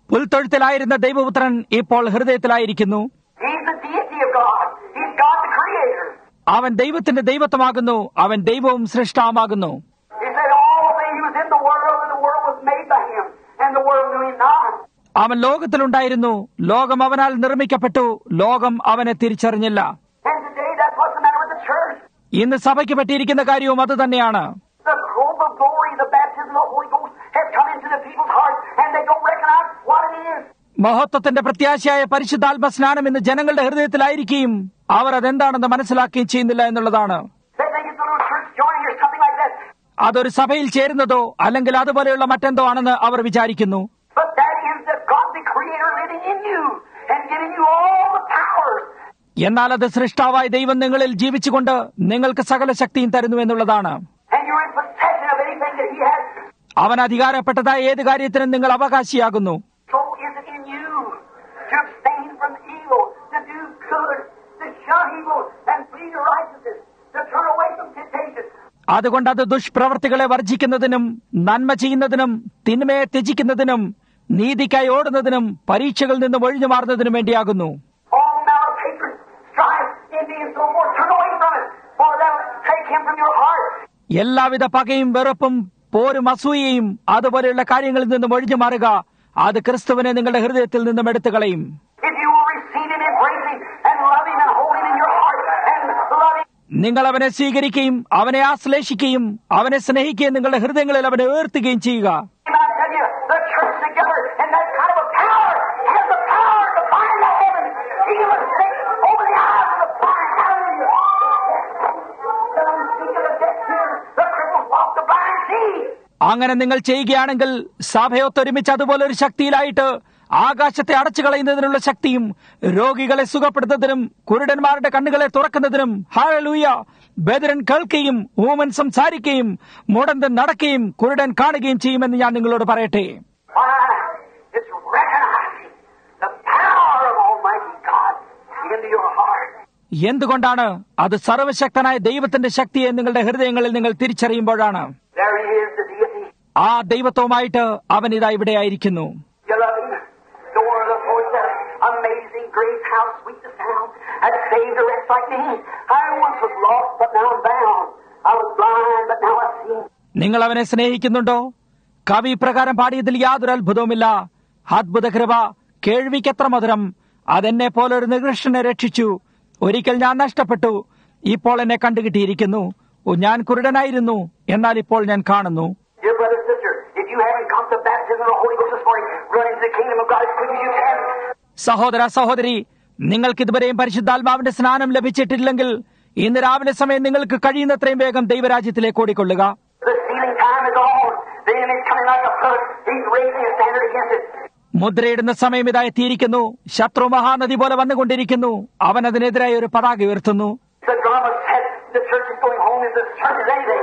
പുൽത്തൊഴുത്തിലായിരുന്ന ദൈവപുത്രൻ ഇപ്പോൾ ഹൃദയത്തിലായിരിക്കുന്നു He's the deity of God. He's God the Creator. അവൻ ദൈവത്തിന്റെ ദൈവത്വമാകുന്നു അവൻ ദൈവവും സൃഷ്ടാവുമാകുന്നു He said all things he was in the world, and the world was made by him, and the world knew him not. അവൻ ലോകത്തിലുണ്ടായിരുന്നു ലോകം അവനാൽ നിർമ്മിക്കപ്പെട്ടു ലോകം അവനെ തിരിച്ചറിഞ്ഞില്ല And today that's what's the matter with the church. ഇന്ന് സഭയ്ക്ക് പറ്റിയിരിക്കുന്ന കാര്യവും അത് തന്നെയാണ് The hope of glory, the baptism of the Holy Ghost has come into the people's hearts, and they don't recognize what it is. മഹത്വത്തിന്റെ പ്രത്യാശയായ പരിശുദ്ധാത്മ സ്നാനം ഇന്ന് ജനങ്ങളുടെ ഹൃദയത്തിലായിരിക്കുകയും അവർ അതെന്താണെന്ന് മനസ്സിലാക്കുകയും ചെയ്യുന്നില്ല എന്നുള്ളതാണ് They think it's a little church joining or something like that. അതൊരു സഭയിൽ ചേരുന്നതോ അല്ലെങ്കിൽ അതുപോലെയുള്ള മറ്റെന്തോ ആണെന്ന് അവർ വിചാരിക്കുന്നു But that is the God the Creator living in you and giving you all the powers. എന്നാൽ അത് സൃഷ്ടാവായ ദൈവം നിങ്ങളിൽ ജീവിച്ചുകൊണ്ട് നിങ്ങൾക്ക് സകല ശക്തിയും തരുന്നു എന്നുള്ളതാണ് And you're in possession of anything that He has. അവൻ അധികാരപ്പെട്ടതായ ഏത് കാര്യത്തിനും നിങ്ങൾ അവകാശിയാകുന്നു So is it in you to abstain from evil, to do good, to shun evil and flee to righteousness, to turn away from temptation. അതുകൊണ്ട് അത് ദുഷ്പ്രവർത്തികളെ വർജിക്കുന്നതിനും നന്മ ചെയ്യുന്നതിനും തിന്മയെ ത്യജിക്കുന്നതിനും നീതിക്കായി ഓടുന്നതിനും പരീക്ഷകളിൽ നിന്നും ഒഴിഞ്ഞു മാറുന്നതിനും വേണ്ടിയാകുന്നു All malice, hatred, strife, envy, and so forth, turn away from it, for that will take Him from your heart. എല്ലാവിധ പകയും വെറുപ്പും പോരും അസൂയയും അതുപോലെയുള്ള കാര്യങ്ങളിൽ നിന്നും ഒഴിഞ്ഞു മാറുക അത് ക്രിസ്തുവിനെ നിങ്ങളുടെ ഹൃദയത്തിൽ നിന്നും എടുത്തു കളയും If you will receive Him, embrace Him, and love Him, and hold Him in your heart, and love Him, നിങ്ങൾ അവനെ സ്വീകരിക്കുകയും അവനെ ആശ്ലേഷിക്കുകയും അവനെ സ്നേഹിക്കുകയും നിങ്ങളുടെ ഹൃദയങ്ങളിൽ അവനെ ഉയർത്തുകയും ചെയ്യുക I tell you, the church together and that kind of a power has the power to bind the heavens, heal the sick, open the eyes of the blind. Hallelujah. The unspeak of the deaf hear, the cripples walk, the blind see. അങ്ങനെ നിങ്ങൾ ചെയ്യുകയാണെങ്കിൽ സഭയൊത്തൊരുമിച്ച് അതുപോലെ ഒരു ശക്തിയിലായിട്ട് ആകാശത്തെ അടച്ചു കളയുന്നതിനുള്ള ശക്തിയും രോഗികളെ സുഖപ്പെടുത്തുന്നതിനും കുരുടന്മാരുടെ കണ്ണുകളെ തുറക്കുന്നതിനും ഹാലലൂയ ബദരൻ കേൾക്കുകയും ഊമൻ സംസാരിക്കുകയും മുടന്തൻ നടക്കുകയും കുരുടൻ കാണുകയും ചെയ്യുമെന്ന് ഞാൻ നിങ്ങളോട് പറയട്ടെ Why? It's recognizing the power of Almighty God into your heart. എന്തുകൊണ്ടാണ് അത് സർവശക്തനായ ദൈവത്തിന്റെ ശക്തിയെ നിങ്ങളുടെ ഹൃദയങ്ങളിൽ നിങ്ങൾ തിരിച്ചറിയുമ്പോഴാണ് There he is, the deity. ആ ദൈവത്വമായിട്ട് അവൻ ഇതാ ഇവിടെ ആയിരിക്കുന്നു You love him. The word of the Lord said, Amazing grace, how sweet the sound that saved a wretch like me. I once was lost, but now I'm found. I was blind, but now I see. നിങ്ങൾ അവനെ സ്നേഹിക്കുന്നുണ്ടോ കവി പ്രകാരം പാടിയതിൽ യാതൊരു അത്ഭുതവുമില്ല അദ്ഭുത കൃപ കേൾവിക്കെത്ര മധുരം അതെന്നെ പോലെ ഒരു നികൃഷ്ടനെ രക്ഷിച്ചു ഒരിക്കൽ ഞാൻ നഷ്ടപ്പെട്ടു ഇപ്പോൾ എന്നെ കണ്ടുകിട്ടിയിരിക്കുന്നു ഓ, ഞാൻ കുരുടനായിരുന്നു എന്നാൽ ഇപ്പോൾ ഞാൻ കാണുന്നു Dear brother, sister, if you haven't come to baptism of the Holy Ghost this morning, run into the kingdom of God as quick as you can. സഹോദര സഹോദരി നിങ്ങൾക്ക് ഇതുവരെയും പരിശുദ്ധാത്മാവിന്റെ സ്നാനം ലഭിച്ചിട്ടില്ലെങ്കിൽ ഇന്ന് രാവിലെ സമയം നിങ്ങൾക്ക് കഴിയുന്നത്രയും വേഗം ദൈവരാജ്യത്തിലേക്ക് ഓടിക്കൊള്ളുക The sealing time is on. The enemy's coming like a flood. He's raising a standard against it. മുദ്രയിടുന്ന സമയം ഇതാ എത്തിയിരിക്കുന്നു ശത്രു മഹാനദി പോലെ വന്നുകൊണ്ടിരിക്കുന്നു അവൻ അതിനെതിരായി ഒരു പതാക ഉയർത്തുന്നു The drama set. The church is going home as the church is anything.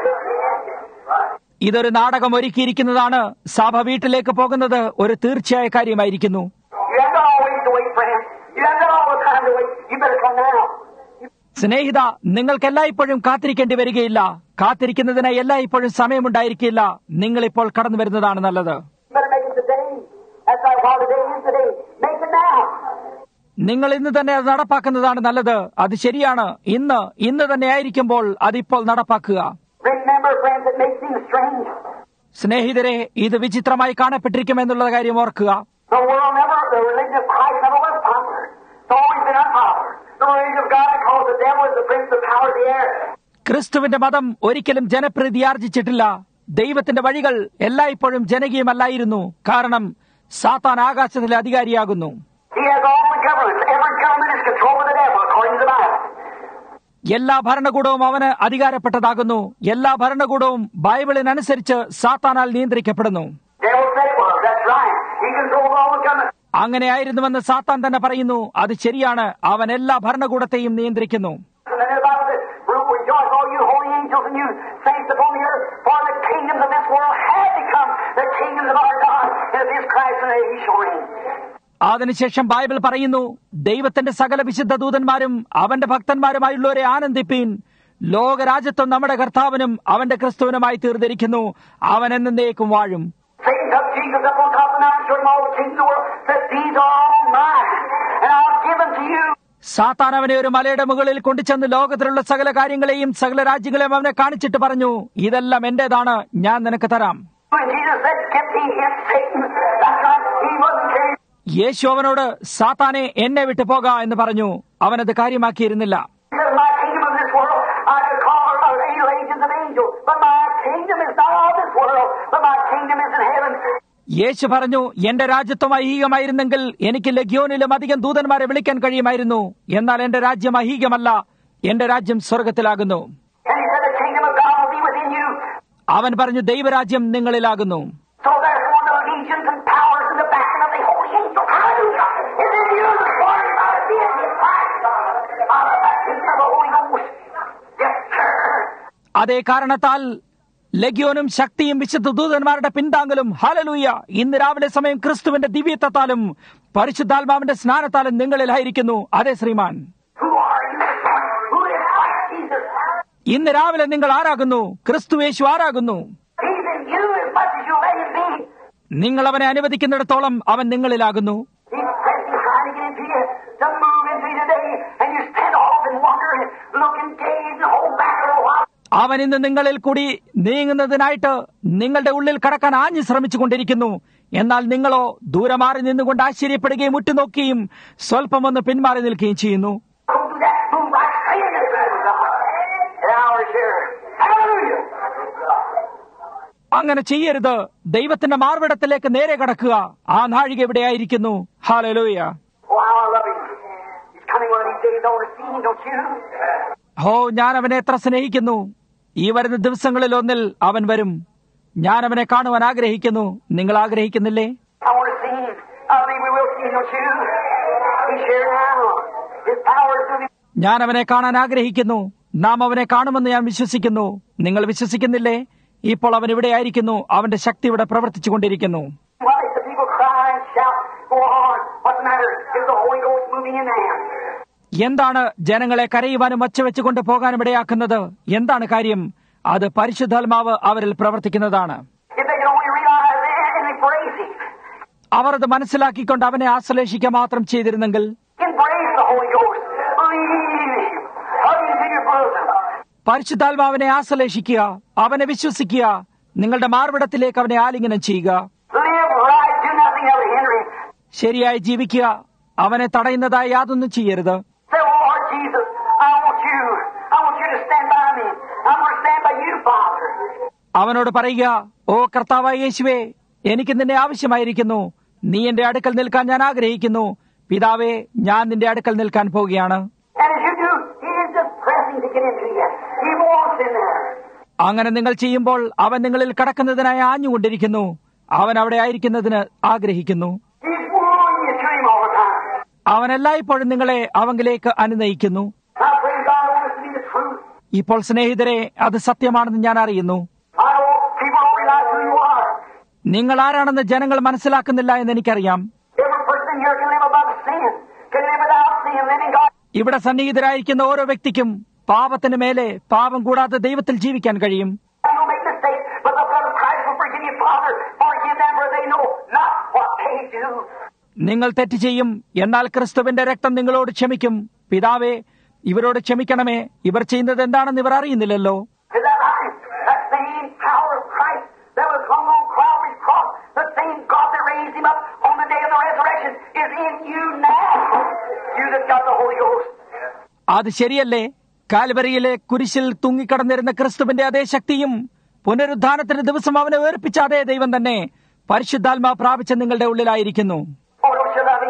ഇതൊരു നാടകം ഒരുക്കിയിരിക്കുന്നതാണ് സഭ വീട്ടിലേക്ക് പോകുന്നത് ഒരു തീർച്ചയായ കാര്യമായിരിക്കുന്നു You haven't got always to wait, friend. You haven't got all the time to wait. You better come now. You സ്നേഹിത നിങ്ങൾക്ക് എല്ലായ്പ്പോഴും കാത്തിരിക്കേണ്ടി വരികയില്ല കാത്തിരിക്കുന്നതിന് എല്ലായ്പ്പോഴും സമയമുണ്ടായിരിക്കില്ല നിങ്ങളിപ്പോൾ കടന്നു വരുന്നതാണ് നല്ലത് better make it today. That's like while today is today. Make it now. നിങ്ങൾ ഇന്ന് തന്നെ അത് നടപ്പാക്കുന്നതാണ് നല്ലത് അത് ശരിയാണ് ഇന്ന് ഇന്ന് തന്നെ ആയിരിക്കുമ്പോൾ അതിപ്പോൾ നടപ്പാക്കുക Remember, friends, it may seem strange. സ്നേഹിതരെ ഇത് വിചിത്രമായി കാണപ്പെട്ടിരിക്കുമെന്നുള്ള കാര്യം ഓർക്കുക The world never, the religion of Christ never was popular. It's always been unpopular. The religion of God because the devil is the prince of the power of the air. ക്രിസ്തുവിന്റെ മതം ഒരിക്കലും ജനപ്രീതിയാർജിച്ചിട്ടില്ല ദൈവത്തിന്റെ വഴികൾ എല്ലായ്പ്പോഴും ജനകീയമല്ലായിരുന്നു കാരണം സാത്താൻ ആകാശത്തിലെ അധികാരിയാകുന്നു He has all the governments. Every government is controlled by the devil, according to the Bible. എല്ലാ ഭരണകൂടവും അവന് അധികാരപ്പെട്ടതാകുന്നു എല്ലാ ഭരണകൂടവും ബൈബിളിനനുസരിച്ച് സാത്താനാൽ നിയന്ത്രിക്കപ്പെടുന്നു devil said it was. That's right. He controls all the governments. അങ്ങനെയായിരുന്നുവെന്ന് സാത്താൻ തന്നെ പറയുന്നു അത് ശരിയാണ് അവൻ എല്ലാ ഭരണകൂടത്തെയും നിയന്ത്രിക്കുന്നു And then the Bible says, Rejoice, all you holy angels and you saints upon the earth, for the kingdoms of this world have become the kingdoms of our God, and of his Christ, and he shall reign. അതിനുശേഷം Bible പറയുന്നു ദൈവത്തിന്റെ സകല വിശുദ്ധ ദൂതന്മാരും അവന്റെ ഭക്തന്മാരുമായുള്ളവരെ ആനന്ദിപ്പീൻ ലോകരാജ്യത്വം നമ്മുടെ കർത്താവിനും അവന്റെ ക്രിസ്തുവിനുമായി തീർന്നിരിക്കുന്നു അവൻ എന്നേക്കും വാഴും Satan took Jesus up on top of Mount showed him all the kings of the world, said, These are all mine, and I'll give them to you. സാത്താൻ അവനെ ഒരു മലയുടെ മുകളിൽ കൊണ്ടുചെന്ന് ലോകത്തിലുള്ള സകല കാര്യങ്ങളെയും സകല രാജ്യങ്ങളെയും അവനെ കാണിച്ചിട്ട് പറഞ്ഞു ഇതെല്ലാം എന്റേതാണ് ഞാൻ നിനക്ക് തരാം And Jesus said, Get thee hence, Satan. That's right. He wasn't carrying യേശു അവനോട് സാത്താനെ എന്നെ വിട്ടു പോക എന്ന് പറഞ്ഞു അവനത് കാര്യമാക്കിയിരുന്നില്ല He said, My kingdom of this world, I could call uh, legions of angels, but my kingdom is not of this world, but my kingdom is in heaven. യേശു പറഞ്ഞു എന്റെ രാജ്യത്വം ഐഹികമായിരുന്നെങ്കിൽ എനിക്ക് ലഗ്യോനിലും അധികം ദൂതന്മാരെ വിളിക്കാൻ കഴിയുമായിരുന്നു എന്നാൽ എന്റെ രാജ്യം അഹീകമല്ല എന്റെ രാജ്യം സ്വർഗത്തിലാകുന്നു And he said, The kingdom of God will be within you. അവൻ പറഞ്ഞു ദൈവരാജ്യം നിങ്ങളിലാകുന്നു So therefore, the legions and powers and the backing of the holy angels, hallelujah, is in you this morning by the deity of Christ, by the baptism of the Holy Ghost. Yes, sir. അതേ കാരണത്താൽ ലഗ്യോനും ശക്തിയും വിശുദ്ധ ദൂതന്മാരുടെ പിന്താങ്ങലും ഹലലൂയ ഇന്ന് രാവിലെ സമയം ക്രിസ്തുവിന്റെ ദിവ്യത്വത്താലും പരിശുദ്ധാത്മാവിന്റെ സ്നാനത്താലും നിങ്ങളിലായിരിക്കുന്നു അതെ ശ്രീമാൻ Who are you this morning? Who is Christ Jesus? ഇന്ന് രാവിലെ നിങ്ങൾ ആരാകുന്നു ക്രിസ്തു യേശു ആരാകുന്നു He's in you as much as you let him be. നിങ്ങൾ അവനെ അനുവദിക്കുന്നിടത്തോളം അവൻ നിങ്ങളിലാകുന്നു He's pressing, trying to get into you, to move into you today, and you stand off and wonder and look and gaze and hold back a little while. അവൻ ഇന്ന് നിങ്ങളിൽ കൂടി നീങ്ങുന്നതിനായിട്ട് നിങ്ങളുടെ ഉള്ളിൽ കടക്കാൻ ആഞ്ഞു ശ്രമിച്ചുകൊണ്ടിരിക്കുന്നു എന്നാൽ നിങ്ങളോ ദൂരെ മാറി നിന്നുകൊണ്ട് ആശ്ചര്യപ്പെടുകയും ഉറ്റുനോക്കുകയും സ്വല്പം ഒന്ന് പിന്മാറി നിൽക്കുകയും ചെയ്യുന്നു Don't do that. Move right straight into the presence of God. The hour's here. Hallelujah. അങ്ങനെ ചെയ്യരുത് ദൈവത്തിന്റെ മാർവിടത്തിലേക്ക് നേരെ കടക്കുക ആ നാഴിക എവിടെയായിരിക്കുന്നു hallelujah Oh, how I love him. He's coming one of these days. I want to see him, don't you? ഹോ ഞാൻ അവനെ എത്ര സ്നേഹിക്കുന്നു ഈ വരുന്ന ദിവസങ്ങളിൽ ഒന്നിൽ അവൻ വരും ഞാൻ അവനെ കാണുവാൻ ആഗ്രഹിക്കുന്നു നിങ്ങൾ ആഗ്രഹിക്കുന്നില്ലേ I want to see him. I believe we will see him, don't you? He's here now. His power is moving. ഞാൻ അവനെ കാണാൻ ആഗ്രഹിക്കുന്നു നാം അവനെ കാണുമെന്ന് ഞാൻ വിശ്വസിക്കുന്നു നിങ്ങൾ വിശ്വസിക്കുന്നില്ലേ ഇപ്പോൾ അവൻ ഇവിടെയായിരിക്കുന്നു അവന്റെ ശക്തി ഇവിടെ പ്രവർത്തിച്ചുകൊണ്ടിരിക്കുന്നു Why let the people cry and shout? Go on. What's the matter? Is the Holy Ghost moving in them? എന്താണ് ജനങ്ങളെ കരയുവാനും ഒച്ചവെച്ചുകൊണ്ട് പോകാനും ഇടയാക്കുന്നത് എന്താണ് കാര്യം അത് പരിശുദ്ധാത്മാവ് അവരിൽ പ്രവർത്തിക്കുന്നതാണ് If they can only realize that and embrace him. അവർ അത് മനസ്സിലാക്കിക്കൊണ്ട് അവനെ ആശ്ലേഷിക്കുക മാത്രം ചെയ്തിരുന്നെങ്കിൽ Embrace the Holy Ghost. Believe him. Hug him to your bosom. പരിശുദ്ധാത്മാവിനെ ആശ്ലേഷിക്കുക അവനെ വിശ്വസിക്കുക നിങ്ങളുടെ മാർവിടത്തിലേക്ക് അവനെ ആലിംഗനം ചെയ്യുക Live right. Do nothing ever hinder him. ശരിയായി ജീവിക്കുക അവനെ തടയുന്നതായി യാതൊന്നും ചെയ്യരുത് Say, oh Lord Jesus, I want you. I want you to stand by me. I'm going to stand by you, Father. അവനോട് പറയുക ഓ കർത്താവായ യേശുവേ എനിക്ക് നിന്നെ ആവശ്യമായിരിക്കുന്നു നീ എന്റെ അടുക്കൽ നിൽക്കാൻ ഞാൻ ആഗ്രഹിക്കുന്നു പിതാവേ ഞാൻ നിന്റെ അടുക്കൽ നിൽക്കാൻ പോവുകയാണ് And as you do, he is just pressing to get into you. He wants in there. അങ്ങനെ നിങ്ങൾ ചെയ്യുമ്പോൾ അവൻ നിങ്ങളിൽ കടക്കുന്നതിനായി ആഞ്ഞുകൊണ്ടിരിക്കുന്നു അവൻ അവിടെ ആയിരിക്കുന്നതിന് ആഗ്രഹിക്കുന്നു He's wooing you to him all the time. അവൻ എല്ലായ്പ്പോഴും നിങ്ങളെ അവങ്കിലേക്ക് അനുനയിക്കുന്നു I pray God I want this to be the truth. ഇപ്പോൾ സ്നേഹിതരെ അത് സത്യമാണെന്ന് ഞാൻ അറിയുന്നു I know people don't realize who you are. നിങ്ങൾ ആരാണെന്ന് ജനങ്ങൾ മനസ്സിലാക്കുന്നില്ല എന്ന് എനിക്കറിയാം Every person in here can live above sin, can live without sin, living God. ഇവിടെ സന്നിഹിതരായിരിക്കുന്ന ഓരോ വ്യക്തിക്കും പാപത്തിന് മേലെ പാപം കൂടാതെ ദൈവത്തിൽ ജീവിക്കാൻ കഴിയും You make mistakes, but the blood of Christ will forgive you, Father. Forgive them, for they know not what they do. നിങ്ങൾ തെറ്റ് ചെയ്യും എന്നാൽ ക്രിസ്തുവിന്റെ രക്തം നിങ്ങളോട് ക്ഷമിക്കും പിതാവേ ഇവരോട് ക്ഷമിക്കണമേ ഇവർ ചെയ്യുന്നത് എന്താണെന്ന് ഇവർ അറിയുന്നില്ലല്ലോ Is that right? That same power of Christ that was hung on Calvary's cross, the same God that raised him up on the day of the resurrection, is in you now. You that got the Holy Ghost. അത് ശരിയല്ലേ കാൽവരിയിലെ കുരിശിൽ തൂങ്ങിക്കടന്നിരുന്ന ക്രിസ്തുവിന്റെ അതേ ശക്തിയും പുനരുദ്ധാനത്തിന്റെ ദിവസം അവനെ ഉയർപ്പിച്ച അതേ ദൈവം തന്നെ പരിശുദ്ധാത്മാ പ്രാപിച്ച നിങ്ങളുടെ ഉള്ളിലായിരിക്കുന്നു Oh, don't you love him?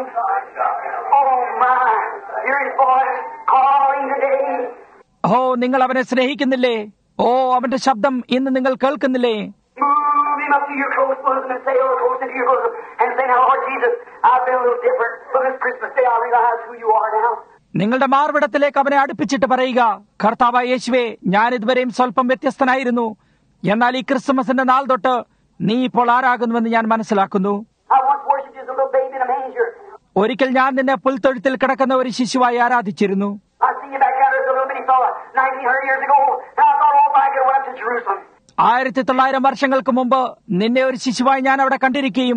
Oh, my. Hear his voice calling today. ഓ നിങ്ങൾ അവനെ സ്നേഹിക്കുന്നില്ലേ ഓ അവന്റെ ശബ്ദം ഇന്ന് നിങ്ങൾ കേൾക്കുന്നില്ലേ Move him up to your close bosom and say, oh, close into your bosom and say, now, Lord Jesus, I've been a little different, but this Christmas day I realize who you are now. നിങ്ങളുടെ മാർവിടത്തിലേക്ക് അവനെ അടുപ്പിച്ചിട്ട് പറയുക കർത്താവായ യേശുവേ ഞാൻ ഇതുവരെയും സ്വല്പം വ്യത്യസ്തനായിരുന്നു എന്നാൽ ഈ ക്രിസ്മസിന്റെ നാൾ തൊട്ട് നീ ഇപ്പോൾ ആരാകുന്നുവെന്ന് ഞാൻ മനസ്സിലാക്കുന്നു I once worshipped you as a little baby in a manger. ഒരിക്കൽ ഞാൻ നിന്നെ പുൽത്തൊഴുത്തിൽ കിടക്കുന്ന ഒരു ശിശുവായി ആരാധിച്ചിരുന്നു I seen you back there as a little bitty fella, 1900 years ago, and I thought, oh, if I could have went up to Jerusalem. ആയിരത്തി തൊള്ളായിരം വർഷങ്ങൾക്ക് മുമ്പ് നിന്നെ ഒരു ശിശുവായി ഞാൻ അവിടെ കണ്ടിരിക്കുകയും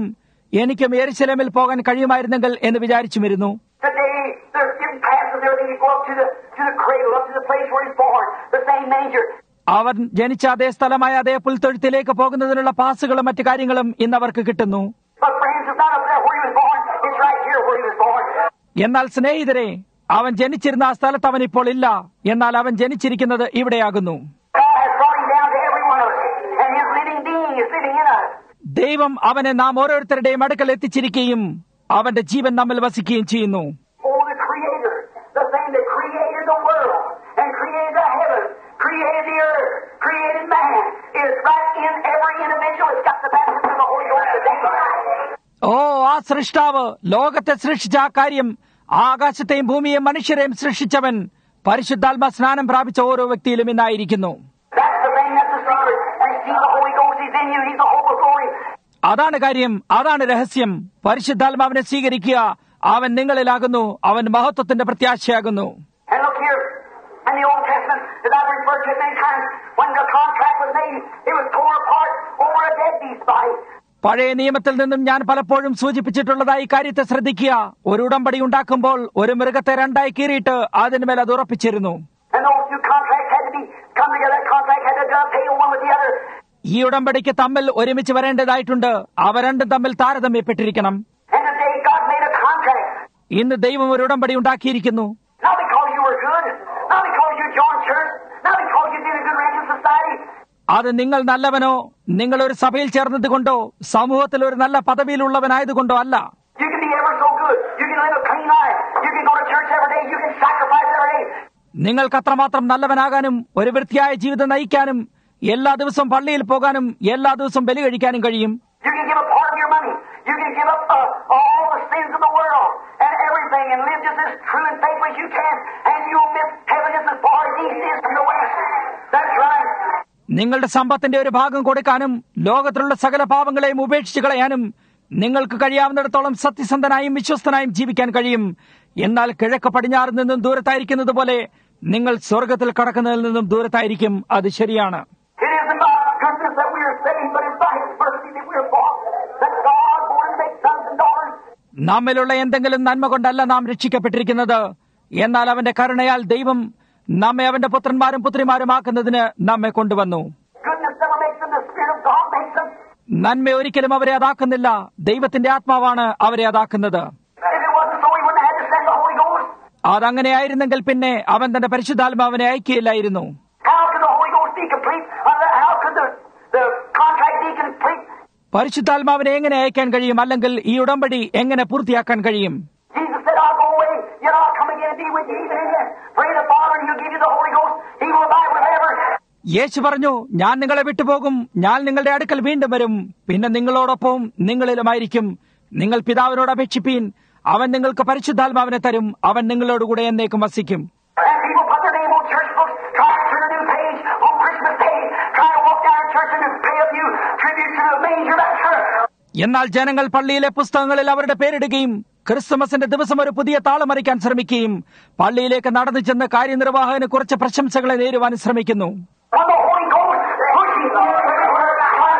എനിക്കും എരിശിലമിൽ പോകാൻ കഴിയുമായിരുന്നെങ്കിൽ എന്ന് വിചാരിച്ചുമിരുന്നു Today, they're giving passes and everything. You go up to the, to the cradle, up to the place where he's born, the same manger. അവൻ ജനിച്ച അതേ സ്ഥലമായ അതേ പുൽത്തൊഴുത്തിലേക്ക് പോകുന്നതിനുള്ള പാസുകളും മറ്റു കാര്യങ്ങളും ഇന്ന് അവർക്ക് കിട്ടുന്നു But friends, it's not up there where he was born. It's right here where he was born. എന്നാൽ സ്നേഹിതരെ അവൻ ജനിച്ചിരുന്ന ആ സ്ഥലത്ത് അവൻ ഇപ്പോൾ ഇല്ല എന്നാൽ അവൻ ജനിച്ചിരിക്കുന്നത് ഇവിടെയാകുന്നു God has brought him down to every one of us. And his living being is living in us. ദൈവം അവനെ നാം ഓരോരുത്തരുടെയും അടുക്കൽ എത്തിച്ചിരിക്കുകയും അവന്റെ ജീവൻ നമ്മിൽ വസിക്കുകയും ചെയ്യുന്നു Oh, the Creator, the thing that created the world and created the heavens, created the earth, created man, is right in every individual that's got the baptism of the Holy Ghost today. ഓ ആ സൃഷ്ടാവ് ലോകത്തെ സൃഷ്ടിച്ച ആ കാര്യം ആകാശത്തെയും ഭൂമിയെയും മനുഷ്യരെയും സൃഷ്ടിച്ചവൻ പരിശുദ്ധാത്മ സ്നാനം പ്രാപിച്ച ഓരോ വ്യക്തിയിലും ഇന്നായിരിക്കുന്നു That's the thing, that's the secret. Receive the Holy Ghost, He's in you, He's the hope of glory. അതാണ് കാര്യം അതാണ് രഹസ്യം പരിശുദ്ധാത്മാവിനെ സ്വീകരിക്കുക അവൻ നിങ്ങളിലാകുന്നു അവൻ മഹത്വത്തിന്റെ പ്രത്യാശയാകുന്നു And look here, in the Old Testament, as I've referred to it many times, when the contract was made, it was torn apart over a dead beast body. പഴയ നിയമത്തിൽ നിന്നും ഞാൻ പലപ്പോഴും സൂചിപ്പിച്ചിട്ടുള്ളതായി കാര്യത്തെ ശ്രദ്ധിക്കുക ഒരു ഉടമ്പടി ഉണ്ടാക്കുമ്പോൾ ഒരു മൃഗത്തെ രണ്ടായി കീറിയിട്ട് അതിന്മേൽ അത് ഉറപ്പിച്ചിരുന്നു And those two contracts had to be come together. That contract had to dovetail one with the other. ഈ ഉടമ്പടിക്ക് തമ്മിൽ ഒരുമിച്ച് വരേണ്ടതായിട്ടുണ്ട് അവ രണ്ടും തമ്മിൽ താരതമ്യപ്പെട്ടിരിക്കണം And today God made a contract. ഇന്ന് ദൈവം ഒരു ഉടമ്പടി ഉണ്ടാക്കിയിരിക്കുന്നു Not because you were good, not because you joined church, not because you did a good rank in society. അത് നിങ്ങൾ നല്ലവനോ നിങ്ങൾ ഒരു സഭയിൽ ചേർന്നതുകൊണ്ടോ സമൂഹത്തിൽ ഒരു നല്ല പദവിയിലുള്ളവനായതുകൊണ്ടോ അല്ല You can be ever so good. You can live a clean life. You can go to church every day. You can sacrifice every day. നിങ്ങൾക്ക് അത്രമാത്രം നല്ലവനാകാനും ഒരു വൃത്തിയായ ജീവിതം നയിക്കാനും എല്ലാ ദിവസവും പള്ളിയിൽ പോകാനും എല്ലാ ദിവസവും ബലി കഴിക്കാനും കഴിയും You can give up part of your money. You can give up uh, all the sins of the world and everything and live just as true and faithful as you can. And you'll miss heaven just as far as east is from the west. That's right. നിങ്ങളുടെ സമ്പത്തിന്റെ ഒരു ഭാഗം കൊടുക്കാനും ലോകത്തിലുള്ള സകല പാപങ്ങളെയും ഉപേക്ഷിച്ച് കളയാനും നിങ്ങൾക്ക് കഴിയാവുന്നിടത്തോളം സത്യസന്ധനായും വിശ്വസ്തനായും ജീവിക്കാൻ കഴിയും എന്നാൽ കിഴക്ക് പടിഞ്ഞാറ് നിന്നും ദൂരത്തായിരിക്കുന്നത് പോലെ നിങ്ങൾ സ്വർഗത്തിൽ കടക്കുന്നതിൽ നിന്നും ദൂരത്തായിരിക്കും അത് ശരിയാണ് It isn't by goodness that we are saved, but it's by His mercy that we are bought. That God born to make sons and daughters. നമ്മിലുള്ള എന്തെങ്കിലും നന്മ കൊണ്ടല്ല നാം രക്ഷിക്കപ്പെട്ടിരിക്കുന്നത് എന്നാൽ അവന്റെ കരുണയാൽ ദൈവം നമ്മെ അവന്റെ പുത്രന്മാരും പുത്രിമാരുമാക്കുന്നതിന് നമ്മെ കൊണ്ടുവന്നു Goodness never makes them. The Spirit of God makes them. നന്മ ഒരിക്കലും അവരെ അതാക്കുന്നില്ല ദൈവത്തിന്റെ ആത്മാവാണ് അവരെ അതാക്കുന്നത് If it wasn't so, He wouldn't have had to send the Holy Ghost. അതങ്ങനെയായിരുന്നെങ്കിൽ പിന്നെ അവൻ തന്റെ പരിശുദ്ധാത്മാവിനെ അയക്കുകയില്ലായിരുന്നു How could the Holy Ghost be complete? Uh, How could the, the contract be complete? പരിശുദ്ധാത്മാവിനെ എങ്ങനെ അയക്കാൻ കഴിയും അല്ലെങ്കിൽ ഈ ഉടമ്പടി എങ്ങനെ പൂർത്തിയാക്കാൻ കഴിയും Jesus said, I'll go away, yet I'll come again and be with you even in you. Pray the Father and He'll give you the Holy Ghost. He will abide forever. യേശു പറഞ്ഞു ഞാൻ നിങ്ങളെ വിട്ടുപോകും ഞാൻ നിങ്ങളുടെ അടുക്കൽ വീണ്ടും വരും പിന്നെ നിങ്ങളോടൊപ്പം നിങ്ങളിലുമായിരിക്കും നിങ്ങൾ പിതാവിനോട് അപേക്ഷിപ്പീൻ അവൻ നിങ്ങൾക്ക് പരിശുദ്ധാത്മാവിനെ തരും അവൻ നിങ്ങളോടുകൂടെ എന്നേക്കും വസിക്കും And people put their name on church books, try to turn a new page on Christmas Day, try to walk down to church and pay a few tribute to the manger rapture. എന്നാൽ ജനങ്ങൾ പള്ളിയിലെ പുസ്തകങ്ങളിൽ അവരുടെ പേരിടുകയും ക്രിസ്തുമസിന്റെ ദിവസം ഒരു പുതിയ താളമറിക്കാൻ ശ്രമിക്കുകയും പള്ളിയിലേക്ക് നടന്നു ചെന്ന് കാര്യനിർവാഹകന് കുറച്ച് പ്രശംസകളെ നേരുവാൻ ശ്രമിക്കുന്നു When the Holy Ghost pushes you everywhere,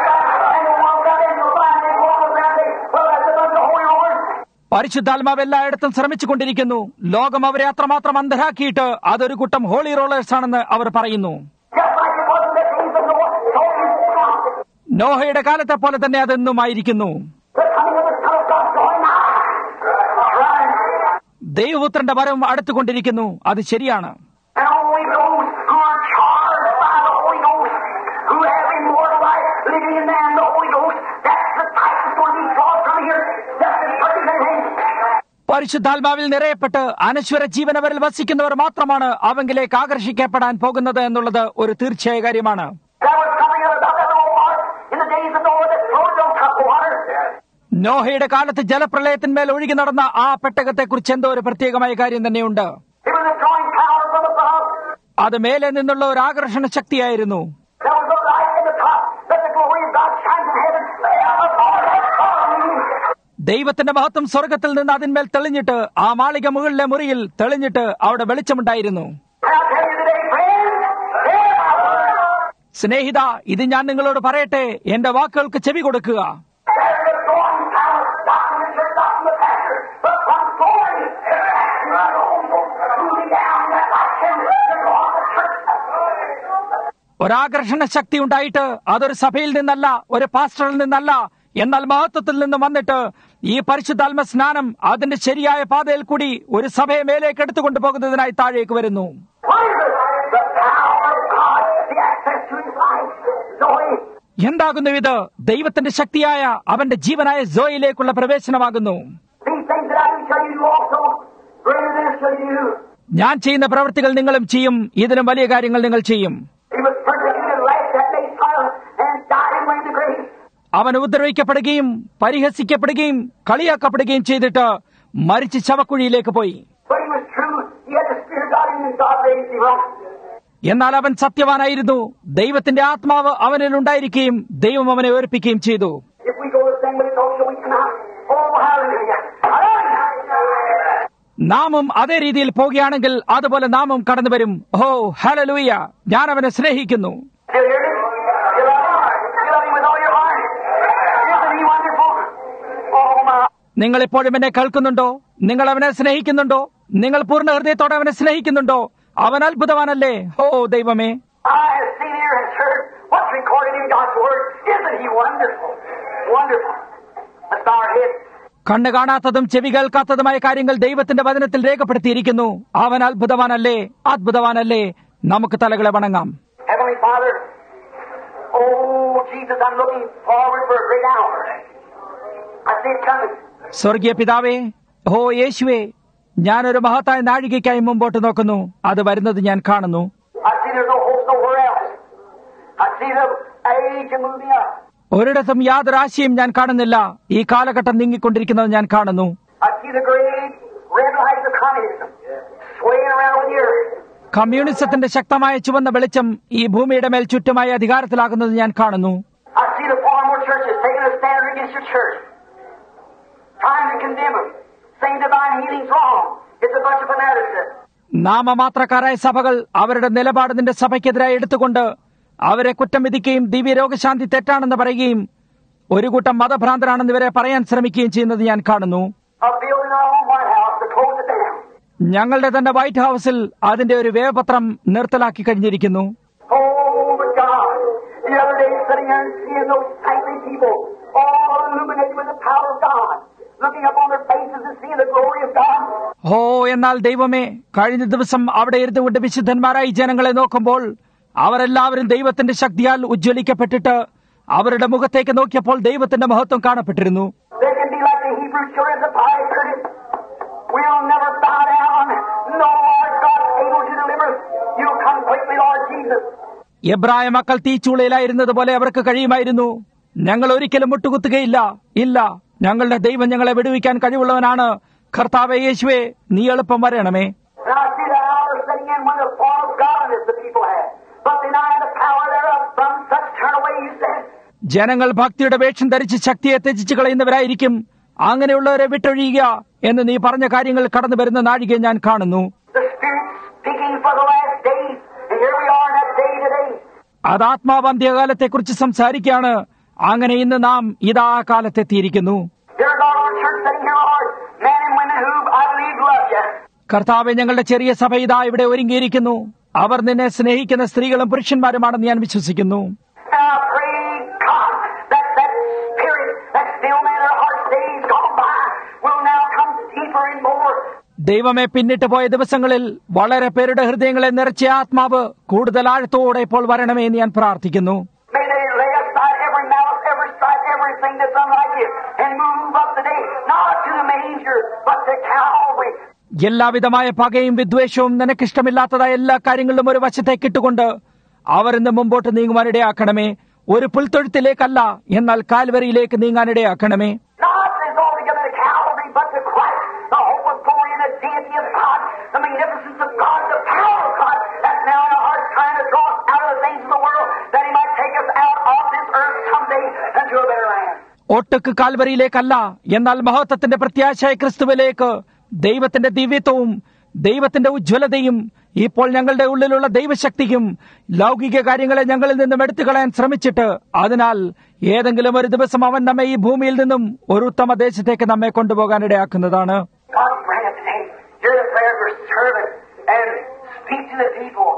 and the one that in the line, and one that they, well, that's a bunch of holy rollers. പരിശുദ്ധാത്മാവ് എല്ലായിടത്തും ശ്രമിച്ചുകൊണ്ടിരിക്കുന്നു ലോകം അവരെ അത്രമാത്രം അന്ധരാക്കിയിട്ട് അതൊരു കൂട്ടം ഹോളി റോളേഴ്സ് ആണെന്ന് അവർ പറയുന്നു Just like it was in the days of Noah, so is now. നോഹയുടെ കാലത്തെ പോലെ തന്നെ അതെന്നുമായിരിക്കുന്നു The coming of the Son of God drawing nigh. Right. ദൈവപുത്രന്റെ വരവും അടുത്തുകൊണ്ടിരിക്കുന്നു അത് ശരിയാണ് And only those who are charged by the Holy Ghost, who have immortal life living in them, the Holy Ghost, that's the type that's going to be drawn from here. That's the purpose and aim. പരിശുദ്ധാത്മാവിൽ നിറയപ്പെട്ട് അനശ്വര ജീവനവരിൽ വസിക്കുന്നവർ മാത്രമാണ് അവങ്കിലേക്ക് ആകർഷിക്കപ്പെടാൻ പോകുന്നത് എന്നുള്ളത് ഒരു തീർച്ചയായ കാര്യമാണ് That was something about that little water in the days of Noah that floated on top of water. നോഹയുടെ കാലത്ത് ജലപ്രളയത്തിന്മേൽ ഒഴുകി നടന്ന ആ പെട്ടകത്തെക്കുറിച്ച് എന്തോ ഒരു പ്രത്യേകമായ കാര്യം തന്നെയുണ്ട് It was a drawing power from above. അത് മേലെ നിന്നുള്ള ഒരു ആകർഷണ ശക്തിയായിരുന്നു There was a light in the top that the glory of God shines in heaven. upon that sun. ദൈവത്തിന്റെ മഹത്വം സ്വർഗത്തിൽ നിന്ന് അതിന്മേൽ തെളിഞ്ഞിട്ട് ആ മാളിക മുകളിലെ മുറിയിൽ തെളിഞ്ഞിട്ട് അവിടെ വെളിച്ചമുണ്ടായിരുന്നു And I tell you today, friends, hear my word. സ്നേഹിത ഇത് ഞാൻ നിങ്ങളോട് പറയട്ടെ എന്റെ വാക്കുകൾക്ക് ചെവി കൊടുക്കുക There's a drawing power ഒരാകർഷണ ശക്തി ഉണ്ടായിട്ട് അതൊരു സഭയിൽ നിന്നല്ല ഒരു പാസ്റ്ററിൽ നിന്നല്ല എന്നാൽ മഹത്വത്തിൽ നിന്ന് വന്നിട്ട് ഈ പരിശുദ്ധാത്മ സ്നാനം അതിന്റെ ശരിയായ പാതയിൽ കൂടി ഒരു സഭയെ മേലേക്ക് എടുത്തുകൊണ്ടു പോകുന്നതിനായി താഴേക്ക് വരുന്നു What is it? The power of God, the access to His life. Zoe. എന്താകുന്നു ഇത് ദൈവത്തിന്റെ ശക്തിയായ അവന്റെ ജീവനായ സോയിലേക്കുള്ള പ്രവേശനമാകുന്നു These things that I do shall you do also. Greater than shall you do. ഞാൻ ചെയ്യുന്ന പ്രവൃത്തികൾ നിങ്ങളും ചെയ്യും ഇതിലും വലിയ കാര്യങ്ങൾ നിങ്ങൾ ചെയ്യും He was persecuted, laughed at, made fun of, and died and went to the grave. അവൻ ഉപദ്രവിക്കപ്പെടുകയും പരിഹസിക്കപ്പെടുകയും കളിയാക്കപ്പെടുകയും ചെയ്തിട്ട് മരിച്ച് ശവക്കുഴിയിലേക്ക് പോയി But he was true. He had the Spirit of God in him, and God raised him up. എന്നാൽ അവൻ സത്യവാനായിരുന്നു ദൈവത്തിന്റെ ആത്മാവ് അവനിൽ ഉണ്ടായിരിക്കുകയും ദൈവം അവനെ ഉയർപ്പിക്കുകയും ചെയ്തു If we go the same way, so shall we come out. Oh, hallelujah. Hallelujah. നാമും അതേ രീതിയിൽ പോകുകയാണെങ്കിൽ അതുപോലെ നാമും കടന്നു വരും ഓ ഹലലൂയ ഞാൻ അവനെ സ്നേഹിക്കുന്നു You hear me? You love him? You love him with all your heart? Isn't he wonderful? Oh, my. നിങ്ങൾ ഇപ്പോഴും എന്നെ കേൾക്കുന്നുണ്ടോ നിങ്ങൾ അവനെ സ്നേഹിക്കുന്നുണ്ടോ നിങ്ങൾ പൂർണ്ണ ഹൃദയത്തോടെ അവനെ സ്നേഹിക്കുന്നുണ്ടോ അവൻ അത്ഭുതവാനല്ലേ ഓ ദൈവമേ I have seen here and heard what's recorded in God's Word. Isn't he wonderful? Wonderful. Let's bow our heads. കണ്ണ് കാണാത്തതും ചെവി കേൾക്കാത്തതുമായ കാര്യങ്ങൾ ദൈവത്തിന്റെ വചനത്തിൽ രേഖപ്പെടുത്തിയിരിക്കുന്നു അവൻ അത്ഭുതവാനല്ലേ അത്ഭുതവാനല്ലേ നമുക്ക് തലകളെ വണങ്ങാം Heavenly Father, oh, Jesus, I'm looking forward for a great hour. I see it coming. സ്വർഗീയ പിതാവേ ഓ യേശുവേ ഞാനൊരു മഹത്തായ നാഴികയ്ക്കായി മുമ്പോട്ട് നോക്കുന്നു അത് വരുന്നത് ഞാൻ കാണുന്നു I see there's no hope nowhere else. I see the age moving up. ഒരിടത്തും യാതൊരു ആശയും ഞാൻ കാണുന്നില്ല ഈ കാലഘട്ടം നീങ്ങിക്കൊണ്ടിരിക്കുന്നത് ഞാൻ കാണുന്നു I see the great red light of communism swaying around with the earth. കമ്മ്യൂണിസത്തിന്റെ ശക്തമായ ചുവന്ന വെളിച്ചം ഈ ഭൂമിയുടെ മേൽ ചുറ്റുമായി അധികാരത്തിലാകുന്നത് ഞാൻ കാണുന്നു I see the far more churches taking a stand against your church, trying to condemn them, saying divine healing's wrong. It's a bunch of fanaticism. നാമമാത്രക്കാരായ സഭകൾ അവരുടെ നിലപാട് നിന്റെ സഭയ്ക്കെതിരായി എടുത്തുകൊണ്ട് അവരെ കുറ്റം വിധിക്കുകയും ദിവ്യ രോഗശാന്തി തെറ്റാണെന്ന് പറയുകയും ഒരു കൂട്ടം മതഭ്രാന്തരാണെന്ന് ഇവരെ പറയാൻ ശ്രമിക്കുകയും ചെയ്യുന്നത് ഞാൻ കാണുന്നു Of building our own White House to close it down. ഞങ്ങളുടെ തന്നെ വൈറ്റ് ഹൌസിൽ അതിന്റെ ഒരു വേവപത്രം നിർത്തലാക്കി കഴിഞ്ഞിരിക്കുന്നു Oh, but God, the other day sitting there and seeing those saintly people, all illuminated with the power of God, looking up on their faces and seeing the glory of God. ഓ എന്നാൽ ദൈവമേ കഴിഞ്ഞ ദിവസം അവിടെ ഇരുന്നുകൊണ്ട് വിശുദ്ധന്മാരായി ജനങ്ങളെ നോക്കുമ്പോൾ അവരെല്ലാവരും ദൈവത്തിന്റെ ശക്തിയാൽ ഉജ്ജ്വലിക്കപ്പെട്ടിട്ട് അവരുടെ മുഖത്തേക്ക് നോക്കിയപ്പോൾ ദൈവത്തിന്റെ മഹത്വം കാണപ്പെട്ടിരുന്നു They can be like the Hebrew children of the Bible. Curtis. We'll never bow down. No, Lord God is able to deliver us. You'll come quickly, Lord Jesus. എബ്രായ മക്കൾ തീച്ചൂളയിലായിരുന്നത് പോലെ അവർക്ക് കഴിയുമായിരുന്നു ഞങ്ങൾ ഒരിക്കലും മുട്ടുകുത്തുകയില്ല ഇല്ല ഞങ്ങളുടെ ദൈവം ഞങ്ങളെ വിടുവിക്കാൻ കഴിവുള്ളവനാണ് കർത്താവെ യേശുവെ നീ എളുപ്പം വരണമേ And I see the hour setting in when the form of godliness the people had. But denying the power thereof, from such turn away, you said. ജനങ്ങൾ ഭക്തിയുടെ വേഷം ധരിച്ച് ശക്തിയെ ത്യജിച്ചു കളയുന്നവരായിരിക്കും അങ്ങനെയുള്ളവരെ വിട്ടൊഴിയുക എന്ന് നീ പറഞ്ഞ കാര്യങ്ങൾ കടന്നു വരുന്ന നാഴികയെ ഞാൻ കാണുന്നു The Spirit speaking for the last days. And here we are in that day today. അത് ആത്മാവന്ത്യകാലത്തെക്കുറിച്ച് സംസാരിക്കുകയാണ് അങ്ങനെ ഇന്ന് നാം ഇതാ കാലത്തെത്തിയിരിക്കുന്നു Here God, our church sitting here, Lord. Men and women who I believe love you. കർത്താവെ ഞങ്ങളുടെ ചെറിയ സഭ ഇതാ ഇവിടെ ഒരുങ്ങിയിരിക്കുന്നു അവർ നിന്നെ സ്നേഹിക്കുന്ന സ്ത്രീകളും പുരുഷന്മാരുമാണെന്ന് ഞാൻ വിശ്വസിക്കുന്നു And I pray, God, that that Spirit, that still man in our hearts days gone by, will now come deeper and more. ദൈവമെ പിന്നിട്ട് പോയ ദിവസങ്ങളിൽ വളരെ പേരുടെ ഹൃദയങ്ങളെ നിറച്ച ആത്മാവ് കൂടുതൽ ആഴത്തോടെ ഇപ്പോൾ വരണമേ എന്ന് ഞാൻ പ്രാർത്ഥിക്കുന്നു May they lay aside every malice, every strife, everything that's unlike you, and move up today, not to the manger, but to Calvary. എല്ലാവിധമായ പകയും വിദ്വേഷവും നിനക്കിഷ്ടമില്ലാത്തതായ എല്ലാ കാര്യങ്ങളിലും ഒരു വശത്തേക്ക് ഇട്ടുകൊണ്ട് അവർ ഇന്ന് മുമ്പോട്ട് നീങ്ങുവാനിടയാക്കണമേ ഒരു പുൽത്തൊഴുത്തിലേക്കല്ല എന്നാൽ കാൽവരിയിലേക്ക് നീങ്ങാനിടയാക്കണമേ Not as altogether to Calvary, but to Christ, the hope of glory and the deity of God, the magnificence of God, the power of God, that's now in our hearts trying to draw us out of the things of the world, that He might take us out of this earth someday into a better land. ഒട്ടക്ക് കാൽവരിയിലേക്കല്ല എന്നാൽ മഹത്വത്തിന്റെ പ്രത്യാശയ ക്രിസ്തുവിലേക്ക് ദൈവത്തിന്റെ ദിവ്യത്വവും ദൈവത്തിന്റെ ഉജ്ജ്വലതയും ഇപ്പോൾ ഞങ്ങളുടെ ഉള്ളിലുള്ള ദൈവശക്തിയും ലൗകിക കാര്യങ്ങളെ ഞങ്ങളിൽ നിന്നും എടുത്തു കളയാൻ ശ്രമിച്ചിട്ട് അതിനാൽ ഏതെങ്കിലും ഒരു ദിവസം അവൻ നമ്മെ ഈ ഭൂമിയിൽ നിന്നും ഒരു ഉത്തമ ദേശത്തേക്ക് നമ്മെ കൊണ്ടുപോകാനിടയാക്കുന്നതാണ് God grant it today. Hear the prayer of your servant and speak to the people.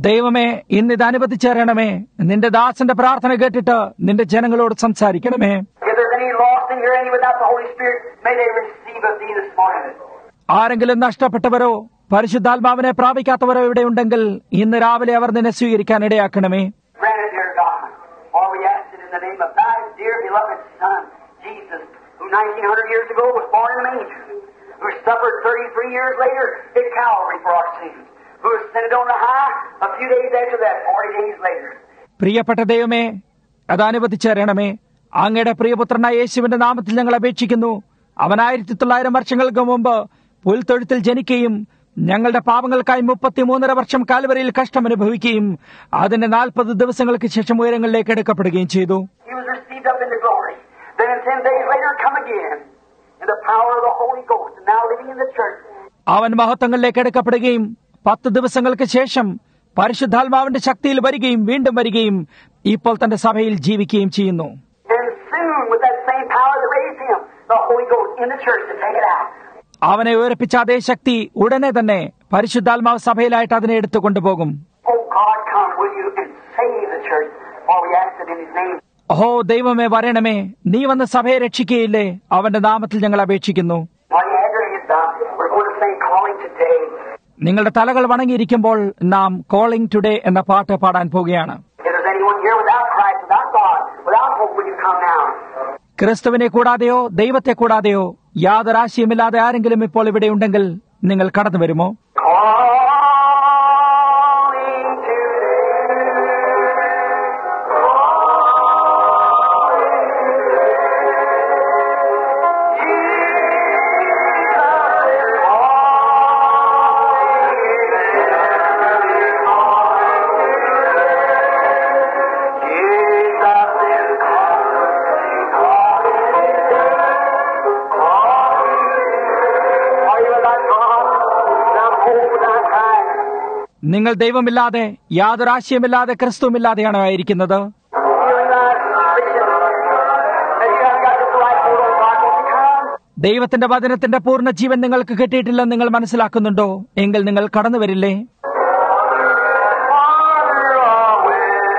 ദൈവമേ ഇന്ന് ഇത് അനുവദിച്ചേരണമേ നിന്റെ ദാസന്റെ പ്രാർത്ഥന കേട്ടിട്ട് നിന്റെ ജനങ്ങളോട് സംസാരിക്കണമേ If there's any lost in here, any without the Holy Spirit, may they receive of thee this morning. ആരെങ്കിലും നഷ്ടപ്പെട്ടവരോ പരിശുദ്ധാത്മാവിനെ പ്രാപിക്കാത്തവരോ ഇവിടെ ഉണ്ടെങ്കിൽ ഇന്ന് രാവിലെ അവർ നിന്നെ സ്വീകരിക്കാൻ ഇടയാക്കണമേ Grant it, dear God. For we ask it in the name of thy dear beloved Son, Jesus, who 1900 years ago was born in a manger, who suffered 33 years later at Calvary for our sins, who ascended on the high a few days after that, 40 days later. പ്രിയപ്പെട്ട ദൈവമേ അത് അനുവദിച്ചേരണമേ അങ്ങയുടെ പ്രിയപുത്രനായ യേശുവിന്റെ നാമത്തിൽ ഞങ്ങൾ അപേക്ഷിക്കുന്നു അവൻ ആയിരത്തി തൊള്ളായിരം വർഷങ്ങൾക്ക് മുമ്പ് പുൽത്തൊഴുത്തിൽ ജനിക്കുകയും ഞങ്ങളുടെ പാപങ്ങൾക്കായി മുപ്പത്തിമൂന്നര വർഷം കാൽവരയിൽ കഷ്ടമനുഭവിക്കുകയും അതിന്റെ നാൽപ്പത് ദിവസങ്ങൾക്ക് ശേഷം ഉയരങ്ങളിലേക്ക് എടുക്കപ്പെടുകയും ചെയ്തു He was received up into glory. Then in 10 days later, come again in the power of the Holy Ghost, and now living in the church. അവൻ മഹത്വങ്ങളിലേക്ക് എടുക്കപ്പെടുകയും പത്ത് ദിവസങ്ങൾക്ക് ശേഷം പരിശുദ്ധാത്മാവിന്റെ ശക്തിയിൽ വരികയും വീണ്ടും വരികയും ഇപ്പോൾ തന്റെ സഭയിൽ ജീവിക്കുകയും ചെയ്യുന്നു And soon, with that same power that raised him, the Holy Ghost in the church to take it out. അവനെ ഉയർപ്പിച്ച അതേ ശക്തി ഉടനെ തന്നെ പരിശുദ്ധാത്മാവ് സഭയിലായിട്ട് അതിനെ എടുത്തു കൊണ്ടുപോകും Oh God, come, will you, and save the church, for we ask it in His name. ഓഹോ ദൈവമേ വരണമേ നീ വന്ന് സഭയെ രക്ഷിക്കുകയില്ലേ അവന്റെ നാമത്തിൽ ഞങ്ങൾ അപേക്ഷിക്കുന്നു While you have your heads down, we're going to sing Calling Today. നിങ്ങളുടെ തലകൾ വണങ്ങിയിരിക്കുമ്പോൾ നാം കോളിംഗ് ടുഡേ എന്ന പാട്ട് പാടാൻ പോവുകയാണ് If there's anyone here without Christ, without God, without hope, will you come now? ക്രിസ്തുവിനെ കൂടാതെയോ ദൈവത്തെ കൂടാതെയോ യാതൊരാശയമില്ലാതെ ആരെങ്കിലും ഇപ്പോൾ ഇവിടെ ഉണ്ടെങ്കിൽ നിങ്ങൾ കടന്നു വരുമോ Calling Are you without God? Without hope, without Christ? നിങ്ങൾ ദൈവമില്ലാതെ യാതൊരാശയമില്ലാതെ ക്രിസ്തുവില്ലാതെയാണോ ആയിരിക്കുന്നത് Feeling that vision that you haven't got this right hold on God, won't you come? ദൈവത്തിന്റെ വചനത്തിന്റെ പൂർണ്ണ ജീവൻ നിങ്ങൾക്ക് കിട്ടിയിട്ടില്ലെന്ന് നിങ്ങൾ മനസ്സിലാക്കുന്നുണ്ടോ എങ്കിൽ നിങ്ങൾ കടന്നു വരില്ലേ Farther away,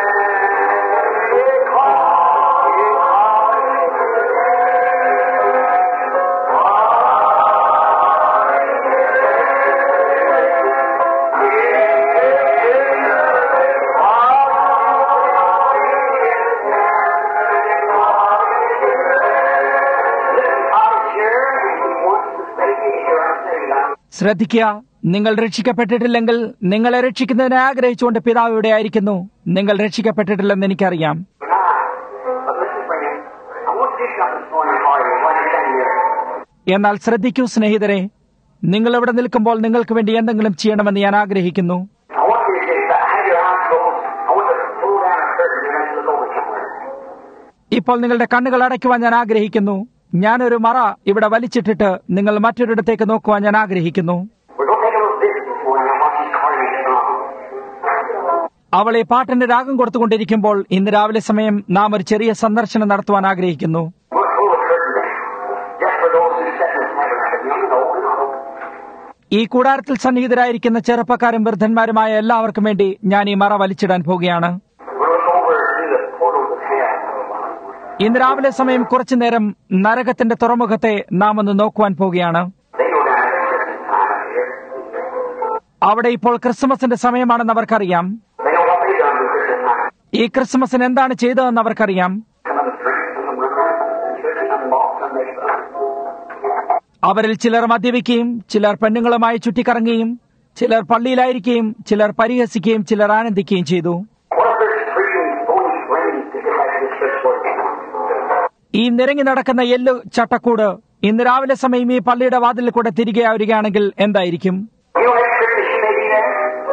ശ്രദ്ധിക്കുക നിങ്ങൾ രക്ഷിക്കപ്പെട്ടിട്ടില്ലെങ്കിൽ നിങ്ങളെ രക്ഷിക്കുന്നതിനെ ആഗ്രഹിച്ചുകൊണ്ട് പിതാവ് ഇവിടെ ആയിരിക്കുന്നു നിങ്ങൾ രക്ഷിക്കപ്പെട്ടിട്ടില്ലെന്ന് എനിക്കറിയാം But listen, friend, I want to do something this morning for you while you're standing here. എന്നാൽ ശ്രദ്ധിക്കൂ സ്നേഹിതരെ നിങ്ങൾ ഇവിടെ നിൽക്കുമ്പോൾ നിങ്ങൾക്ക് വേണ്ടി എന്തെങ്കിലും ചെയ്യണമെന്ന് ഞാൻ ആഗ്രഹിക്കുന്നു I want you to just uh, have your eyes closed. I want you to pull down a curtain and let you look over somewhere. ഇപ്പോൾ നിങ്ങളുടെ കണ്ണുകൾ അടയ്ക്കുവാൻ ഞാൻ ആഗ്രഹിക്കുന്നു ഞാനൊരു മറ ഇവിടെ വലിച്ചിട്ടിട്ട് നിങ്ങൾ മറ്റൊരിടത്തേക്ക് നോക്കുവാൻ ഞാൻ ആഗ്രഹിക്കുന്നു We're going to take a little visit this morning on what she's calling it song. അവൾ ഈ പാട്ടിന്റെ രാഗം കൊടുത്തുകൊണ്ടിരിക്കുമ്പോൾ ഇന്ന് രാവിലെ സമയം നാം ഒരു ചെറിയ സന്ദർശനം നടത്തുവാൻ ആഗ്രഹിക്കുന്നു We'll pull the curtain down. Just for those who sit in the tabernacle, young and old and old. ഈ കൂടാരത്തിൽ സന്നിഹിതരായിരിക്കുന്ന ചെറുപ്പക്കാരും വൃദ്ധന്മാരുമായ എല്ലാവർക്കും വേണ്ടി ഞാൻ ഈ മറ വലിച്ചിടാൻ പോവുകയാണ് We'll look over through the portals of hell. ഇന്ന് രാവിലെ സമയം കുറച്ചു നേരം നരകത്തിന്റെ തുറമുഖത്തെ നാം ഒന്ന് നോക്കുവാൻ പോവുകയാണ് They go down at Christmas time up here. അവിടെ ഇപ്പോൾ ക്രിസ്മസിന്റെ സമയമാണെന്ന് അവർക്കറിയാം They know what they done at Christmas time. ഈ ക്രിസ്മസിന് എന്താണ് ചെയ്തതെന്ന് അവർക്കറിയാം Some of them drink, some of them run around the church, some of them walk, some they fun. അവരിൽ ചിലർ മദ്യപിക്കുകയും ചിലർ പെണ്ണുങ്ങളുമായി ചുറ്റിക്കറങ്ങുകയും ചിലർ പള്ളിയിലായിരിക്കുകയും ചിലർ പരിഹസിക്കുകയും ചിലർ ആനന്ദിക്കുകയും ചെയ്തു What if there's three phony friends to get back to the church for you? ഈ നിരങ്ങി നടക്കുന്ന എല്ലു ചട്ടക്കൂട് ഇന്ന് രാവിലെ സമയം ഈ പള്ളിയുടെ വാതിലിൽ കൂടെ തിരികെ വരികയാണെങ്കിൽ എന്തായിരിക്കും You know next Christmas she may be there.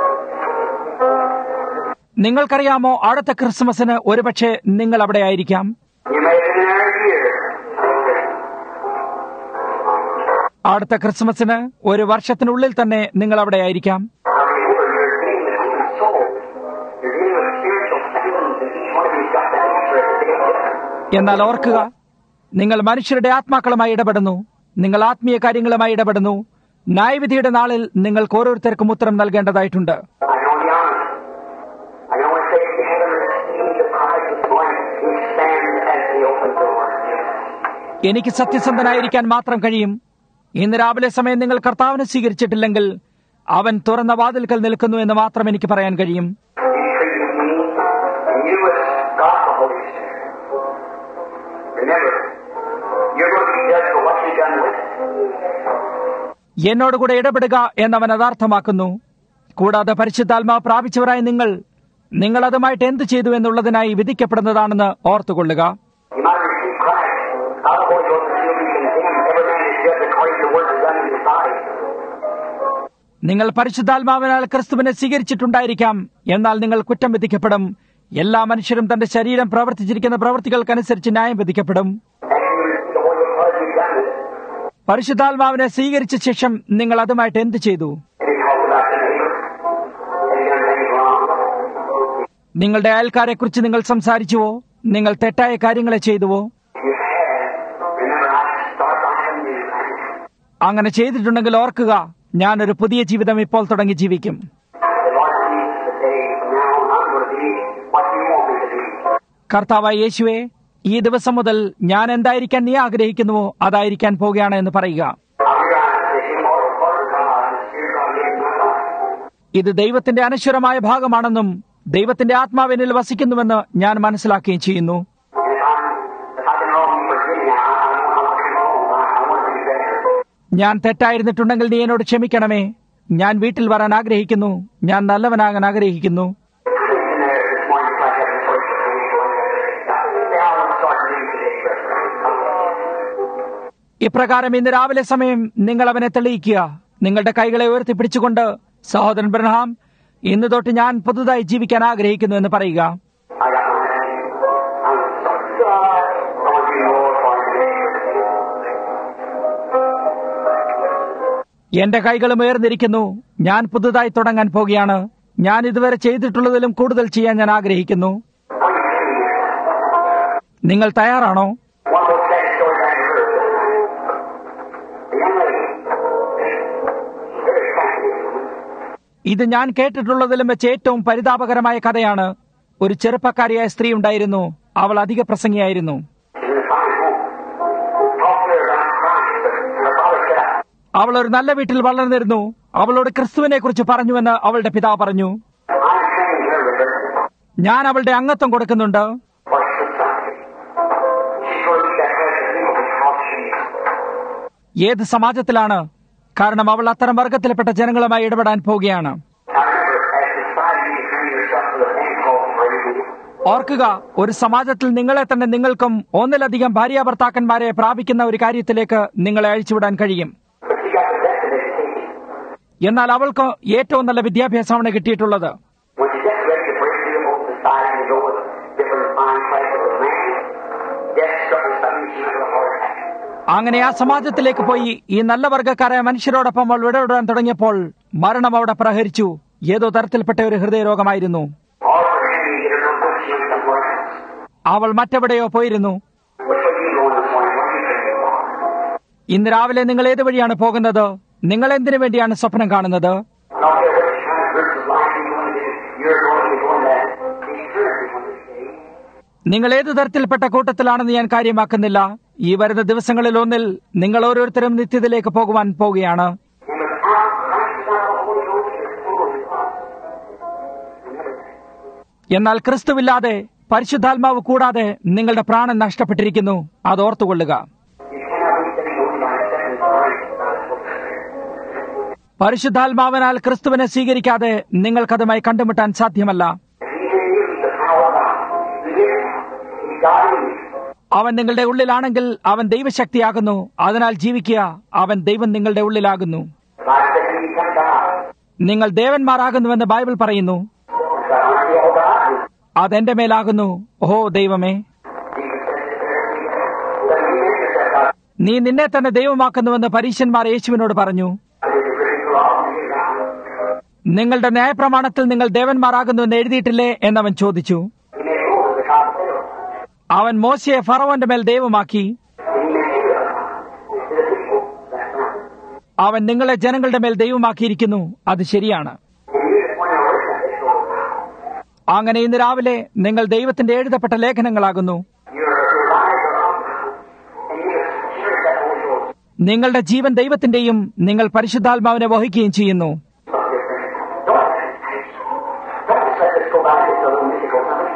നിങ്ങൾക്കറിയാമോ അടുത്ത ക്രിസ്മസിന് ഒരുപക്ഷെ നിങ്ങൾ അവിടെ ആയിരിക്കാം You may have been there a year. അടുത്ത ക്രിസ്മസിന് ഒരു വർഷത്തിനുള്ളിൽ തന്നെ നിങ്ങൾ അവിടെ ആയിരിക്കാം Remember, you're dealing with human soul. You're dealing with spiritual things, and each one of you's got that answer every day. എന്നാൽ ഓർക്കുക നിങ്ങൾ മനുഷ്യരുടെ ആത്മാക്കളുമായി ഇടപെടുന്നു നിങ്ങൾ ആത്മീയ കാര്യങ്ങളുമായി ഇടപെടുന്നു ന്യായവിധിയുടെ നാളിൽ നിങ്ങൾക്ക് ഓരോരുത്തർക്കും ഉത്തരം നൽകേണ്ടതായിട്ടുണ്ട് I can only honest. എനിക്ക് സത്യസന്ധനായിരിക്കാൻ മാത്രം കഴിയും ഇന്ന് രാവിലെ സമയം നിങ്ങൾ കർത്താവിനെ സ്വീകരിച്ചിട്ടില്ലെങ്കിൽ അവൻ തുറന്ന വാതിൽക്കൽ നിൽക്കുന്നു എന്ന് മാത്രം എനിക്ക് പറയാൻ കഴിയും He's treating me and you as God the Holy Spirit. Remember, you're going to be judged for what you've done with it. എന്നോട് കൂടെ ഇടപെടുക എന്നവൻ അതാർത്ഥമാക്കുന്നു കൂടാതെ പരിശുദ്ധാത്മാവ് പ്രാപിച്ചവരായ നിങ്ങൾ നിങ്ങൾ അതുമായിട്ട് എന്ത് ചെയ്തു എന്നുള്ളതിനായി വിധിക്കപ്പെടുന്നതാണെന്ന് ഓർത്തുകൊള്ളുക You might receive Christ. Out of Holy Ghost, and you'll be condemned. Every man is judged according to the work that's done in his body. നിങ്ങൾ പരിശുദ്ധാത്മാവിനാൽ ക്രിസ്തുവിനെ സ്വീകരിച്ചിട്ടുണ്ടായിരിക്കാം എന്നാൽ നിങ്ങൾ കുറ്റം വിധിക്കപ്പെടും എല്ലാ മനുഷ്യരും തന്റെ ശരീരം പ്രവർത്തിച്ചിരിക്കുന്ന പ്രവൃത്തികൾക്കനുസരിച്ച് ന്യായം വിധിക്കപ്പെടും After you receive the Holy Ghost, what have you done with it? പരിശുദ്ധാത്മാവിനെ സ്വീകരിച്ച ശേഷം നിങ്ങൾ അതുമായിട്ട് എന്ത് ചെയ്തു And he talks about the neighbor. Have you done things wrong? നിങ്ങളുടെ അയൽക്കാരെക്കുറിച്ച് നിങ്ങൾ സംസാരിച്ചുവോ നിങ്ങൾ തെറ്റായ കാര്യങ്ങളെ ചെയ്തുവോ You have. Remember, I start life anew. അങ്ങനെ ചെയ്തിട്ടുണ്ടെങ്കിൽ ഓർക്കുക ഞാനൊരു പുതിയ ജീവിതം ഇപ്പോൾ തുടങ്ങി ജീവിക്കും The Lord Jesus today, from now on, I'm going to be what you want me to be. കർത്താവായ യേശുവെ ഈ ദിവസം മുതൽ ഞാൻ എന്തായിരിക്കാൻ നീ ആഗ്രഹിക്കുന്നുവോ അതായിരിക്കാൻ പോവുകയാണ് എന്ന് പറയുക I realize the immortal part of God, the Spirit of God lives in my life. ഇത് ദൈവത്തിന്റെ അനശ്വരമായ ഭാഗമാണെന്നും ദൈവത്തിന്റെ ആത്മാവിനിൽ വസിക്കുന്നുവെന്ന് ഞാൻ മനസ്സിലാക്കുകയും ചെയ്യുന്നു And if I'm, if I can wrong you, forgive me. I, I, I want to be wrong. I, I want to be better. ഞാൻ തെറ്റായിരുന്നിട്ടുണ്ടെങ്കിൽ നീ എന്നോട് ക്ഷമിക്കണമേ ഞാൻ വീട്ടിൽ വരാൻ ആഗ്രഹിക്കുന്നു ഞാൻ നല്ലവനാകാൻ ആഗ്രഹിക്കുന്നു in there this morning if I have a choice of doing Say, I want to start reading today, brother. ഇപ്രകാരം ഇന്ന് രാവിലെ സമയം നിങ്ങൾ അവനെ തെളിയിക്കുക നിങ്ങളുടെ കൈകളെ ഉയർത്തിപ്പിടിച്ചുകൊണ്ട് സഹോദരൻ ബ്രഹാം ഇന്ന് തൊട്ട് ഞാൻ പുതുതായി ജീവിക്കാൻ ആഗ്രഹിക്കുന്നു എന്ന് പറയുക I got my hand. I'm sorry. God, I want to be more for you. എന്റെ കൈകളും ഉയർന്നിരിക്കുന്നു ഞാൻ പുതുതായി തുടങ്ങാൻ പോകുകയാണ് ഞാൻ ഇതുവരെ ചെയ്തിട്ടുള്ളതിലും കൂടുതൽ ചെയ്യാൻ ഞാൻ ആഗ്രഹിക്കുന്നു What do you think? നിങ്ങൾ തയ്യാറാണോ One more sad story I heard. The young lady, very fascinating. ഇത് ഞാൻ കേട്ടിട്ടുള്ളതിലും വെച്ച് ഏറ്റവും പരിതാപകരമായ കഥയാണ് ഒരു ചെറുപ്പക്കാരിയായ സ്ത്രീ ഉണ്ടായിരുന്നു അവൾ അധിക പ്രസംഗിയായിരുന്നു She's in a fine home. Talked to her about Christ, but her father said, അവൾ ഒരു നല്ല വീട്ടിൽ വളർന്നിരുന്നു അവളോട് ക്രിസ്തുവിനെ കുറിച്ച് പറഞ്ഞുവെന്ന് അവളുടെ പിതാവ് പറഞ്ഞു I'm training her, River, ഞാൻ അവളുടെ അംഗത്വം കൊടുക്കുന്നുണ്ട് for society. She's going to be that person because she ഏത് സമാജത്തിലാണ് കാരണം അവൾ അത്തരം വർഗത്തിൽപ്പെട്ട ജനങ്ങളുമായി ഇടപെടാൻ പോവുകയാണ് Now remember, as society, you train yourself to the thing called praise. ഓർക്കുക ഒരു സമാജത്തിൽ നിങ്ങളെ തന്നെ നിങ്ങൾക്കും ഒന്നിലധികം ഭാര്യാഭർത്താക്കന്മാരെ പ്രാപിക്കുന്ന ഒരു കാര്യത്തിലേക്ക് നിങ്ങളെ അഴിച്ചുവിടാൻ കഴിയും But she got the best of education. എന്നാൽ അവൾക്ക് ഏറ്റവും നല്ല വിദ്യാഭ്യാസമാണ് കിട്ടിയിട്ടുള്ളത് When she gets ready to break through the whole society and go with different fine classes of man, death struck her suddenly, she had a heart attack. അങ്ങനെ ആ സമാജത്തിലേക്ക് പോയി ഈ നല്ല വർഗ്ഗക്കാരായ മനുഷ്യരോടൊപ്പം അവൾ ഇടപെടാൻ തുടങ്ങിയപ്പോൾ മരണം അവിടെ പ്രഹരിച്ചു ഏതോ തരത്തിൽപ്പെട്ട ഒരു ഹൃദയരോഗമായിരുന്നു All her enemy hit her no good, she went somewhere else. അവൾ മറ്റെവിടെയോ പോയിരുന്നു Which way you going this morning? What do you think you are? ഇന്ന് രാവിലെ നിങ്ങൾ ഏത് വഴിയാണ് പോകുന്നത് നിങ്ങൾ എന്തിനു വേണ്ടിയാണ് സ്വപ്നം കാണുന്നത് I don't care which kind of group of life you're going to do, you're going to be going to eternity one day. നിങ്ങൾ ഏത് തരത്തിൽപ്പെട്ട കൂട്ടത്തിലാണെന്ന് ഞാൻ കാര്യമാക്കുന്നില്ല ഈ വരുന്ന ദിവസങ്ങളിൽ ഒന്നിൽ നിങ്ങൾ ഓരോരുത്തരും നിത്യത്തിലേക്ക് പോകുവാൻ പോവുകയാണ് And without Christ, without the Holy Ghost, you're full of loss. Remember that. എന്നാൽ ക്രിസ്തുവില്ലാതെ പരിശുദ്ധാത്മാവ് കൂടാതെ നിങ്ങളുടെ പ്രാണൻ നഷ്ടപ്പെട്ടിരിക്കുന്നു അത് ഓർത്തുകൊള്ളുക You cannot be saved only by accepting Christ, not the Holy Spirit. പരിശുദ്ധാത്മാവിനാൽ ക്രിസ്തുവിനെ സ്വീകരിക്കാതെ നിങ്ങൾക്കതുമായി കണ്ടുമുട്ടാൻ സാധ്യമല്ല If He's in you, He's the power of God. He is. He's God in you. അവൻ നിങ്ങളുടെ ഉള്ളിലാണെങ്കിൽ അവൻ ദൈവശക്തിയാകുന്നു അതിനാൽ ജീവിക്കുക അവൻ ദൈവം നിങ്ങളുടെ ഉള്ളിലാകുന്നു The Bible says you become God. നിങ്ങൾ ദേവന്മാരാകുന്നുവെന്ന് ബൈബിൾ പറയുന്നു But aren't you all God? അതെന്റെ മേലാകുന്നു ഓഹോ ദൈവമേ Jesus said it there. But you make yourself God. നീ നിന്നെ തന്നെ ദൈവമാക്കുന്നുവെന്ന് പരീശന്മാർ യേശുവിനോട് പറഞ്ഞു It is written for all of you God. നിങ്ങളുടെ ന്യായപ്രമാണത്തിൽ നിങ്ങൾ ദേവന്മാരാകുന്നുവെന്ന് എഴുതിയിട്ടില്ലേ എന്നവൻ ചോദിച്ചു He made Moses a God of Pharaoh. അവൻ മോശയെ ഫറവന്റെ മേൽ ദൈവമാക്കി And he made you a God to the people. That's right. അവൻ നിങ്ങളെ ജനങ്ങളുടെ മേൽ ദൈവമാക്കിയിരിക്കുന്നു അത് ശരിയാണ് And you just want to listen to this old God. അങ്ങനെ ഇന്ന് രാവിലെ നിങ്ങൾ ദൈവത്തിന്റെ എഴുതപ്പെട്ട ലേഖനങ്ങളാകുന്നു You're your lives are of God. And you നിങ്ങളുടെ ജീവൻ ദൈവത്തിന്റെയും നിങ്ങൾ പരിശുദ്ധാത്മാവിനെ വഹിക്കുകയും ചെയ്യുന്നു Don't, don't just let this go by just a little mythical something.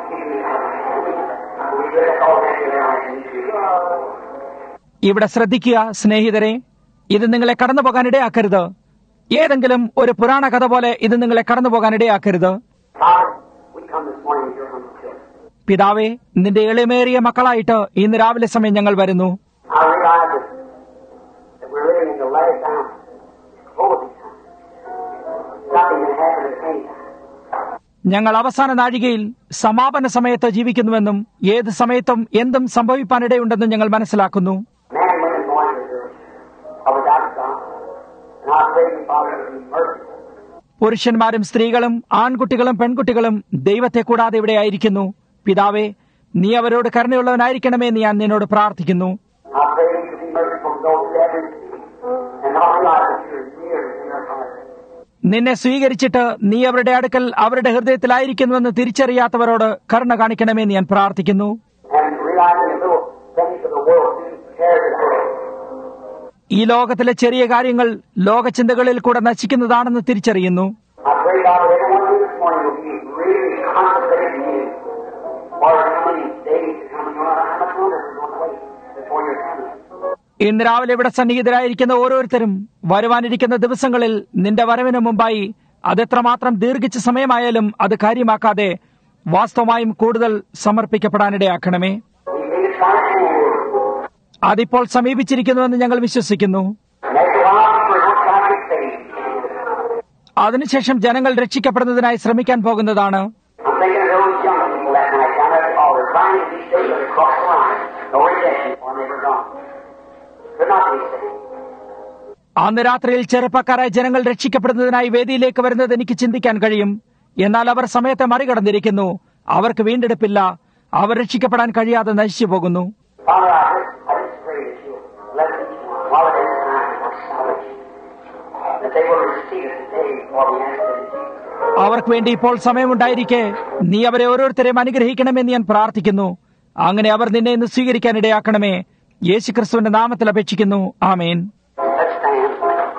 We let all that get out and ഇവിടെ ശ്രദ്ധിക്കുക സ്നേഹിതരെ ഇത് നിങ്ങളെ കടന്നു പോകാൻ ഇടയാക്കരുത് ഏതെങ്കിലും ഒരു പുരാണ കഥ പോലെ ഇത് നിങ്ങളെ കടന്നു പോകാൻ ഇടയാക്കരുത് Father, we come this morning with your humble children. പിതാവേ നിന്റെ എളിമേറിയ മക്കളായിട്ട് ഇന്ന് രാവിലെ സമയം ഞങ്ങൾ വരുന്നു I realize that, that we're living in the last time, closing time. Nothing can happen at any time. ഞങ്ങൾ അവസാന നാഴികയിൽ സമാപന സമയത്ത് ജീവിക്കുന്നുവെന്നും ഏത് സമയത്തും എന്തും സംഭവിപ്പാനിടയുണ്ടെന്നും ഞങ്ങൾ മനസ്സിലാക്കുന്നു Man, women, boys, and girls are without God. And I pray you, Father, to be merciful. പുരുഷന്മാരും സ്ത്രീകളും ആൺകുട്ടികളും പെൺകുട്ടികളും ദൈവത്തെ കൂടാതെ ഇവിടെ ആയിരിക്കുന്നു പിതാവേ നീ അവരോട് കരുണയുള്ളവനായിരിക്കണമേ എന്ന് ഞാൻ നിന്നോട് പ്രാർത്ഥിക്കുന്നു I pray you to be merciful to those who haven't and not realize that you're near in their heart. നിന്നെ സ്വീകരിച്ചിട്ട് നീ അവരുടെ അടുക്കൽ അവരുടെ ഹൃദയത്തിലായിരിക്കുന്നുവെന്ന് തിരിച്ചറിയാത്തവരോട് കരുണ കാണിക്കണമേ എന്ന് ഞാൻ പ്രാർത്ഥിക്കുന്നു And realizing the little things of the world do care to the ഈ ലോകത്തിലെ ചെറിയ കാര്യങ്ങൾ ലോകചിന്തകളിൽ കൂടെ നശിക്കുന്നതാണെന്ന് തിരിച്ചറിയുന്നു I pray, God, that everyone here this morning will be really concentrated in you for the coming days to come. You know how much longer we're going to wait before your coming. ഇന്ന് രാവിലെ ഇവിടെ സന്നിഹിതരായിരിക്കുന്ന ഓരോരുത്തരും വരുവാനിരിക്കുന്ന ദിവസങ്ങളിൽ നിന്റെ വരവിന് മുമ്പായി അതെത്രമാത്രം ദീർഘിച്ച സമയമായാലും അത് കാര്യമാക്കാതെ വാസ്തവമായും കൂടുതൽ സമർപ്പിക്കപ്പെടാനിടയാക്കണമേ We need to try to അതിപ്പോൾ സമീപിച്ചിരിക്കുന്നുവെന്ന് ഞങ്ങൾ വിശ്വസിക്കുന്നു And after a while, we're going to try to be saved. അതിനുശേഷം ജനങ്ങൾ രക്ഷിക്കപ്പെടുന്നതിനായി ശ്രമിക്കാൻ പോകുന്നതാണ് I'm thinking of those young people that night down at the altar, trying to be saved, but across the line. No redemption for them, they were gone. Could not be saved. അന്ന് രാത്രിയിൽ ചെറുപ്പക്കാരായ ജനങ്ങൾ രക്ഷിക്കപ്പെടുന്നതിനായി വേദിയിലേക്ക് വരുന്നത് എനിക്ക് ചിന്തിക്കാൻ കഴിയും എന്നാൽ അവർ സമയത്തെ മറികടന്നിരിക്കുന്നു അവർക്ക് വീണ്ടെടുപ്പില്ല അവർ രക്ഷിക്കപ്പെടാൻ കഴിയാതെ നശിച്ചു പോകുന്നു Father, I just, I just pray that you'll bless each one while it is time for salvation. That they will receive it today for the answer to Jesus. അവർക്ക് വേണ്ടി ഇപ്പോൾ സമയമുണ്ടായിരിക്കെ നീ അവരെ ഓരോരുത്തരെയും അനുഗ്രഹിക്കണമെന്ന് ഞാൻ പ്രാർത്ഥിക്കുന്നു അങ്ങനെ അവർ നിന്നെ ഇന്ന് സ്വീകരിക്കാൻ ഇടയാക്കണമേ യേശുക്രിസ്തുവിന്റെ നാമത്തിൽ അപേക്ഷിക്കുന്നു ആമേൻ Let's stand.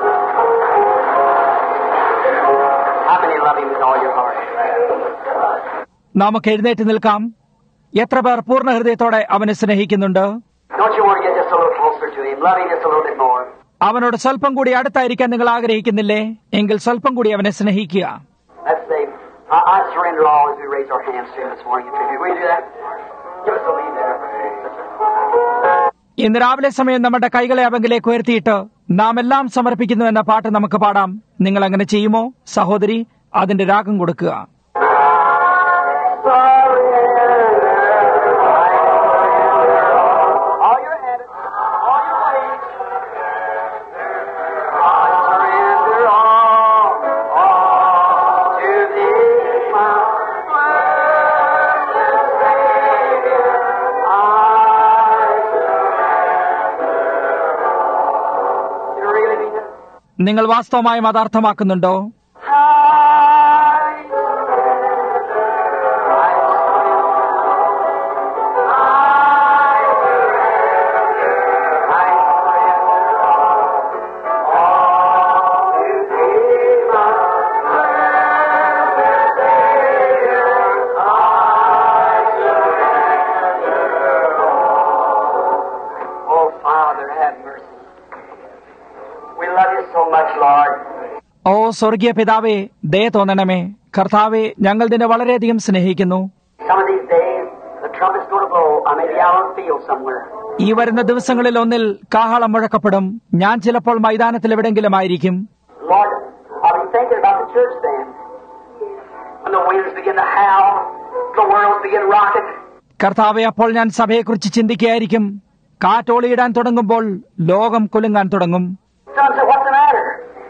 How many love him with all your heart? നമുക്ക് എഴുന്നേറ്റ് നിൽക്കാം എത്ര പേർ പൂർണ്ണ ഹൃദയത്തോടെ അവനെ സ്നേഹിക്കുന്നുണ്ട് Don't you want to get just a little closer to him? Love him just a little bit more. അവനോട് സ്വല്പം കൂടി അടുത്തായിരിക്കാൻ നിങ്ങൾ ആഗ്രഹിക്കുന്നില്ലേ എങ്കിൽ സ്വല്പം കൂടി അവനെ സ്നേഹിക്കുക Let's say, I, I surrender all as we raise our hands to him this morning. Will you do that? Give us a lead there. ഇന്ന് രാവിലെ സമയം നമ്മുടെ കൈകളെ അവങ്കിലേക്ക് ഉയർത്തിയിട്ട് നാം എല്ലാം സമർപ്പിക്കുന്നു എന്ന പാട്ട് നമുക്ക് പാടാം നിങ്ങൾ അങ്ങനെ ചെയ്യുമോ സഹോദരി അതിന്റെ രാഗം കൊടുക്കുക All your habits, all your ways. I surrender all, all to thee, my blessed Savior. I surrender. You really mean that? നിങ്ങൾ വാസ്തവമായും അത് അർത്ഥമാക്കുന്നുണ്ടോ I surrender. I Oh, Father, have mercy. We love you so much, Lord. ഓ സ്വർഗീയ പിതാവേ ദയ തോന്നണമേ കർത്താവെ ഞങ്ങൾ നിന്നെ വളരെയധികം സ്നേഹിക്കുന്നു Some of these days, the trumpet's going to blow. I may be out on the field somewhere. ഈ വരുന്ന ദിവസങ്ങളിൽ ഒന്നിൽ കാഹളം മുഴക്കപ്പെടും ഞാൻ ചിലപ്പോൾ മൈതാനത്തിൽ എവിടെങ്കിലും ആയിരിക്കും Lord, I'll be thinking about the church then. When the winds begin to howl, the world begin rocking. കർത്താവെ അപ്പോൾ ഞാൻ സഭയെക്കുറിച്ച് ചിന്തിക്കുകയായിരിക്കും കാറ്റോളിയിടാൻ തുടങ്ങുമ്പോൾ ലോകം കുലുങ്ങാൻ തുടങ്ങും Son said, what's the matter?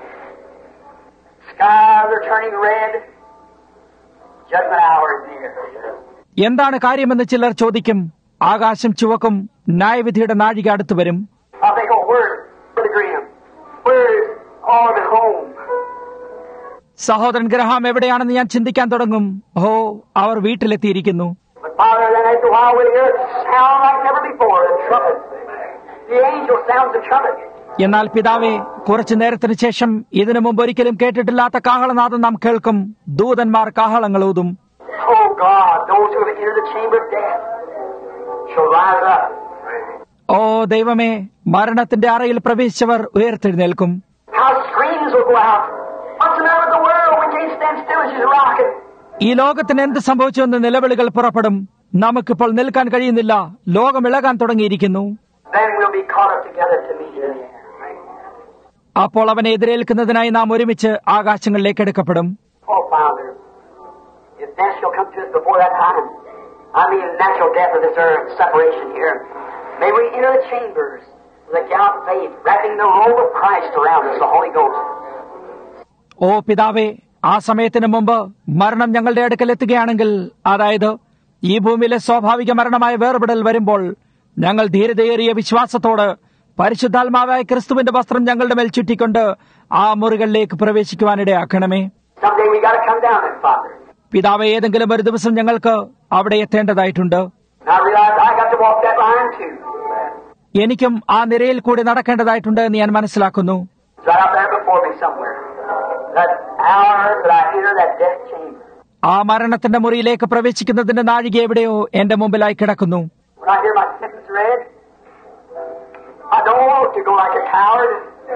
Skies are turning red. Judgment hour is near. എന്താണ് കാര്യമെന്ന് ചിലർ ചോദിക്കും ആകാശം ചുവക്കും ന്യായവിധിയുടെ നാഴിക അടുത്തു വരും I'll think, oh, where's Brother Graham? Where's all at home? സഹോദരൻ ഗ്രഹാം എവിടെയാണെന്ന് ഞാൻ ചിന്തിക്കാൻ തുടങ്ങും ഓ അവർ വീട്ടിലെത്തിയിരിക്കുന്നു But Father, then after a while we'll hear it sound like never before, the trumpet. The angel sounds the trumpet. എന്നാൽ പിതാവെ കുറച്ചു നേരത്തിന് ശേഷം ഇതിനു മുമ്പ് ഒരിക്കലും കേട്ടിട്ടില്ലാത്ത കാഹളനാദം നാം കേൾക്കും ദൂതന്മാർ കാഹളങ്ങൾ ഊതും Oh God, those who have entered the chamber of death shall rise up. ഓ ദൈവമേ മരണത്തിന്റെ അറയിൽ പ്രവേശിച്ചവർ ഉയർത്തെഴുന്നേൽക്കും How screams will go out. What's the matter with the world? We can't stand still as she's rocking. ഈ ലോകത്തിന് എന്ത് സംഭവിച്ചുവെന്ന് നിലവിളികൾ പുറപ്പെടും നമുക്കിപ്പോൾ നിൽക്കാൻ കഴിയുന്നില്ല ലോകം ഇളകാൻ തുടങ്ങിയിരിക്കുന്നു Then we'll be caught up together to meet in the air. അപ്പോൾ അവനെ എതിരേൽക്കുന്നതിനായി നാം ഒരുമിച്ച് ആകാശങ്ങളിലേക്ക് എടുക്കപ്പെടും Oh, Father, if death shall come to us before that time, I mean natural death of this earth, separation here, may we enter the chambers of the gown of faith, wrapping the robe of Christ around us, the Holy Ghost. ഓ പിതാവേ ആ സമയത്തിന് മുമ്പ് മരണം ഞങ്ങളുടെ അടുക്കൽ എത്തുകയാണെങ്കിൽ അതായത് ഈ ഭൂമിയിലെ സ്വാഭാവിക മരണമായ വേർപെടൽ വരുമ്പോൾ ഞങ്ങൾ ധീരതയേറിയ വിശ്വാസത്തോട് പരിശുദ്ധാത്മാവായ ക്രിസ്തുവിന്റെ വസ്ത്രം ഞങ്ങളുടെ മേൽ ചുറ്റിക്കൊണ്ട് ആ മുറികളിലേക്ക് പ്രവേശിക്കുവാനിടയാക്കണമേ Someday we got to come down there, Father. പിതാവെ ഏതെങ്കിലും ഒരു ദിവസം ഞങ്ങൾക്ക് അവിടെ എത്തേണ്ടതായിട്ടുണ്ട് And I realize I got to walk that line too. എനിക്കും ആ നിരയിൽ കൂടി നടക്കേണ്ടതായിട്ടുണ്ട് എന്ന് ഞാൻ മനസ്സിലാക്കുന്നു It's right out there before me somewhere. That hour that I enter that death chamber. ആ മരണത്തിന്റെ മുറിയിലേക്ക് പ്രവേശിക്കുന്നതിന്റെ നാഴിക എവിടെയോ എന്റെ മുമ്പിലായി കിടക്കുന്നു When I hear my sentence read, I don't want to go like a coward.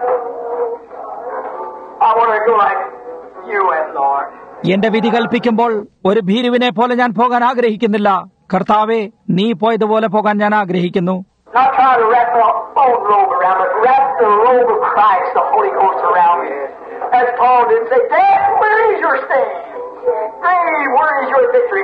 I want to go like you have, Lord. എന്റെ വിധി കൽപ്പിക്കുമ്പോൾ ഒരു ഭീരുവിനെ പോലെ ഞാൻ പോകാൻ ആഗ്രഹിക്കുന്നില്ല കർത്താവെ നീ പോയതുപോലെ പോകാൻ ഞാൻ ആഗ്രഹിക്കുന്നു Not trying to wrap my own robe around, but wrap the robe of Christ, the Holy Ghost, around me. As Paul did say, Dad, where is your stand? Hey, where is your victory?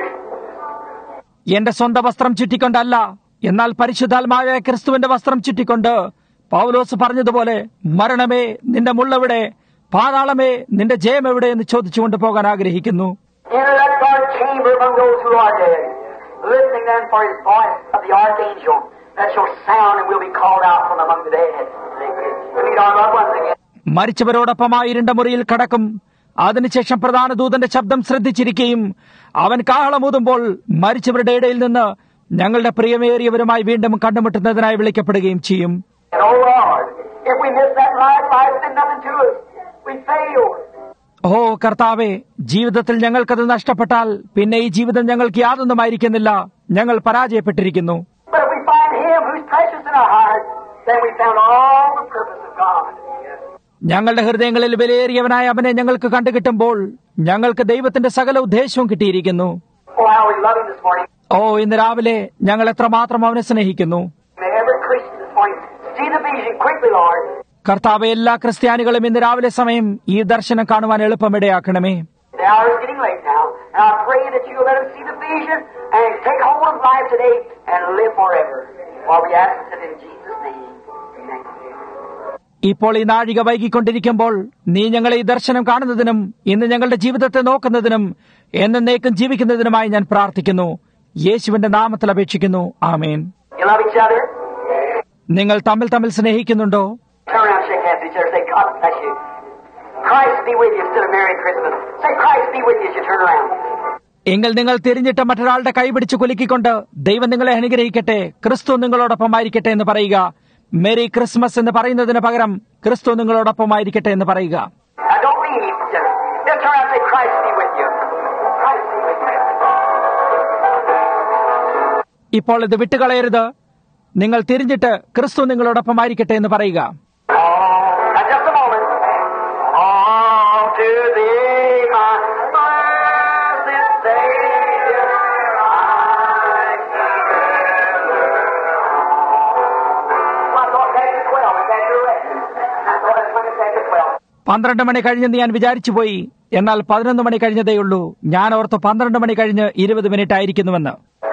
എന്റെ സ്വന്തം വസ്ത്രം ചുറ്റിക്കൊണ്ടല്ല എന്നാൽ പരിശുദ്ധാത്മാവായ ക്രിസ്തുവിന്റെ വസ്ത്രം ചുറ്റിക്കൊണ്ട് പൗലോസ് പറഞ്ഞതുപോലെ മരണമേ നിന്റെ മുള്ളെവിടെ പാതാളമേ നിന്റെ ജയം എവിടെ എന്ന് ചോദിച്ചുകൊണ്ട് പോകാൻ ആഗ്രഹിക്കുന്നു Enter that dark chamber among those who are dead, listening then for his voice of the archangel that shall sound and will be called out from among the dead to meet our loved ones again. മരിച്ചവരോടൊപ്പം ആ ഇരുണ്ട മുറിയിൽ കടക്കും അതിനുശേഷം പ്രധാന ദൂതന്റെ ശബ്ദം ശ്രദ്ധിച്ചിരിക്കുകയും അവൻ കാഹളമൂതുമ്പോൾ മരിച്ചവരുടെ ഇടയിൽ നിന്ന് ഞങ്ങളുടെ പ്രിയമേറിയവരുമായി വീണ്ടും കണ്ടുമുട്ടുന്നതിനായി വിളിക്കപ്പെടുകയും ചെയ്യും And oh Lord, if we miss that life, life's been nothing to us. We failed. ഓ കർത്താവെ ജീവിതത്തിൽ ഞങ്ങൾക്കത് നഷ്ടപ്പെട്ടാൽ പിന്നെ ഈ ജീവിതം ഞങ്ങൾക്ക് യാതൊന്നുമായിരിക്കുന്നില്ല ഞങ്ങൾ പരാജയപ്പെട്ടിരിക്കുന്നു But if we find Him who's precious in our hearts, then we found all the purpose of God. ഞങ്ങളുടെ ഹൃദയങ്ങളിൽ വിലയേറിയവനായ അവനെ ഞങ്ങൾക്ക് കണ്ടുകിട്ടുമ്പോൾ ഞങ്ങൾക്ക് ദൈവത്തിന്റെ സകല ഉദ്ദേശവും കിട്ടിയിരിക്കുന്നു Oh, how we love Him this morning. ഓ ഇന്ന് രാവിലെ ഞങ്ങൾ എത്രമാത്രം അവനെ സ്നേഹിക്കുന്നു May every Christian this morning see the vision quickly, Lord. കർത്താവ് എല്ലാ ക്രിസ്ത്യാനികളും ഇന്ന് രാവിലെ സമയം ഈ ദർശനം കാണുവാൻ എളുപ്പമിടയാക്കണമേ The hour is getting late now, and I pray that you'll let us see the vision and take hold of life today and live forever. While we ask it in Jesus' name. Amen. ഇപ്പോൾ ഈ നാഴിക വൈകിക്കൊണ്ടിരിക്കുമ്പോൾ നീ ഞങ്ങളെ ഈ ദർശനം കാണുന്നതിനും ഇന്ന് ഞങ്ങളുടെ ജീവിതത്തെ നോക്കുന്നതിനും എന്നേക്കും ജീവിക്കുന്നതിനുമായി ഞാൻ പ്രാർത്ഥിക്കുന്നു യേശുവിന്റെ നാമത്തിൽ അപേക്ഷിക്കുന്നു ആമേൻ You love each other? നിങ്ങൾ തമ്മിൽ തമ്മിൽ സ്നേഹിക്കുന്നുണ്ടോ Turn around, shake hands with each other, say, God bless you. Christ be with you instead of Merry Christmas. Say, Christ be with you as you turn around. എങ്കിൽ നിങ്ങൾ തിരിഞ്ഞിട്ട് മറ്റൊരാളുടെ കൈപിടിച്ച് കുലുക്കിക്കൊണ്ട് ദൈവം നിങ്ങളെ അനുഗ്രഹിക്കട്ടെ ക്രിസ്തു നിങ്ങളോടൊപ്പമായിരിക്കട്ടെ എന്ന് പറയുക മെരി ക്രിസ്മസ് എന്ന് പറയുന്നതിന് പകരം ക്രിസ്തു നിങ്ങളോടൊപ്പമായിരിക്കട്ടെ എന്ന് പറയുക Now don't leave each other. Just turn around and say, Christ be with you. Christ be with you. ഇപ്പോൾ ഇത് വിട്ടുകളയരുത് നിങ്ങൾ തിരിഞ്ഞിട്ട് ക്രിസ്തു നിങ്ങളോടൊപ്പമായിരിക്കട്ടെ എന്ന് പറയുക Oh, now just a moment. All to thee, my blessed Savior, I surrender. I thought that was 12. Is that correct? I thought it was 12. പന്ത്രണ്ട് മണി കഴിഞ്ഞെന്ന് ഞാൻ വിചാരിച്ചു പോയി എന്നാൽ പതിനൊന്ന് മണി കഴിഞ്ഞതേയുള്ളൂ ഞാൻ ഓർത്ത് പന്ത്രണ്ട് മണി കഴിഞ്ഞ് ഇരുപത് മിനിറ്റ് ആയിരിക്കുന്നുവെന്ന്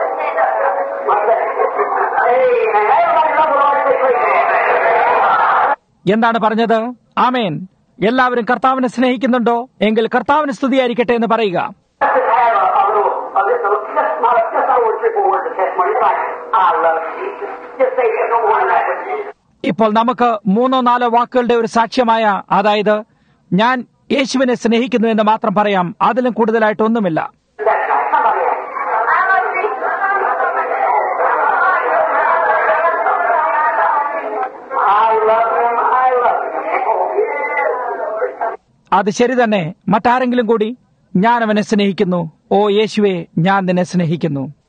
Amen. Everybody love the Lord. Say praise Him. എന്താണ് പറഞ്ഞത് ആമേൻ എല്ലാവരും കർത്താവിനെ സ്നേഹിക്കുന്നുണ്ടോ എങ്കിൽ കർത്താവിന് സ്തുതിയായിരിക്കട്ടെ എന്ന് പറയുക Let's just have a, a little, a little, just not, just not a word, three, four words of testimony. It's like, I love Jesus. Just say just no more than that. But Jesus. ഇപ്പോൾ നമുക്ക് മൂന്നോ നാലോ വാക്കുകളുടെ ഒരു സാക്ഷ്യമായ അതായത് ഞാൻ യേശുവിനെ സ്നേഹിക്കുന്നു എന്ന് മാത്രം പറയാം അതിലും കൂടുതലായിട്ടൊന്നുമില്ല That's right. Somebody else. I love Jesus. I love him. I അത് ശരി തന്നെ മറ്റാരെങ്കിലും കൂടി ഞാൻ അവനെ സ്നേഹിക്കുന്നു ഓ യേശുവെ ഞാൻ നിന്നെ സ്നേഹിക്കുന്നു